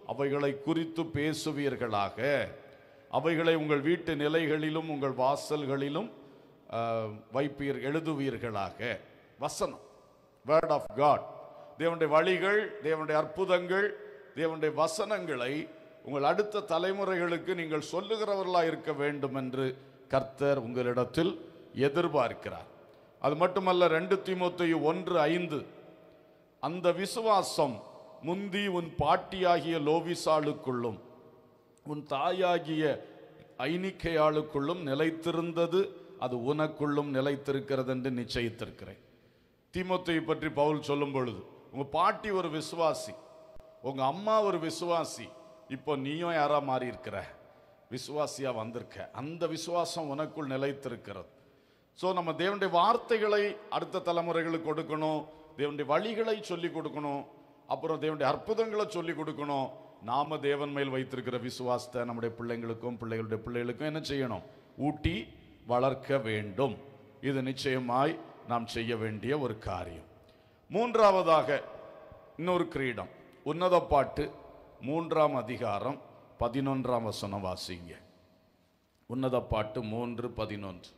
அவைகளை குறித்து பேசுவீர்களாக அவைகளை உங்கள் வீட்டு நிலைகளிலும் உங்கள் வாசல்களிலும் ஆஹ், வைப்பீர் எழுதுவீர்களாக வசனம் வேர்ட் ஆஃப் காட் தேவனுடைய வழிகள் தேவனுடைய அற்புதங்கள் தேவனுடைய வசனங்களை உங்கள் அடுத்த தலைமுறைகளுக்கு நீங்கள் சொல்லுகிறவர்களாக இருக்க வேண்டும் என்று கர்த்தர் உங்களிடத்தில் எதிர்பார்க்கிறார் அது மட்டுமல்ல ரெண்டு தீமோத்தேயு ஒன்று ஐந்து அந்த விசுவாசம் முந்தி உன் பாட்டியாகிய லோவிசாளுக்குள்ளும் உன் தாயாகிய ஐனிக்கையாளுக்குள்ளும் நிலைத்திருந்தது அது உனக்குள்ளும் நிலைத்திருக்கிறது என்று நிச்சயித்திருக்கிறேன் தீமோத்தேயு பற்றி பவுல் சொல்லும் பொழுது உங்க பாட்டி ஒரு விசுவாசி உங்க அம்மா ஒரு விசுவாசி இப்போ நீயும் யாரா மாறி இருக்கிற விசுவாசியா வந்திருக்க அந்த விசுவாசம் உனக்குள் நிலைத்திருக்கிறது ஸோ நம்ம தேவனுடைய வார்த்தைகளை அடுத்த தலைமுறைகளுக்கு கொடுக்கணும் தேவனுடைய வழிகளை சொல்லி கொடுக்கணும் அப்புறம் தேவனுடைய அற்புதங்களை சொல்லி கொடுக்கணும் நாம தேவன் மேல் வைத்திருக்கிற விசுவாசத்தை நம்முடைய பிள்ளைங்களுக்கும் பிள்ளைகளுடைய பிள்ளைகளுக்கும் என்ன செய்யணும் ஊட்டி வளர்க்க வேண்டும் இது நிச்சயமாய் நாம் செய்ய வேண்டிய ஒரு காரியம் மூன்றாவதாக இன்னொரு கிரீடம் உன்னத பாட்டு மூன்றாம் அதிகாரம் பதினொன்றாம் வசனம் வாசிங்க உன்னத பாட்டு மூன்று பதினொன்று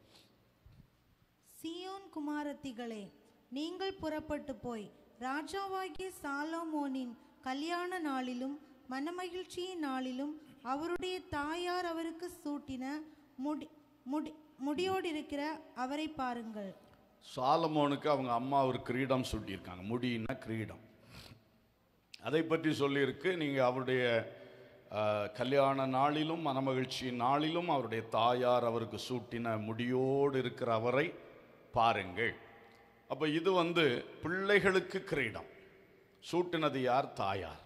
சீயோன் குமாரத்திகளே நீங்கள் புறப்பட்டு போய் ராஜாவாகிய சாலோமோனின் கல்யாண நாளிலும் மனமகிழ்ச்சியின் நாளிலும் அவருடைய தாயார் அவருக்கு சூட்டின முடி முடி முடியோடிருக்கிற அவரை பாருங்கள் சாலமோனுக்கு அவங்க அம்மா ஒரு கிரீடம் சூட்டியிருக்காங்க முடின்னா கிரீடம் அதை பற்றி சொல்லியிருக்கு நீங்கள் அவருடைய அஹ், கல்யாண நாளிலும் மனமகிழ்ச்சியின் நாளிலும் அவருடைய தாயார் அவருக்கு சூட்டின முடியோடு இருக்கிற அவரை பாருங்கள் அப்போ இது வந்து பிள்ளைகளுக்கு கிரீடம் சூட்டினது யார் தாயார்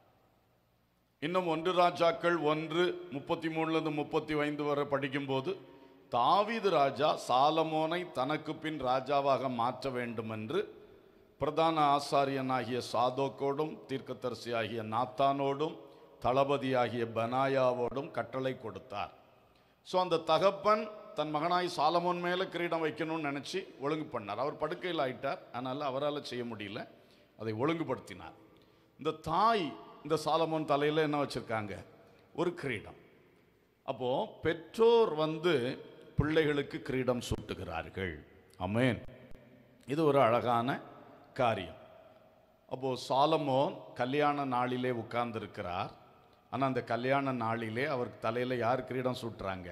இன்னும் ஒன்று ராஜாக்கள் ஒன்று முப்பத்தி மூணுலேருந்து முப்பத்தி ஐந்து வரை படிக்கும்போது தாவீது ராஜா சாலமோனை தனக்கு பின் ராஜாவாக மாற்ற வேண்டும் என்று பிரதான ஆசாரியனாகிய சாதோக்கோடும் தீர்க்கதரிசியாகிய நாத்தானோடும் தளபதியாகிய பனாயாவோடும் கட்டளை கொடுத்தார் ஸோ அந்த தகப்பன் தன் மகனாய் சாலமோன் மேலே கிரீடம் வைக்கணும்னு நினச்சி ஒழுங்கு பண்ணார் அவர் படுக்கையில் ஆயிட்டார் அதனால் அவரால் செய்ய முடியல அதை ஒழுங்குபடுத்தினார் இந்த தாய் இந்த சாலமோன் தலையில் என்ன வச்சிருக்காங்க ஒரு கிரீடம் அப்போ பெற்றோர் வந்து பிள்ளைகளுக்கு கிரீடம் சூட்டுகிறார்கள் அமேன் இது ஒரு அழகான காரியம் அப்போ சாலமோன் கல்யாண நாளிலே உட்கார்ந்திருக்கிறார் ஆனால் அந்த கல்யாண நாளிலே அவருக்கு தலையில் யார் கிரீடம் சூட்டுறாங்க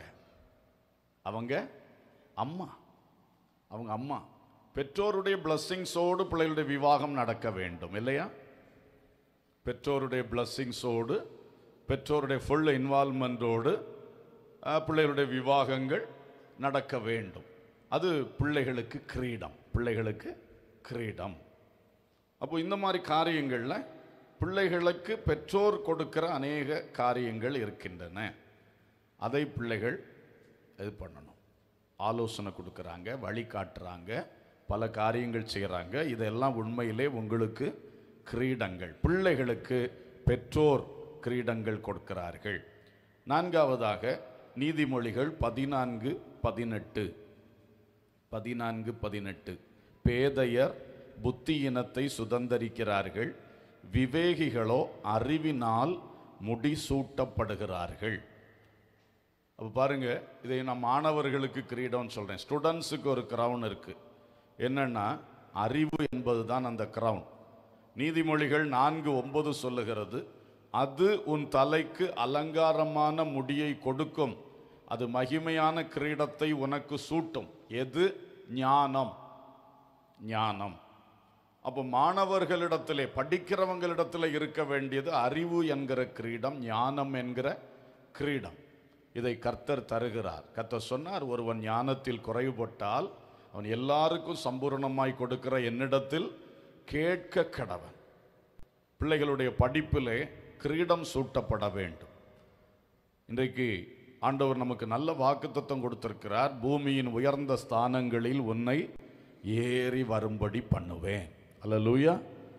அவங்க அம்மா அவங்க அம்மா பெற்றோருடைய பிளஸ்ஸிங்ஸோடு பிள்ளைகளுடைய விவாகம் நடக்க வேண்டும் இல்லையா பெற்றோருடைய பிளஸ்ஸிங்ஸோடு பெற்றோருடைய ஃபுல் இன்வால்மெண்ட்டோடு பிள்ளைகளுடைய விவாகங்கள் நடக்க வேண்டும் அது பிள்ளைகளுக்கு கிரீடம் பிள்ளைகளுக்கு கிரீடம் அப்போ இந்த மாதிரி காரியங்களில் பிள்ளைகளுக்கு பெற்றோர் கொடுக்கிற அநேக காரியங்கள் இருக்கின்றன அதை பிள்ளைகள் இது பண்ணணும் ஆலோசனை கொடுக்குறாங்க வழிகாட்டுறாங்க பல காரியங்கள் செய்கிறாங்க இதெல்லாம் உண்மையிலே உங்களுக்கு கிரீடங்கள் பிள்ளைகளுக்கு பெற்றோர் கிரீடங்கள் கொடுக்கிறார்கள் நான்காவதாக நீதிமொழிகள் பதினான்கு பதினெட்டு பதினான்கு பதினெட்டு பேதையர் புத்தியினத்தை சுதந்தரிக்கிறார்கள் விவேகிகளோ அறிவினால் முடிசூட்டப்படுகிறார்கள் அப்போ பாருங்க இதை நான் மாணவர்களுக்கு கிரீடம்னு சொல்கிறேன் ஸ்டூடெண்ட்ஸுக்கு ஒரு க்ரௌன் இருக்கு என்னன்னா அறிவு என்பது தான் அந்த க்ரௌன் நீதிமொழிகள் நான்கு ஒன்பது சொல்லுகிறது அது உன் தலைக்கு அலங்காரமான முடியை கொடுக்கும் அது மகிமையான கிரீடத்தை உனக்கு சூட்டும் எது ஞானம் ஞானம் அப்போ மாணவர்களிடத்திலே படிக்கிறவங்களிடத்தில் இருக்க வேண்டியது அறிவு என்கிற கிரீடம் ஞானம் என்கிற கிரீடம் இதை கர்த்தர் தருகிறார் கர்த்தர் சொன்னார் ஒருவன் ஞானத்தில் குறைவுபட்டால் அவன் எல்லாருக்கும் சம்பூர்ணமாய் கொடுக்கிற என்னிடத்தில் கேட்க கடவன் பிள்ளைகளுடைய படிப்பிலே கிரீடம் சூட்டப்பட வேண்டும் இன்றைக்கு ஆண்டவர் நமக்கு நல்ல வாக்குத்தத்தம் கொடுத்திருக்கிறார் பூமியின் உயர்ந்த ஸ்தானங்களில் உன்னை ஏறி வரும்படி பண்ணுவேன் அல்லேலூயா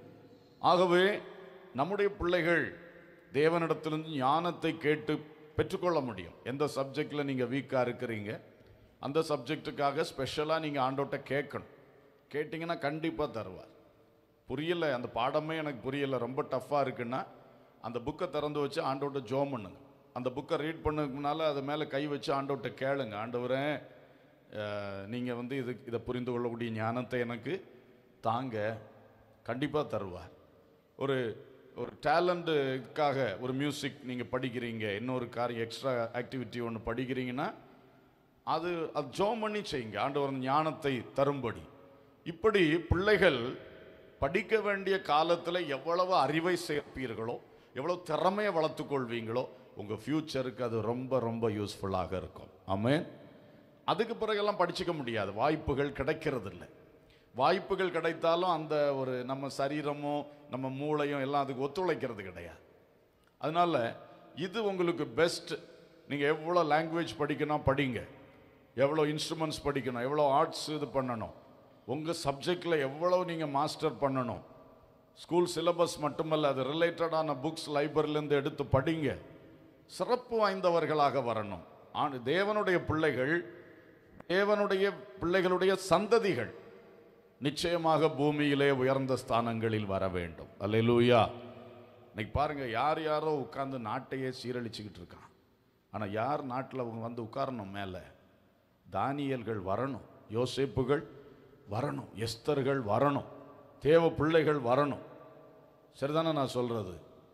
ஆகவே நம்முடைய பிள்ளைகள் தேவனிடத்திலிருந்து ஞானத்தை கேட்டு பெற்றுக்கொள்ள முடியும் எந்த சப்ஜெக்டில் நீங்கள் வீக்காக இருக்கிறீங்க அந்த சப்ஜெக்ட்டுக்காக ஸ்பெஷலாக நீங்கள் ஆண்டோட்ட கேட்கணும் கேட்டிங்கன்னா கண்டிப்பாக தருவார் புரியல அந்த பாடமே எனக்கு புரியல ரொம்ப டஃப்பாக இருக்குன்னா அந்த புக்கை திறந்து வச்சு ஆண்டவர்கிட்ட ஜோம் பண்ணுங்க அந்த புக்கை ரீட் பண்ணதுக்கு முன்னால் அது மேலே கை வச்சு ஆண்டவர்கிட்ட கேளுங்க ஆண்டவரே நீங்கள் வந்து இது இதை புரிந்து கொள்ளக்கூடிய ஞானத்தை எனக்கு தாங்க கண்டிப்பாக தருவார் ஒரு ஒரு டேலண்ட்டுக்காக ஒரு மியூசிக் நீங்கள் படிக்கிறீங்க இன்னொரு காரியம் எக்ஸ்ட்ரா ஆக்டிவிட்டி ஒன்று படிக்கிறீங்கன்னா அது அது ஜோம் பண்ணி செய்யுங்க ஆண்டவர் அந்த ஞானத்தை தரும்படி இப்படி பிள்ளைகள் படிக்க வேண்டிய காலத்தில் எவ்வளவு அறிவை சேர்ப்பீர்களோ எவ்வளவு திறமையை வளர்த்துக் கொள்வீங்களோ உங்கள் ஃப்யூச்சருக்கு அது ரொம்ப ரொம்ப யூஸ்ஃபுல்லாக இருக்கும் ஆமென் அதுக்கு பிறகெல்லாம் படிச்சுக்க முடியாது வாய்ப்புகள் கிடைக்கிறதில்ல வாய்ப்புகள் கிடைத்தாலும் அந்த ஒரு நம்ம சரீரமோ நம்ம மூளையும் எல்லாம் அதுக்கு ஒத்துழைக்கிறது கிடையாது அதனால இது உங்களுக்கு பெஸ்ட் நீங்கள் எவ்வளோ லாங்குவேஜ் படிக்கணும் படிங்க எவ்வளோ இன்ஸ்ட்ருமெண்ட்ஸ் படிக்கணும் எவ்வளோ ஆர்ட்ஸ் இது பண்ணணும் உங்கள் சப்ஜெக்டில் எவ்வளோ நீங்கள் மாஸ்டர் பண்ணணும் ஸ்கூல் சிலபஸ் மட்டுமல்ல அது ரிலேட்டடான புக்ஸ் லைப்ரரியிலேருந்து எடுத்து படிங்க சிறப்பு வாய்ந்தவர்களாக வரணும் ஆண்டு தேவனுடைய பிள்ளைகள் தேவனுடைய பிள்ளைகளுடைய சந்ததிகள் நிச்சயமாக பூமியிலே உயர்ந்த ஸ்தானங்களில் வர வேண்டும் அல்லேலூயா இன்னைக்கு பாருங்க யார் யாரோ உட்கார்ந்து நாட்டையே சீரழிச்சுக்கிட்டு இருக்கான் ஆனால் யார் நாட்டில் அவங்க வந்து உட்காரணும் மேலே தானியல்கள் வரணும் யோசேப்புகள் வரணும் எஸ்தர்கள் வரணும் தேவ பிள்ளைகள் வரணும் சரிதானே நான் சொல்றது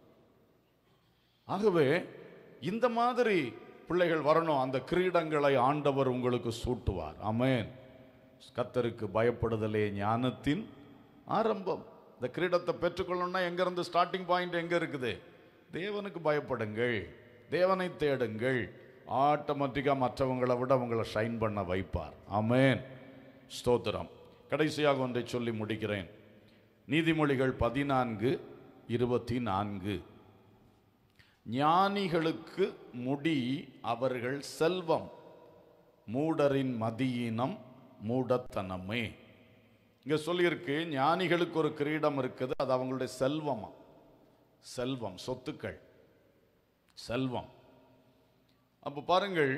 ஆகவே இந்த மாதிரி பிள்ளைகள் வரணும் அந்த கிரீடங்களை ஆண்டவர் உங்களுக்கு சூட்டுவார் ஆமென் கத்தருக்கு பயப்படுதலே ஞானத்தின் ஆரம்பம் இந்த கிரீடத்தை பெற்றுக்கொள்ளணும்னா எங்கிருந்து ஸ்டார்டிங் பாயிண்ட் எங்க இருக்குது தேவனுக்கு பயப்படுங்கள் தேவனை தேடுங்கள் ஆட்டோமேட்டிக்காக மற்றவங்களை விட உங்களை ஷைன் பண்ண வைப்பார் ஆமென் ஸ்தோத்திரம் கடைசியாக ஒன்றை சொல்லி முடிக்கிறேன் நீதிமொழிகள் பதினான்கு இருபத்தி நான்கு ஞானிகளுக்கு முடி அவர்கள் செல்வம் மூடரின் மதியினம் மூடத்தனமே இங்க சொல்லியிருக்கு ஞானிகளுக்கு ஒரு கிரீடம் இருக்குது அது அவங்களுடைய செல்வமா செல்வம் சொத்துக்கள் செல்வம் அப்ப பாருங்கள்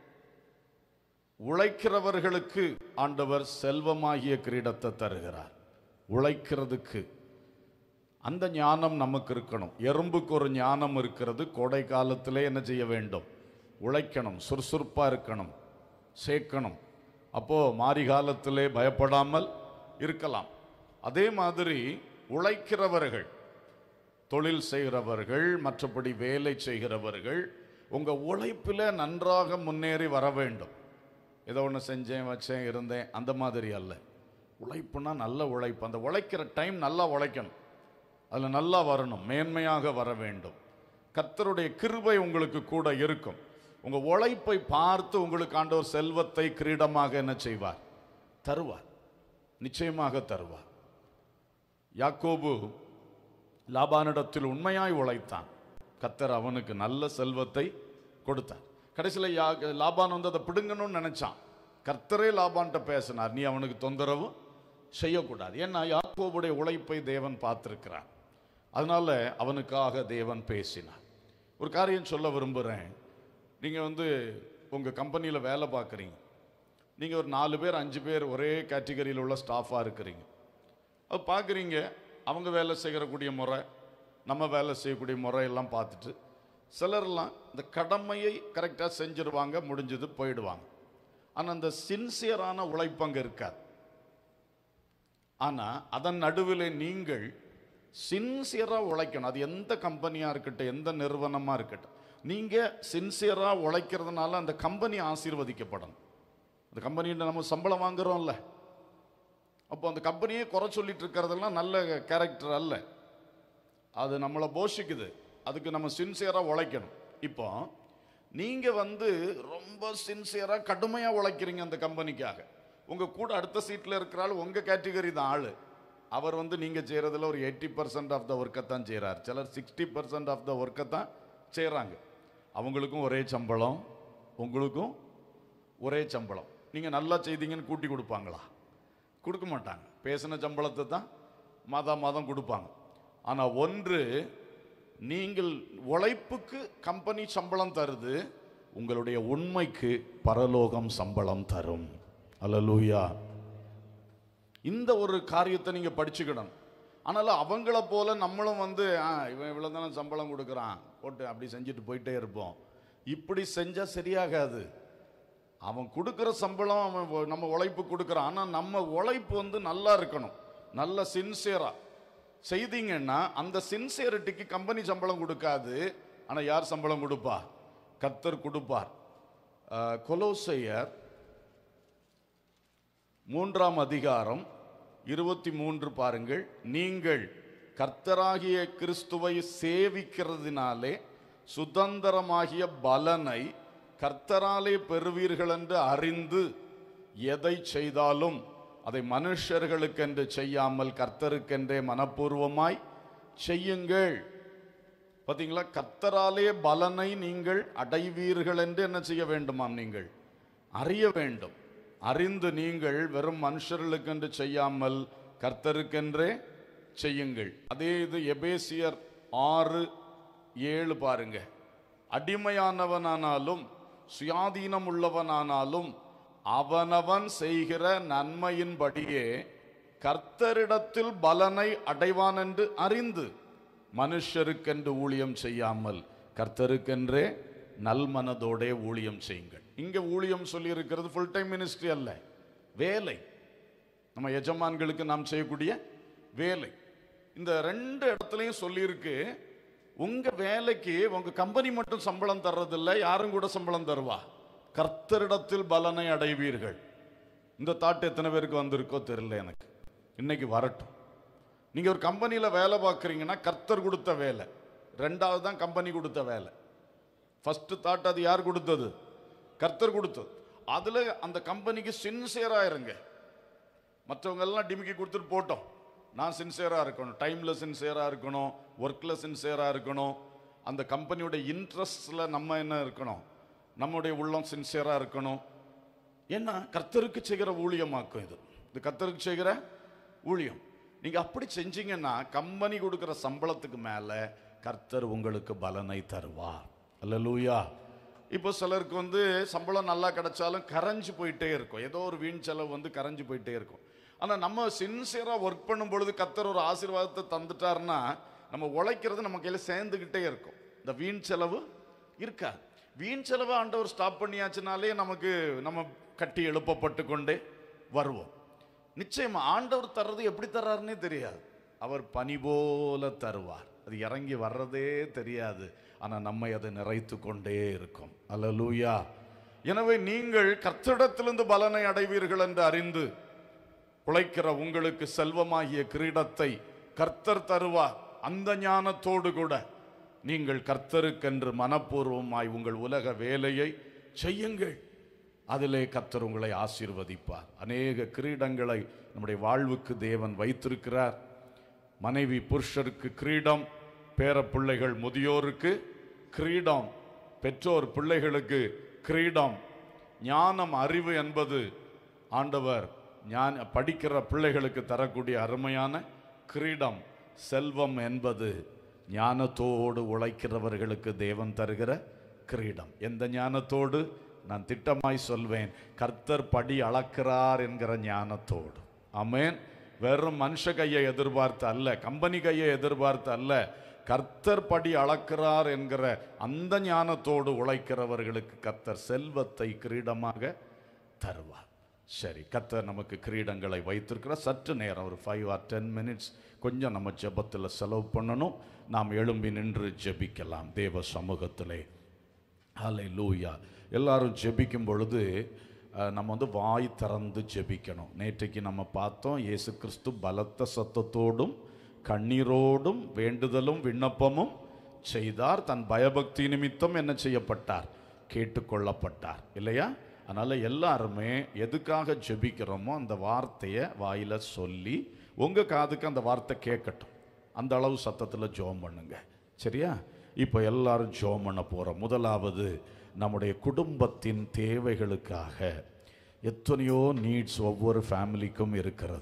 உழைக்கிறவர்களுக்கு ஆண்டவர் செல்வமாகிய கிரீடத்தை தருகிறார் உழைக்கிறதுக்கு அந்த ஞானம் நமக்கு இருக்கணும் எறும்புக்கு ஒரு ஞானம் இருக்கிறது கோடை காலத்திலே என்ன செய்ய வேண்டும் உழைக்கணும் சுறுசுறுப்பா இருக்கணும் சேர்க்கணும் அப்போ மாரி காலத்திலே பயப்படாமல் இருக்கலாம் அதே மாதிரி உழைக்கிறவர்கள் தொழில் செய்கிறவர்கள் மற்றபடி வேலை செய்கிறவர்கள் உங்க உழைப்பில் நன்றாக முன்னேறி வர வேண்டும் ஏதோ ஒன்று செஞ்சேன் வச்சேன் இருந்தேன் அந்த மாதிரி அல்ல உழைப்புனா நல்ல உழைப்பு அந்த உழைக்கிற டைம் நல்லா உழைக்கணும் அதில் நல்லா வரணும் மேன்மையாக வர வேண்டும் கர்த்தருடைய கிருபை உங்களுக்கு கூட இருக்கும் உங்க உழைப்பை பார்த்து உங்களுக்கு ஆண்டவர் செல்வத்தை கிரீடமாக என்ன செய்வார் தருவார் நிச்சயமாக தருவார் யாக்கோபு லாபானிடத்தில் உண்மையாய் உழைத்தான் கத்தர் அவனுக்கு நல்ல செல்வத்தை கொடுத்தார் கடைசியில் யா லாபான் வந்து அதை பிடுங்கணும்னு நினைச்சான் கர்த்தரே லாபான்ட்ட பேசினார் நீ அவனுக்கு தொந்தரவு செய்யக்கூடாது ஏன்னா யாக்கோபுடைய உழைப்பை தேவன் பார்த்திருக்கிறார் அதனால அவனுக்காக தேவன் பேசினார் ஒரு காரியம் சொல்ல விரும்புகிறேன் நீங்கள் வந்து உங்கள் கம்பெனியில் வேலை பார்க்குறீங்க நீங்கள் ஒரு நாலு பேர் அஞ்சு பேர் ஒரே கேட்டகரியில் உள்ள ஸ்டாஃபாக இருக்கிறீங்க அது பார்க்குறீங்க அவங்க வேலை செய்கிறக்கூடிய முறை நம்ம வேலை செய்யக்கூடிய முறையெல்லாம் பார்த்துட்டு சிலர்லாம் இந்த கடமையை கரெக்டாக செஞ்சிருவாங்க முடிஞ்சது போயிடுவாங்க ஆனால் அந்த சின்சியரான உழைப்பு அங்கே இருக்காது ஆனால் அதன் நடுவில் நீங்கள் சின்சியராக உழைக்கணும் அது எந்த கம்பெனியாக இருக்கட்டும் எந்த நிறுவனமாக இருக்கட்டும் நீங்கள் சின்சியராக உழைக்கிறதுனால அந்த கம்பெனி ஆசீர்வதிக்கப்படணும் அந்த கம்பெனியில் நம்ம சம்பளம் வாங்குறோம்ல அப்போ அந்த கம்பெனியே குறை சொல்லிட்டு இருக்கிறதெல்லாம் நல்ல கேரக்டர் அல்ல அது நம்மளை போஷிக்குது அதுக்கு நம்ம சின்சியராக உழைக்கணும் இப்போ நீங்கள் வந்து ரொம்ப சின்சியராக கடுமையாக உழைக்கிறீங்க அந்த கம்பெனிக்காக உங்கள் கூட அடுத்த சீட்டில் இருக்கிற ஆள் உங்கள் கேட்டகரி தான் ஆள் அவர் வந்து நீங்கள் செய்கிறதுல ஒரு எயிட்டி பர்சன்ட் ஆஃப் த ஒர்க்கை தான் செய்கிறார் சிலர் சிக்ஸ்டி பர்சன்ட் ஆஃப் த ஒர்க்கை தான் செய்கிறாங்க அவங்களுக்கும் ஒரே சம்பளம் உங்களுக்கும் ஒரே சம்பளம் நீங்கள் நல்லா செய்தீங்கன்னு கூட்டி கொடுப்பாங்களா கொடுக்க மாட்டாங்க பேசின சம்பளத்தை தான் மாதம் மாதம் கொடுப்பாங்க ஆனால் ஒன்று நீங்கள் உழைப்புக்கு கம்பெனி சம்பளம் தருது உங்களுடைய உண்மைக்கு பரலோகம் சம்பளம் தரும் அல்லலூயா இந்த ஒரு காரியத்தை நீங்க படிச்சுக்கிடணும் ஆனாலும் அவங்கள போல நம்மளும் வந்து ஆ இவன் இவ்வளோ தானே சம்பளம் கொடுக்குறான் போட்டு அப்படி செஞ்சுட்டு போயிட்டே இருப்போம் இப்படி செஞ்சால் சரியாகாது அவன் கொடுக்குற சம்பளம் அவன் ஒ- நம்ம உழைப்பு கொடுக்குறான் ஆனால் நம்ம உழைப்பு வந்து நல்லா இருக்கணும் நல்ல சின்சியரா செய்தீங்கன்னா அந்த சின்சியரிட்டிக்கு கம்பெனி சம்பளம் கொடுக்காது ஆனால் யார் சம்பளம் கொடுப்பா கர்த்தர் கொடுப்பார் அஹ், கொலோசையர் மூன்றாம் அதிகாரம் இருபத்தி மூன்று பாருங்கள் நீங்கள் கர்த்தராகிய கிறிஸ்துவை சேவிக்கிறதினாலே சுதந்திரமாகிய பலனை கர்த்தராலே பெறுவீர்கள் என்று அறிந்து எதை செய்தாலும் அதை மனுஷர்களுக்கென்று செய்யாமல் கர்த்தருக்கென்றே மனப்பூர்வமாய் செய்யுங்கள் பாத்தீங்களா கர்த்தராலே பலனை நீங்கள் அடைவீர்கள் என்று என்ன செய்ய வேண்டுமாம் நீங்கள் அறிய வேண்டும் அறிந்து நீங்கள் வெறும் மனுஷர்களுக்கென்று செய்யாமல் கர்த்தருக்கென்றே செய்யுங்கள் அதே இது எபேசியர் ஆறு ஏழு பாருங்க அடிமையானவனானாலும் சுயாதீனம் உள்ளவனானாலும் அவனவன் செய்கிற நன்மையின்படியே கர்த்தரிடத்தில் பலனை அடைவான் என்று அறிந்து மனுஷருக்கென்று ஊழியம் செய்யாமல் கர்த்தருக்கென்றே நல்மனதோடே ஊழியம் செய்யுங்கள் இங்க ஊழியம் சொல்லி இருக்கிறது ஃபுல் டைம் மினிஸ்ட்ரி அல்ல வேலை நம்ம எஜமான்களுக்கு நாம் செய்யக்கூடிய வேலை இந்த ரெண்டு இடத்துலையும் சொல்லியிருக்கு உங்க வேலைக்கு உங்க கம்பெனி மட்டும் சம்பளம் தர்றதில்ல யாரும் கூட சம்பளம் தருவா கர்த்தரிடத்தில் பலனை அடைவீர்கள் இந்த தாட் எத்தனை பேருக்கு வந்திருக்கோ தெரியல எனக்கு இன்னைக்கு வரட்டும் நீங்க ஒரு கம்பெனியில் வேலை பார்க்குறீங்கன்னா கர்த்தர் கொடுத்த வேலை ரெண்டாவது தான் கம்பெனி கொடுத்த வேலை ஃபர்ஸ்ட் தாட் அது யார் கொடுத்தது கர்த்தர் கொடுத்தது அதுல அந்த கம்பெனிக்கு சின்சியரா இருங்க மற்றவங்க எல்லாம் டிமிக்கி கொடுத்துட்டு போட்டோம் நான் சின்சியரா இருக்கணும் டைம்ல சின்சியரா இருக்கணும் ஒர்க்ல சின்சியரா இருக்கணும் அந்த கம்பெனியோட இன்ட்ரெஸ்ட்ல நம்ம என்ன இருக்கணும் நம்முடைய உள்ளம் சின்சியரா இருக்கணும் ஏன்னா கர்த்தருக்கு செய்கிற ஊழியமாக்கும் இது இது கர்த்தருக்கு செய்கிற ஊழியம் நீங்க அப்படி செஞ்சீங்கன்னா கம்பெனி கொடுக்கிற சம்பளத்துக்கு மேல கர்த்தர் உங்களுக்கு பலனை தருவார் அல்லேலூயா இப்போ சிலருக்கு வந்து சம்பளம் நல்லா கிடைச்சாலும் கரைஞ்சு போயிட்டே இருக்கும் ஏதோ ஒரு வீண் செலவு வந்து கரைஞ்சு போயிட்டே இருக்கும் ஆனா நம்ம சின்சியரா ஒர்க் பண்ணும் பொழுது கர்த்தர் ஒரு ஆசீர்வாதத்தை தந்துட்டாருன்னா நம்ம உழைக்கிறது நம்ம கையில சேர்ந்துக்கிட்டே இருக்கும் இந்த வீண் செலவு இருக்காது வீண் செலவை ஆண்டவர் ஸ்டாப் பண்ணியாச்சுனாலே நமக்கு நம்ம கட்டி எழுப்பப்பட்டு கொண்டே வருவோம் நிச்சயமா ஆண்டவர் தர்றது எப்படி தர்றாருன்னே தெரியாது அவர் பனி போல தருவார் அது இறங்கி வர்றதே தெரியாது ஆனா நம்மை அதை நிறைத்து கொண்டே இருக்கும் அல்லேலூயா எனவே நீங்கள் கர்த்தரிடத்திலிருந்து பலனை அடைவீர்கள் என்று அறிந்து உழைக்கிற உங்களுக்கு செல்வமாகிய கிரீடத்தை கர்த்தர் தருவார் அந்த ஞானத்தோடு கூட நீங்கள் கர்த்தருக்கென்று மனப்பூர்வமாய் உங்கள் உலக வேலையை செய்யுங்கள் அதிலே கர்த்தர் உங்களை ஆசீர்வதிப்பார் அநேக கிரீடங்களை நம்முடைய வாழ்வுக்கு தேவன் வைத்திருக்கிறார் மனைவி புருஷருக்கு கிரீடம் பேர பிள்ளைகள் முதியோருக்கு கிரீடம் பெற்றோர் பிள்ளைகளுக்கு கிரீடம் ஞானம் அறிவு என்பது ஆண்டவர் ஞான படிக்கிற பிள்ளைகளுக்கு தரக்கூடிய அருமையான கிரீடம் செல்வம் என்பது ஞானத்தோடு உழைக்கிறவர்களுக்கு தேவன் தருகிற கிரீடம் எந்த ஞானத்தோடு நான் திட்டமாய் சொல்வேன் கர்த்தர் படி அளக்கிறார் என்கிற ஞானத்தோடு ஆமென் வெறும் மனுஷ கையை எதிர்பார்த்து அல்ல கம்பெனி கையை எதிர்பார்த்து அல்ல கர்த்தர் படி அளக்கிறார் என்கிற அந்த ஞானத்தோடு உழைக்கிறவர்களுக்கு கர்த்தர் செல்வத்தை கிரீடமாக தருவார் சரி கர்த்தர் நமக்கு கிரீடங்களை வைத்திருக்கிற சற்று நேரம் ஒரு ஃபைவ் ஆர் டென் மினிட்ஸ் கொஞ்சம் நம்ம ஜெபத்தில் செலவு பண்ணணும் நாம் எழும்பி நின்று ஜெபிக்கலாம் தேவ சமூகத்திலே ஹலை லூயா எல்லாரும் ஜெபிக்கும் பொழுது அஹ், நம்ம வந்து வாய் திறந்து ஜெபிக்கணும் நேற்றைக்கு நம்ம பார்த்தோம் இயேசு கிறிஸ்து பலத்த சத்தத்தோடும் கண்ணீரோடும் வேண்டுதலும் விண்ணப்பமும் செய்தார் தன் பயபக்தி நிமித்தம் என்ன செய்யப்பட்டார் கேட்டுக்கொள்ளப்பட்டார் இல்லையா அதனால எல்லாருமே எதுக்காக ஜெபிக்கிறோமோ அந்த வார்த்தையை வாயில சொல்லி உங்க காதுக்கு அந்த வார்த்தை கேட்கட்டும் அந்த அளவு சத்தத்தில் ஜோம் பண்ணுங்க சரியா இப்போ எல்லாரும் ஜோம் பண்ண போறோம் முதலாவது நம்முடைய குடும்பத்தின் தேவைகளுக்காக எத்தனையோ நீட்ஸ் ஒவ்வொரு ஃபேமிலிக்கும் இருக்கிறது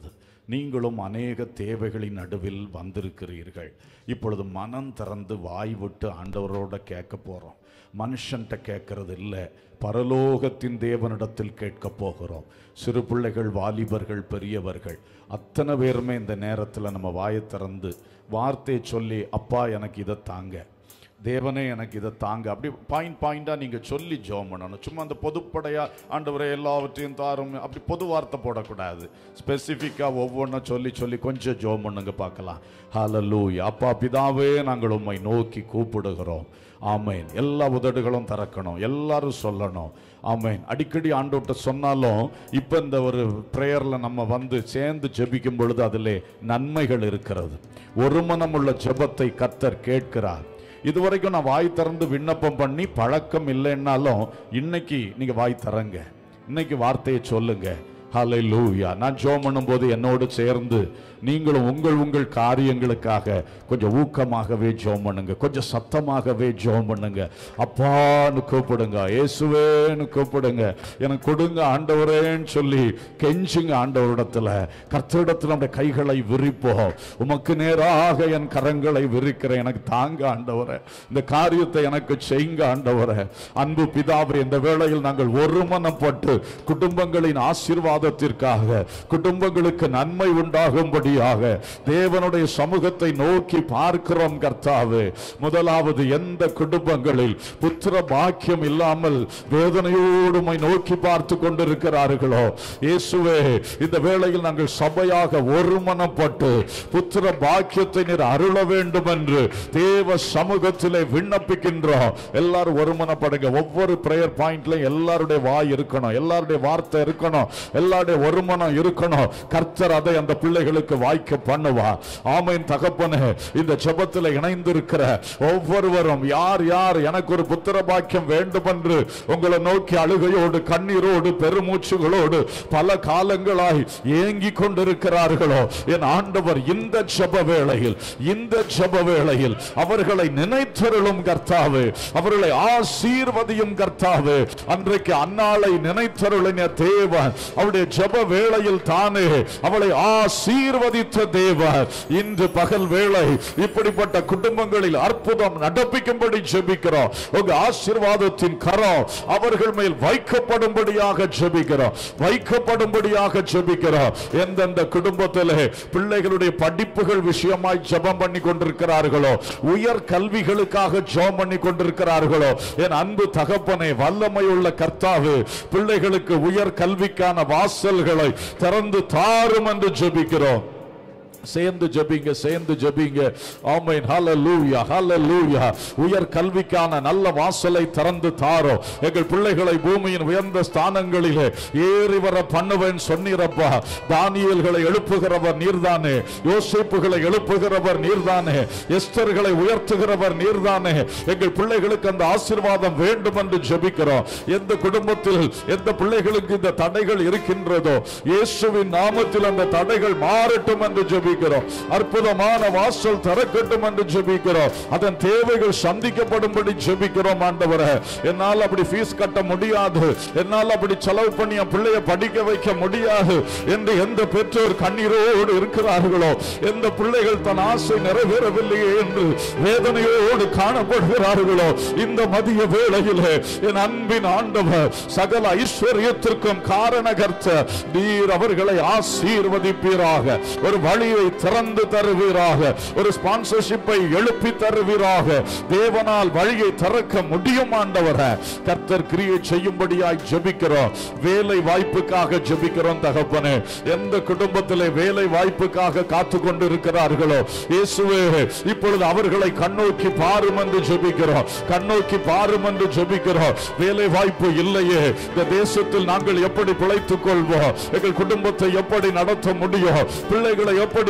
நீங்களும் அநேக தேவைகளின் நடுவில் வந்திருக்கிறீர்கள் இப்பொழுது மனம் திறந்து வாய் விட்டு ஆண்டவரோட கேட்க போகிறோம் மனுஷன்ட்ட கேட்கறது இல்லை பரலோகத்தின் தேவனிடத்தில் கேட்க போகிறோம் சிறு பிள்ளைகள் வாலிபர்கள் பெரியவர்கள் அத்தனை பேருமே இந்த நேரத்தில் நம்ம வாயை திறந்து வார்த்தையை சொல்லி அப்பா எனக்கு இதை தாங்க தேவனே எனக்கு இதை தாங்க அப்படி பாயிண்ட் பாயிண்டாக நீங்கள் சொல்லி ஜெபம் பண்ணணும் சும்மா அந்த பொதுப்படையாக ஆண்டவரே எல்லாவற்றையும் தாரும் அப்படி பொது வார்த்தை போடக்கூடாது ஸ்பெசிஃபிக்காக ஒவ்வொன்றும் சொல்லி சொல்லி கொஞ்சம் ஜெபம் பண்ணுங்க பார்க்கலாம் ஹalleluya அப்பா பிதாவே நாங்கள் உம்மை நோக்கி கூப்பிடுகிறோம் ஆமேன் எல்லா உதடுகளும் திறக்கணும் எல்லாரும் சொல்லணும் ஆமேன் அடிக்கடி ஆண்டோட்ட சொன்னாலும் இப்போ இந்த ஒரு ப்ரேயரில் நம்ம வந்து சேர்ந்து ஜெபிக்கும் பொழுது அதிலே நன்மைகள் இருக்கிறது ஒரு மனமுள்ள ஜெபத்தை கத்தர் கேட்கிறார் இதுவரைக்கும் நான் வாய் திறந்து விண்ணப்பம் பண்ணி பழக்கம் இல்லைன்னாலும் இன்னைக்கு நீங்க வாய் திறங்க இன்னைக்கு வார்த்தையை சொல்லுங்க ஹalleluya நான் ஜெபம் பண்ணும்போது என்னோடு சேர்ந்து நீங்களும் உங்கள் உங்கள் காரியங்களுக்காக கொஞ்சம் ஊக்கமாகவே ஜெபம் பண்ணுங்க கொஞ்சம் சத்தமாகவே ஜெபம் பண்ணுங்க அப்பான்னு கூப்பிடுங்க இயேசுவேன்னு கூப்பிடுங்க எனக்கு கொடுங்க ஆண்டவரேன்னு சொல்லி கெஞ்சுங்க ஆண்டவரிடத்துல கர்த்தரிடத்துல நம்முடைய கைகளை விரிப்போம் உமக்கு நேராக என் கரங்களை விரிக்கிறேன் எனக்கு தாங்க ஆண்டவரே இந்த காரியத்தை எனக்கு செய்யுங்க ஆண்டவரே அன்பு பிதாவே இந்த வேளையில் நாங்கள் ஒருமனப்பட்டு குடும்பங்களின் ஆசீர்வாதத்திற்காக குடும்பங்களுக்கு நன்மை உண்டாகும்படியாக தேவனுடைய சமூகத்தை நோக்கி பார்க்கிறோம் கர்த்தாவே முதலாவது எந்த குடும்பங்களில் புத்திர பாக்கியம் இல்லாமல் வேதனையோடு உம்மை நோக்கி பார்த்து கொண்டிருக்கிறார்களோ இயேசுவே இந்த வேளையில் நாங்கள் சபையாக ஒருமனப்பட்டு புத்திர பாக்கியத்தை நீர் அருள வேண்டும் என்று தேவ சமூகத்திலே விண்ணப்பிக்கின்றோம் எல்லாரும் ஒருமனப்படுங்க ஒவ்வொரு பிரேயர் பாயிண்ட்ல எல்லாருடைய வாய் இருக்கணும் எல்லாருடைய வார்த்தை இருக்கணும் எல்லாருடைய ஒருமனம் இருக்கணும் கர்த்தர் அதை அந்த பிள்ளைகளுக்கு வாய்க்க பண்ணுவா ஆமையின் தகப்பனே இந்த ஜெபத்தில் இணைந்திருக்கிற ஒவ்வொருவரும் யார் யார் எனக்கு ஒரு புத்திர பாக்கியம் வேண்டும் என்று உங்களை நோக்கி அழுகையோடு கண்ணீரோடு பெருமூச்சுகளோடு பல காலங்களாய் ஏங்கி கொண்டிருக்கிறார்களோ என் ஆண்டவர் இந்த ஜெப வேளையில் இந்த ஜெப வேளையில் அவர்களை நினைத்தருளும் கர்த்தாவே அவர்களை ஆசீர்வதியும் கர்த்தாவே அன்றைக்கு அன்னாளை நினைத்தருளின தேவன் அவருடைய ஜெப வேளையில் தானே அவளை ஆசீர்வதித்த தேவன் இன்று பகல் வேளை இப்படிப்பட்ட குடும்பங்களில் அற்புதம் நடப்பிக்கும்படி ஜெபிக்கிறோம் உங்க ஆசீர்வாதத்தின் கரம் அவர்கள் மேல் வைக்கப்படும்படியாக ஜெபிக்கிறோம் வைக்கப்படும்படியாக ஜெபிக்கிறோம் எந்தெந்த குடும்பத்திலே பிள்ளைகளுடைய படிப்புகள் விஷயமாய் ஜெபம் பண்ணி கொண்டிருக்கிறார்களோ உயர் கல்விகளுக்காக ஜெபம் பண்ணி கொண்டிருக்கிறார்களோ என் அன்பு தகப்பனை வல்லமையுள்ள கர்த்தாவு பிள்ளைகளுக்கு உயர் கல்விக்கான வாசல்களை திறந்து தாரும் என்று ஜெபிக்கிறோம் சேர்ந்து ஜெபிங்க சேர்ந்து ஜெபிங்க ஆமென் ஹalleluya ஹalleluya உயர் கல்விக்கான நல்ல வாசலை திறந்து தாரோ எங்கள் பிள்ளைகளை பூமியின் உயர்ந்த ஸ்தானங்களிலே ஏறி வர பண்ணுவேன் சொன்னீரப்பா தானியேல்களை எழுப்புகிறவர் நீர்தானே யோசேப்புகளை எழுப்புகிறவர் நீர்தானே எஸ்தர்களை உயர்த்துகிறவர் நீர்தானே எங்கள் பிள்ளைகளுக்கு அந்த ஆசீர்வாதம் வேண்டும் என்று ஜெபிக்கிறோம் எந்த குடும்பத்தில் எந்த பிள்ளைகளுக்கு இந்த தடைகள் இருக்கின்றதோ இயேசுவின் நாமத்தில் அந்த தடைகள் மாறட்டும் என்று ஜெபிக்கிறோம் அற்புதமான வாசல் திறக்கட்டும் என்று ஜெபிக்கிறோம் அதன் தேவைகள் சந்திக்கப்படும்படி ஜெபிக்கிறோம் ஆண்டவரே என்னால் அப்படி ஃபீஸ் கட்ட முடியாது என்னால் அப்படி செலவு பண்ணி என் பிள்ளைய படிக்க வைக்க முடியாது என்று எந்த பெற்றோர் கண்ணீரோடு இருக்கிறார்களோ எந்த பிள்ளைகள் தன் ஆசை நிறைவேறவில்லையே என்று வேதனையோடு காணப்படுகிறார்களோ இந்த மதிய வேளையிலே என் அன்பின் ஆண்டவர் சகல ஐஸ்வர்யத்திற்கும் காரணகர்த்த நீர் அவர்களை ஆசீர்வதிப்பீராக ஒரு வழியை திறந்து தருவீராக ஒரு ஸ்பான்சர்ஷிப்பை எழுப்பி தருவீராக தேவனால் வழியை திறக்க முடியும் ஆண்டவர கர்த்தர் கிரியை செய்யும்படியாய் ஜெபிக்கிறோம் வேலை வாய்ப்புக்காக ஜெபிக்கிறோம் தகப்பனே எந்த குடும்பத்திலே வேலை வாய்ப்புக்காக காத்து கொண்டிருக்கிறார்களோ இயேசுவே இப்பொழுது அவர்களை கண்ணோக்கி பாரும் என்று ஜெபிக்கிறோம் கண்ணோக்கி பாரும் என்று ஜெபிக்கிறோம் வேலை வாய்ப்பு இல்லையே இந்த தேசத்தில் நாங்கள் எப்படி பிழைத்துக் கொள்வோம் எங்கள் குடும்பத்தை எப்படி நடத்த முடியும் பிள்ளைகளை எப்படி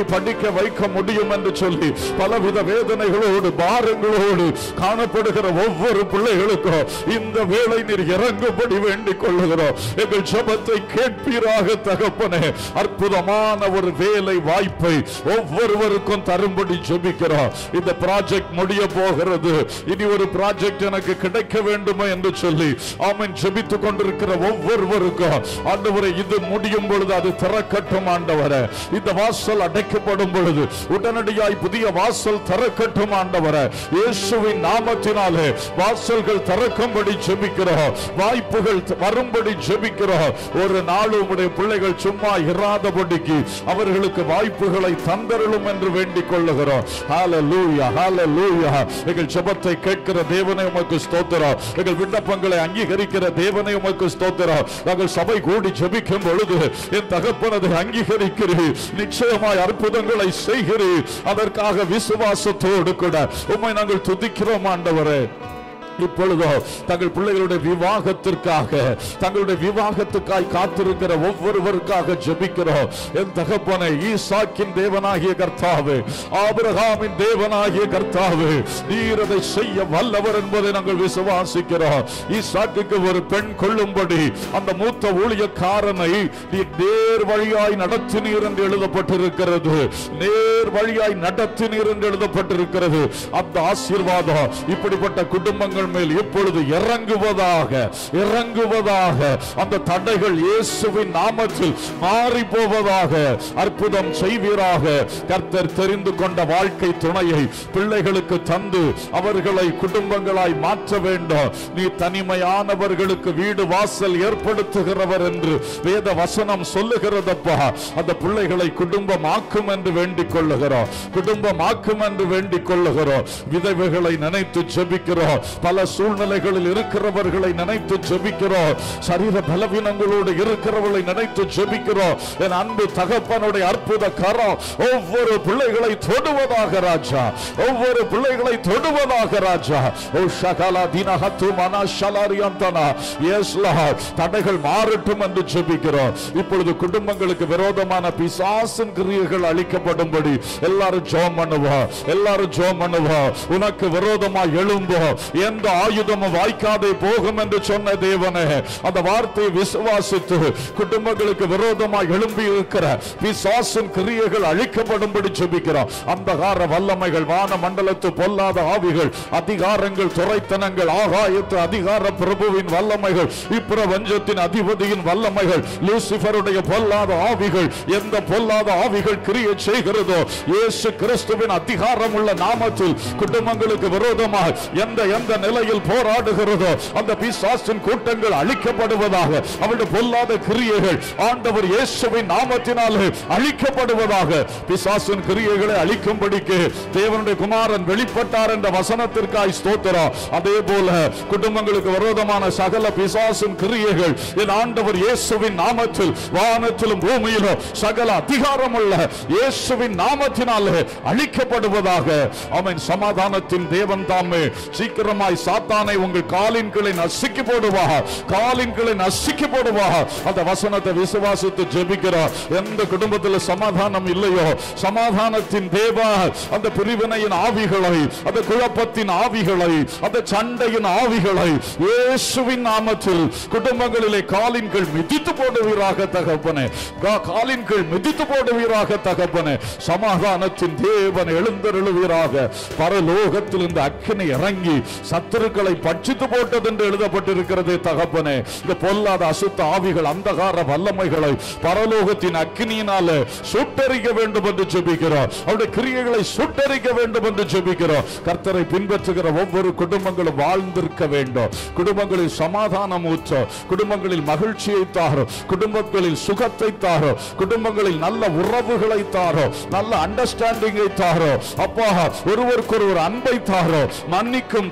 படிக்க வைக்க முடியும் என்று சொல்லி பலவித வேதனைகளோடு பாரங்களோடு காணப்படுகிற ஒவ்வொரு பிள்ளைகளுக்கும் இந்த வேளை நீர் இறங்கும்படி வேண்டிக் கொள்ளுகிறோம் எங்கள் ஜெபத்தை கேட்பீராக தகப்பனே அற்புதமான ஒரு வேலை வாய்ப்பை ஒவ்வொருவருக்கும் தரும்படி ஜெபிக்கிறோம் இந்த ப்ராஜெக்ட் முடிய போகிறது இனி ஒரு ப்ராஜெக்ட் எனக்கு கிடைக்க வேண்டுமா என்று சொல்லி ஆமென் ஜெபித்துக் கொண்டிருக்கிற ஒவ்வொருவருக்கும் ஆண்டவரை இது முடியும் பொழுது அது திறக்கட்டும் ஆண்டவரே இந்த வாசல் அடைக்கப்படும் பொழுது உடனடியாய் புதிய வாசல் திறக்கட்டும் ஆண்டவரே இயேசுவின் நாமத்தினாலே வாசல்கள் திறக்கும்படி ஜெபிக்கிறோம் வாய்ப்புகள் த- வரும்படி ஜெபிக்கிறோம் ஒரு நாள் உம்முடைய பிள்ளைகள் சும்மா இராதபடிக்கு அவர்களுக்கு வாய்ப்புகளை தந்தருளும் என்று வேண்டிக் கொள்ளுகிறோம் ஹalleluya ஹalleluya எங்கள் ஜெபத்தை கேட்கிற தேவனை உமக்கு ஸ்தோத்திரம் எங்கள் விண்ணப்பங்களை அங்கீகரிக்கிற தேவனை உமக்கு ஸ்தோத்திரம் நாங்கள் சபை கூடி ஜெபிக்கும் பொழுது என் தகப்பனதை அங்கீகரிக்கிறீர் நிச்சயமாய் அற்புதங்களை செய்கிறீர் அதற்காக விசுவாசத்தோடு கூட உம்மை நாங்கள் துதிக்கிறோம் ஆண்டவரே இப்பொழுதோ தங்கள் பிள்ளைகளுடைய விவாகத்திற்காக தங்களுடைய விவாகத்துக்காய் காத்திருக்கிற ஒவ்வொருவருக்காக ஜெபிக்கிறோம் என் தகப்பனை ஈசாக்கின் தேவனாகிய கர்த்தாவே ஆபிரகாமின் தேவனாகிய கர்த்தாவே நீர் அதை செய்ய வல்லவர் என்பதை நாங்கள் விசுவாசிக்கிறோம் ஈசாக்குக்கு ஒரு பெண் கொள்ளும்படி அந்த மூத்த ஊழியக்காரனை நீ நேர் வழியாய் நடத்தினீர் என்று எழுதப்பட்டிருக்கிறது நேர் வழியாய் நடத்தினீர் என்று எழுதப்பட்டிருக்கிறது அந்த ஆசீர்வாதம் இப்படிப்பட்ட குடும்பங்கள் மேல் இப்பொழுது இறங்குவதாக இறங்குவதாக அந்த தடைகள் இயேசுவின் நாமத்தில் மாறி போவதாக அற்புதம் செய்வீராக கர்த்தர் தெரிந்து கொண்ட வாழ்க்கை துணையை பிள்ளைகளுக்கு தந்து அவர்களை குடும்பங்களாய் மாற்ற வேண்டும் நீ தனிமையானவர்களுக்கு வீடு வாசல் ஏற்படுத்துகிறவர் என்று வேத வசனம் சொல்லுகிறதப்பா அந்த பிள்ளைகளை குடும்பமாக்கும் என்று வேண்டிக் கொள்ளுகிறோம் குடும்பமாக்கும் என்று வேண்டிக் கொள்ளுகிறோம் விதவைகளை நினைத்து ஜெபிக்கிறோம் பல சூழ்நிலைகளில் இருக்கிறவர்களை நினைத்து ஜெபிக்கிறோம் சரீர பலவீனங்களோடு இருக்கிறவர்களை நினைத்து ஜெபிக்கிறோம் என் அன்பு தகப்பனுடைய அற்புத கரம் ஒவ்வொரு பிள்ளைகளை தொடுவதாக ராஜா ஒவ்வொரு பிள்ளைகளை தொடுவதாக ராஜா ஓ ஷகலா தினஹத்து மனா ஷலாரியந்தனா எஸ் லார்ட் தடைகள் மாறட்டும் என்று ஜெபிக்கிறோம் இப்பொழுது குடும்பங்களுக்கு விரோதமான பிசாசின் கிரியைகள் அழிக்கப்படும்படி எல்லாரும் ஜெபம் பண்ணுவோம் எல்லாரும் ஜெபம் பண்ணுவோம் உனக்கு விரோதமா எழும்போ எந்த ஆயுதமும் வாய்க்காதே போகும் என்று சொன்ன தேவனே அந்த வார்த்தையை விசுவாசித்து குடும்பங்களுக்கு விரோதமா எழும்பி இருக்கிற பிசாசின் கிரியைகள் அழிக்கப்படும்படி ஜெபிக்கிறோம் அந்தகார வல்லமைகள் வான மண்டலத்து பொல்லாத ஆவிகள் அதிகாரங்கள் துறைத்தனங்கள் ஆகாயத்து அதிகார பிரபுவின் வல்லமைகள் இப்பிரபஞ்சத்தின் அதிபதியின் வல்லமைகள் லூசிபருடைய பொல்லாத ஆவிகள் எந்த பொல்லாத ஆவிகள் கிரியை செய்கிறதோ இயேசு கிறிஸ்துவின் அதிகாரம் உள்ள நாமத்தில் குடும்பங்களுக்கு விரோதமாக எந்த எந்த நிலையில் போராடுகிறதோ அந்த பிசாசின் கூட்டங்கள் அழிக்கப்படுவதாக அவருடைய பொல்லாத கிரியைகள் ஆண்டவர் இயேசுவின் நாமத்தினாலே அழிக்கப்படுவதாக பிசாசின் கிரியைகளை அழிக்கும்படிக்கு தேவனுடைய குமாரன் வெளிப்பட்டார் என்ற வசனத்திற்காய் ஸ்தோத்திரம் அதே போல குடும்பங்களுக்கு விரோதமான சகல பிசாசின் கிரியைகள் என் ஆண்டவர் இயேசுவின் நாமத்தில் வானத்திலும் பூமியிலும் சகல அதிகாரமுள்ள இயேசுவின் நாமத்தினாலே அழிக்கப்படுவதாக அவன் சமாதானத்தின் தேவன் தாமே சீக்கிரமாய் சாத்தானை உங்கள் காலின் கீழே நசுக்கி போடுவா காலின் கீழே நசுக்கி போடுவா அந்த வசனத்தை விசுவாசித்து ஜெபிக்கிறோம் எந்த குடும்பத்தில் சமாதானம் இல்லையோ சமாதானத்தின் தேவா அந்த பிரிவினையின் ஆவிகளை அந்த குழப்பத்தின் ஆவிகளை அந்த சண்டையின் ஆவிகளை இயேசுவின் நாமத்தில் குடும்பங்களிலே காலின் கீழ் மிதித்து போடுவீராக தகப்பனே கா- காலின் கீழ் மிதித்து போடுவீராக தகப்பனே சமாதானத்தின் தேவன் எழுந்தருளுவீராக பரலோகத்தில் இந்த அக்கினி இறங்கி சத்துருக்களை பட்சித்து போட்டது என்று எழுதப்பட்டிருக்கிறது தகப்பனே இந்த பொல்லாத அசுத்த ஆவிகள் அந்தகார வல்லமைகளை பரலோகத்தின் அக்கினியினால சுட்டரிக்க வேண்டும் என்று ஜெபிக்கிறோம் அவருடைய கிரியைகளை சுட்டரிக்க வேண்டும் என்று ஜெபிக்கிறோம் கர்த்தரை பின்பற்றுகிற ஒவ்வொரு குடும்பங்களும் வாழ்ந்திருக்க வேண்டும் குடும்பங்களில் சமாதானம் ஊற்ற குடும்பங்களில் மகிழ்ச்சியை தாரும் குடும்பங்களில் சுகத்தை தாரும் குடும்பங்களில் நல்ல உறவுகளை தாரும் நல்ல அண்டர்ஸ்டாண்டிங்கை தாரும் அப்பா ஒருவருக்கொருவர் அன்பை தாரும் மன்னிக்கும் தன்மையை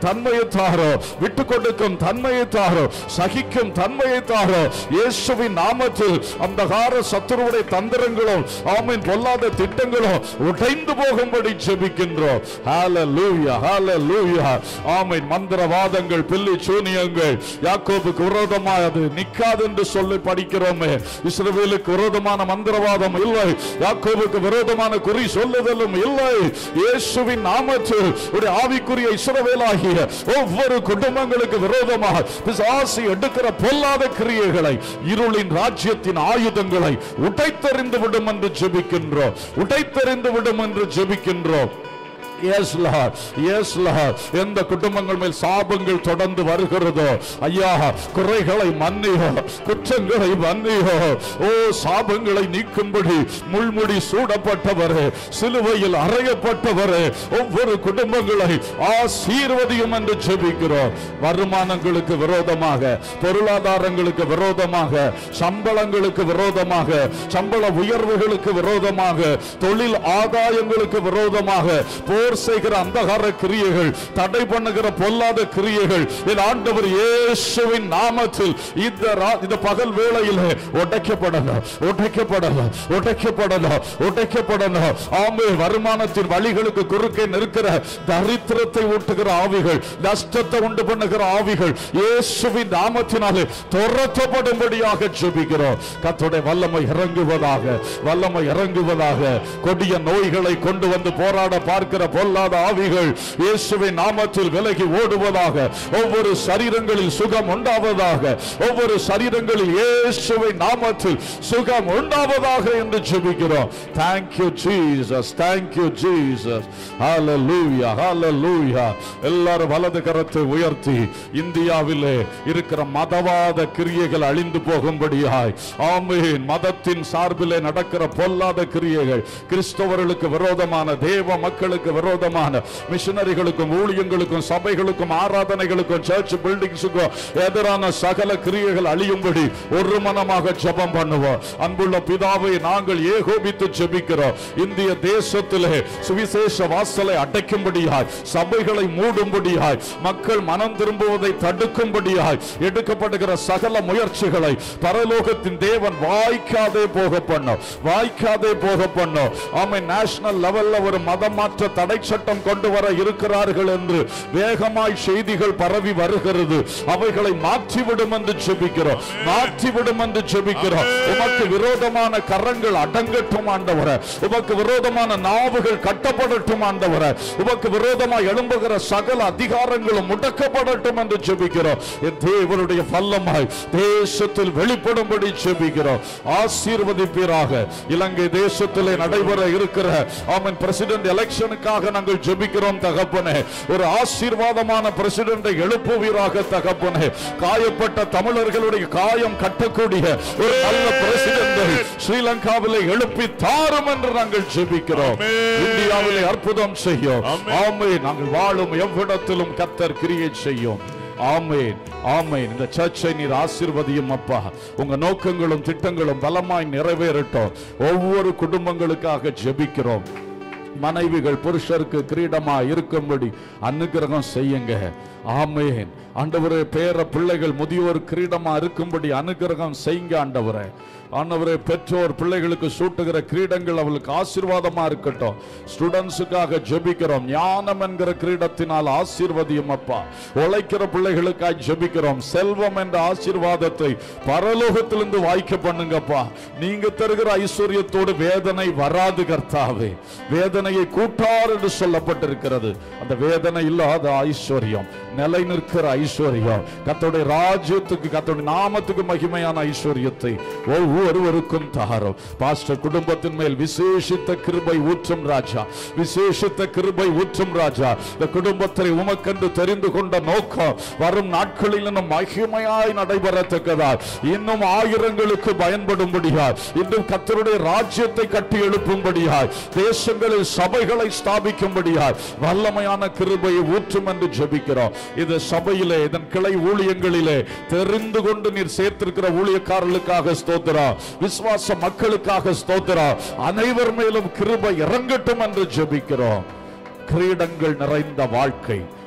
தன்மையை தாரோ விட்டு கொடுக்கும் தன்மையை தாரோ சகிக்கும் தன்மையை தாரோ இயேசுவின் நாமத்தில் அந்தகார சத்துருவுடைய தந்திரங்களும் ஆமீன் பொல்லாத திட்டங்களும் உடைந்து போகும்படி ஜெபிக்கின்றோம் ஹalleluya ஹalleluya ஆமீன் மந்திரவாதங்கள் பில்லி சூனியங்கள் யாக்கோபுக்கு விரோதமாக அது நிக்காது என்று சொல்லி படிக்கிறோமே இஸ்ரவேலுக்கு விரோதமான மந்திரவாதம் இல்லை யாக்கோபுக்கு விரோதமான குறி சொல்லுதலும் இல்லை இயேசுவின் நாமத்தில் ஒரு ஆவிக்குரிய இஸ்ரவேலாகிய ஒவ்வொரு குடும்பங்களுக்கு விரோதமாக பிசாசு எடுக்கிற பொல்லாத கிரியைகளை இருளின் ராஜ்யத்தின் ஆயுதங்களை உடைத்தெறிந்து விடும் என்று ஜெபிக்கின்றோம் உடைத்தெறிந்து விடும் என்று ஜெபிக்கின்றோம் Yes, Lord. Yes, Lord. எந்த குடும்பங்கள் மேல் சாபங்கள் தொடர்ந்து வருகிறதோ ஐயா குறைகளை மன்னியோ குற்றங்களை மன்னியோ ஓ சாபங்களை நீக்கும்படி முள்முடி சூடப்பட்டவரே சிலுவையில் அறையப்பட்டவரே ஒவ்வொரு குடும்பங்களை ஆசீர்வதியும் என்று ஜெபிக்கிறோம் வருமானங்களுக்கு விரோதமாக பொருளாதாரங்களுக்கு விரோதமாக சம்பளங்களுக்கு விரோதமாக சம்பள உயர்வுகளுக்கு விரோதமாக தொழில் ஆதாயங்களுக்கு விரோதமாக போர் செய்கிற அந்தகார கிரியைகள் தடை பண்ணுகிற பொல்லாத கிரியைகள் என் ஆண்டவர் இயேசுவின் நாமத்தில் இந்த ரா- இந்த பகல் வேளையில் உடைக்கப்படல உடைக்கப்படல உடைக்கப்படல உடைக்கப்படல ஆமே வருமானத்தின் வழிகளுக்கு குறுக்கே நிற்கிற தரித்திரத்தை ஊட்டுகிற ஆவிகள் நஷ்டத்தை உண்டு பண்ணுகிற ஆவிகள் இயேசுவின் நாமத்தினாலே துரத்தப்படும்படியாக ஜெபிக்கிறோம் கத்தோடைய வல்லமை இறங்குவதாக வல்லமை இறங்குவதாக கொடிய நோய்களை கொண்டு வந்து போராட பார்க்கிற பொல்லாத ஆவிகள் இயேசுவின் நாமத்தில் விலகி ஓடுவதாக ஒவ்வொரு சரீரங்களில் சுகம் உண்டாவதாக ஒவ்வொரு சரீரங்களில் இயேசுவின் நாமத்தில் சுகம் உண்டாவதாக என்று ஜெபிக்கிறோம் thank you jesus thank you jesus hallelujah hallelujah எல்லாரும் வலது கரத்தை உயர்த்தி இந்தியாவிலே இருக்கிற மதவாத கிரியைகள் அழிந்து போகும்படியாய் ஆமென் மதத்தின் சார்பிலே நடக்கிற பொல்லாத கிரியைகள் கிறிஸ்தவர்களுக்கு விரோதமான தேவ மக்களுக்கு விரோதமான மிஷனரிகளுக்கும் ஊழியங்களுக்கும் சபைகளுக்கும் ஆராதனைகளுக்கும் சர்ச் பில்டிங்ஸுக்கும் எதிரான சகல கிரியைகள் அழியும்படி ஒரு மனமாக ஜெபம் பண்ணுவோம் அன்புள்ள பிதாவை நாங்கள் ஏகோபித்து ஜெபிக்கிறோம் இந்திய தேசத்திலே சுவிசேஷ வாசலை அடைக்கும்படியாய் சபைகளை மூடும்படியாய் மக்கள் மனம் திரும்புவதை தடுக்கும்படியாய் எடுக்கப்படுகிற சகல முயற்சிகளை பரலோகத்தின் தேவன் வாய்க்காதே போக பண்ணும் வாய்க்காதே போக பண்ணும் ஆமை நேஷனல் லெவல்ல ஒரு மதமாற்ற தடை சட்டம் கொண்டு வர இருக்கிறார்கள் என்று வேகமாய் செய்திகள் பரவி வருகிறது அவைகளை மாற்றிவிடும் என்று ஜெபிக்கிறோம் மாற்றிவிடும் என்று ஜெபிக்கிறோம் உமக்கு விரோதமான கரங்கள் அடங்கட்டும் ஆண்டவரே உமக்கு விரோதமான நாவுகள் கட்டப்படட்டும் ஆண்டவரே உமக்கு விரோதமாய் எழும்புகிற சகல அதிகாரங்களும் முடக்கப்படட்டும் என்று ஜெபிக்கிறோம் என் தேவனுடைய வல்லமாய் தேசத்தில் வெளிப்படும்படி ஜெபிக்கிறோம் ஆசீர்வதிப்பீராக இலங்கை தேசத்திலே நடைபெற இருக்கிற ஆமன் பிரசிடென்ட் எலெக்ஷனுக்காக நாங்கள் ஜெபிக்கிறோம் தகப்பனே ஒரு ஆசீர்வாதமான பிரசிடென்டை எழுப்புவீராக தகப்பனே காயப்பட்ட தமிழர்களுடைய காயம் கட்டக்கூடிய ஒரு நல்ல பிரசிடென்டை ஸ்ரீலங்காவிலே எழுப்பி தாரும் என்று நாங்கள் ஜெபிக்கிறோம் ஆமென். இந்தியாவிலே அற்புதம் செய்யும் ஆமென். ஆமே நாங்கள் வாழும் எவ்விடத்திலும் கத்தர் கிரியை செய்யும் ஆமேன் ஆமேன் இந்த சர்ச்சை நீர் ஆசீர்வதியும் அப்பா உங்க நோக்கங்களும் திட்டங்களும் பலமாய் நிறைவேறட்டும் ஒவ்வொரு குடும்பங்களுக்காக ஜெபிக்கிறோம் மனைவிகள் புருஷருக்கு கிரீடமா இருக்கும்படி அனுகிரகம் செய்யுங்க ஆமேன் ஆண்டவரே பேர பிள்ளைகள் முதியோர் கிரீடமா இருக்கும்படி அனுகிரகம் செய்யுங்க ஆண்டவரே ஆண்டவரே பெற்றோர் பிள்ளைகளுக்கு சூட்டுகிற கிரீடங்கள் அவளுக்கு ஆசீர்வாதமா இருக்கட்டும் ஸ்டூடெண்ட்ஸுக்காக ஜெபிக்கிறோம் ஞானம் என்கிற கிரீடத்தினால் ஆசீர்வதியும் அப்பா உழைக்கிற பிள்ளைகளுக்காய் ஜெபிக்கிறோம் செல்வம் என்ற ஆசீர்வாதத்தை பரலோகத்திலிருந்து வாய்க்க பண்ணுங்கப்பா நீங்க தருகிற ஐஸ்வர்யத்தோடு வேதனை வராது கர்த்தாவே வேதனையை கூட்டார் என்று சொல்லப்பட்டிருக்கிறது அந்த வேதனை இல்லாத ஐஸ்வர்யம் நிலை நிற்கிற ஐஸ்வர்யம் கத்தோடைய ராஜ்யத்துக்கு கத்தோடைய நாமத்துக்கு மகிமையான ஐஸ்வர்யத்தை ஒவ்வொருவருக்கும் தாரும் பாஸ்டர் குடும்பத்தின் மேல் விசேஷித்த கிருபை ஊற்றும் ராஜா விசேஷித்த கிருபை ஊற்றும் ராஜா இந்த குடும்பத்தை உமக்கென்று தெரிந்து கொண்ட நோக்கம் வரும் நாட்களில் இன்னும் மகிமையாய் நடைபெறத்தக்கதா இன்னும் ஆயிரங்களுக்கு பயன்படும்படியாய் இன்னும் கத்தருடைய ராஜ்யத்தை கட்டி எழுப்பும்படியாய் தேசங்களில் சபைகளை ஸ்தாபிக்கும்படியாய் வல்லமையான கிருபையை ஊற்றும் என்று ஜெபிக்கிறோம் இது சபையிலே இதன் கிளை ஊழியங்களிலே தெரிந்து கொண்டு நீர் சேர்த்திருக்கிற ஊழியக்காரர்களுக்காக ஸ்தோத்திரா விசுவாச மக்களுக்காக ஸ்தோத்திரா அனைவர் மேலும் கிருபை இறங்கட்டும் என்று ஜெபிக்கிறோம் கிரீடங்கள் நிறைந்த வாழ்க்கை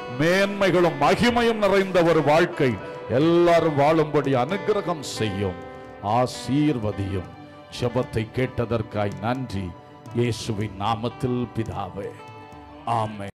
மேன்மைகளும் மகிமையும் நிறைந்த ஒரு வாழ்க்கை எல்லாரும் வாழும்படி அனுக்கிரகம் செய்யும் ஆசீர்வதியும் ஜெபத்தை கேட்டதற்காய் நன்றி இயேசுவின் நாமத்தில் பிதாவே ஆமென்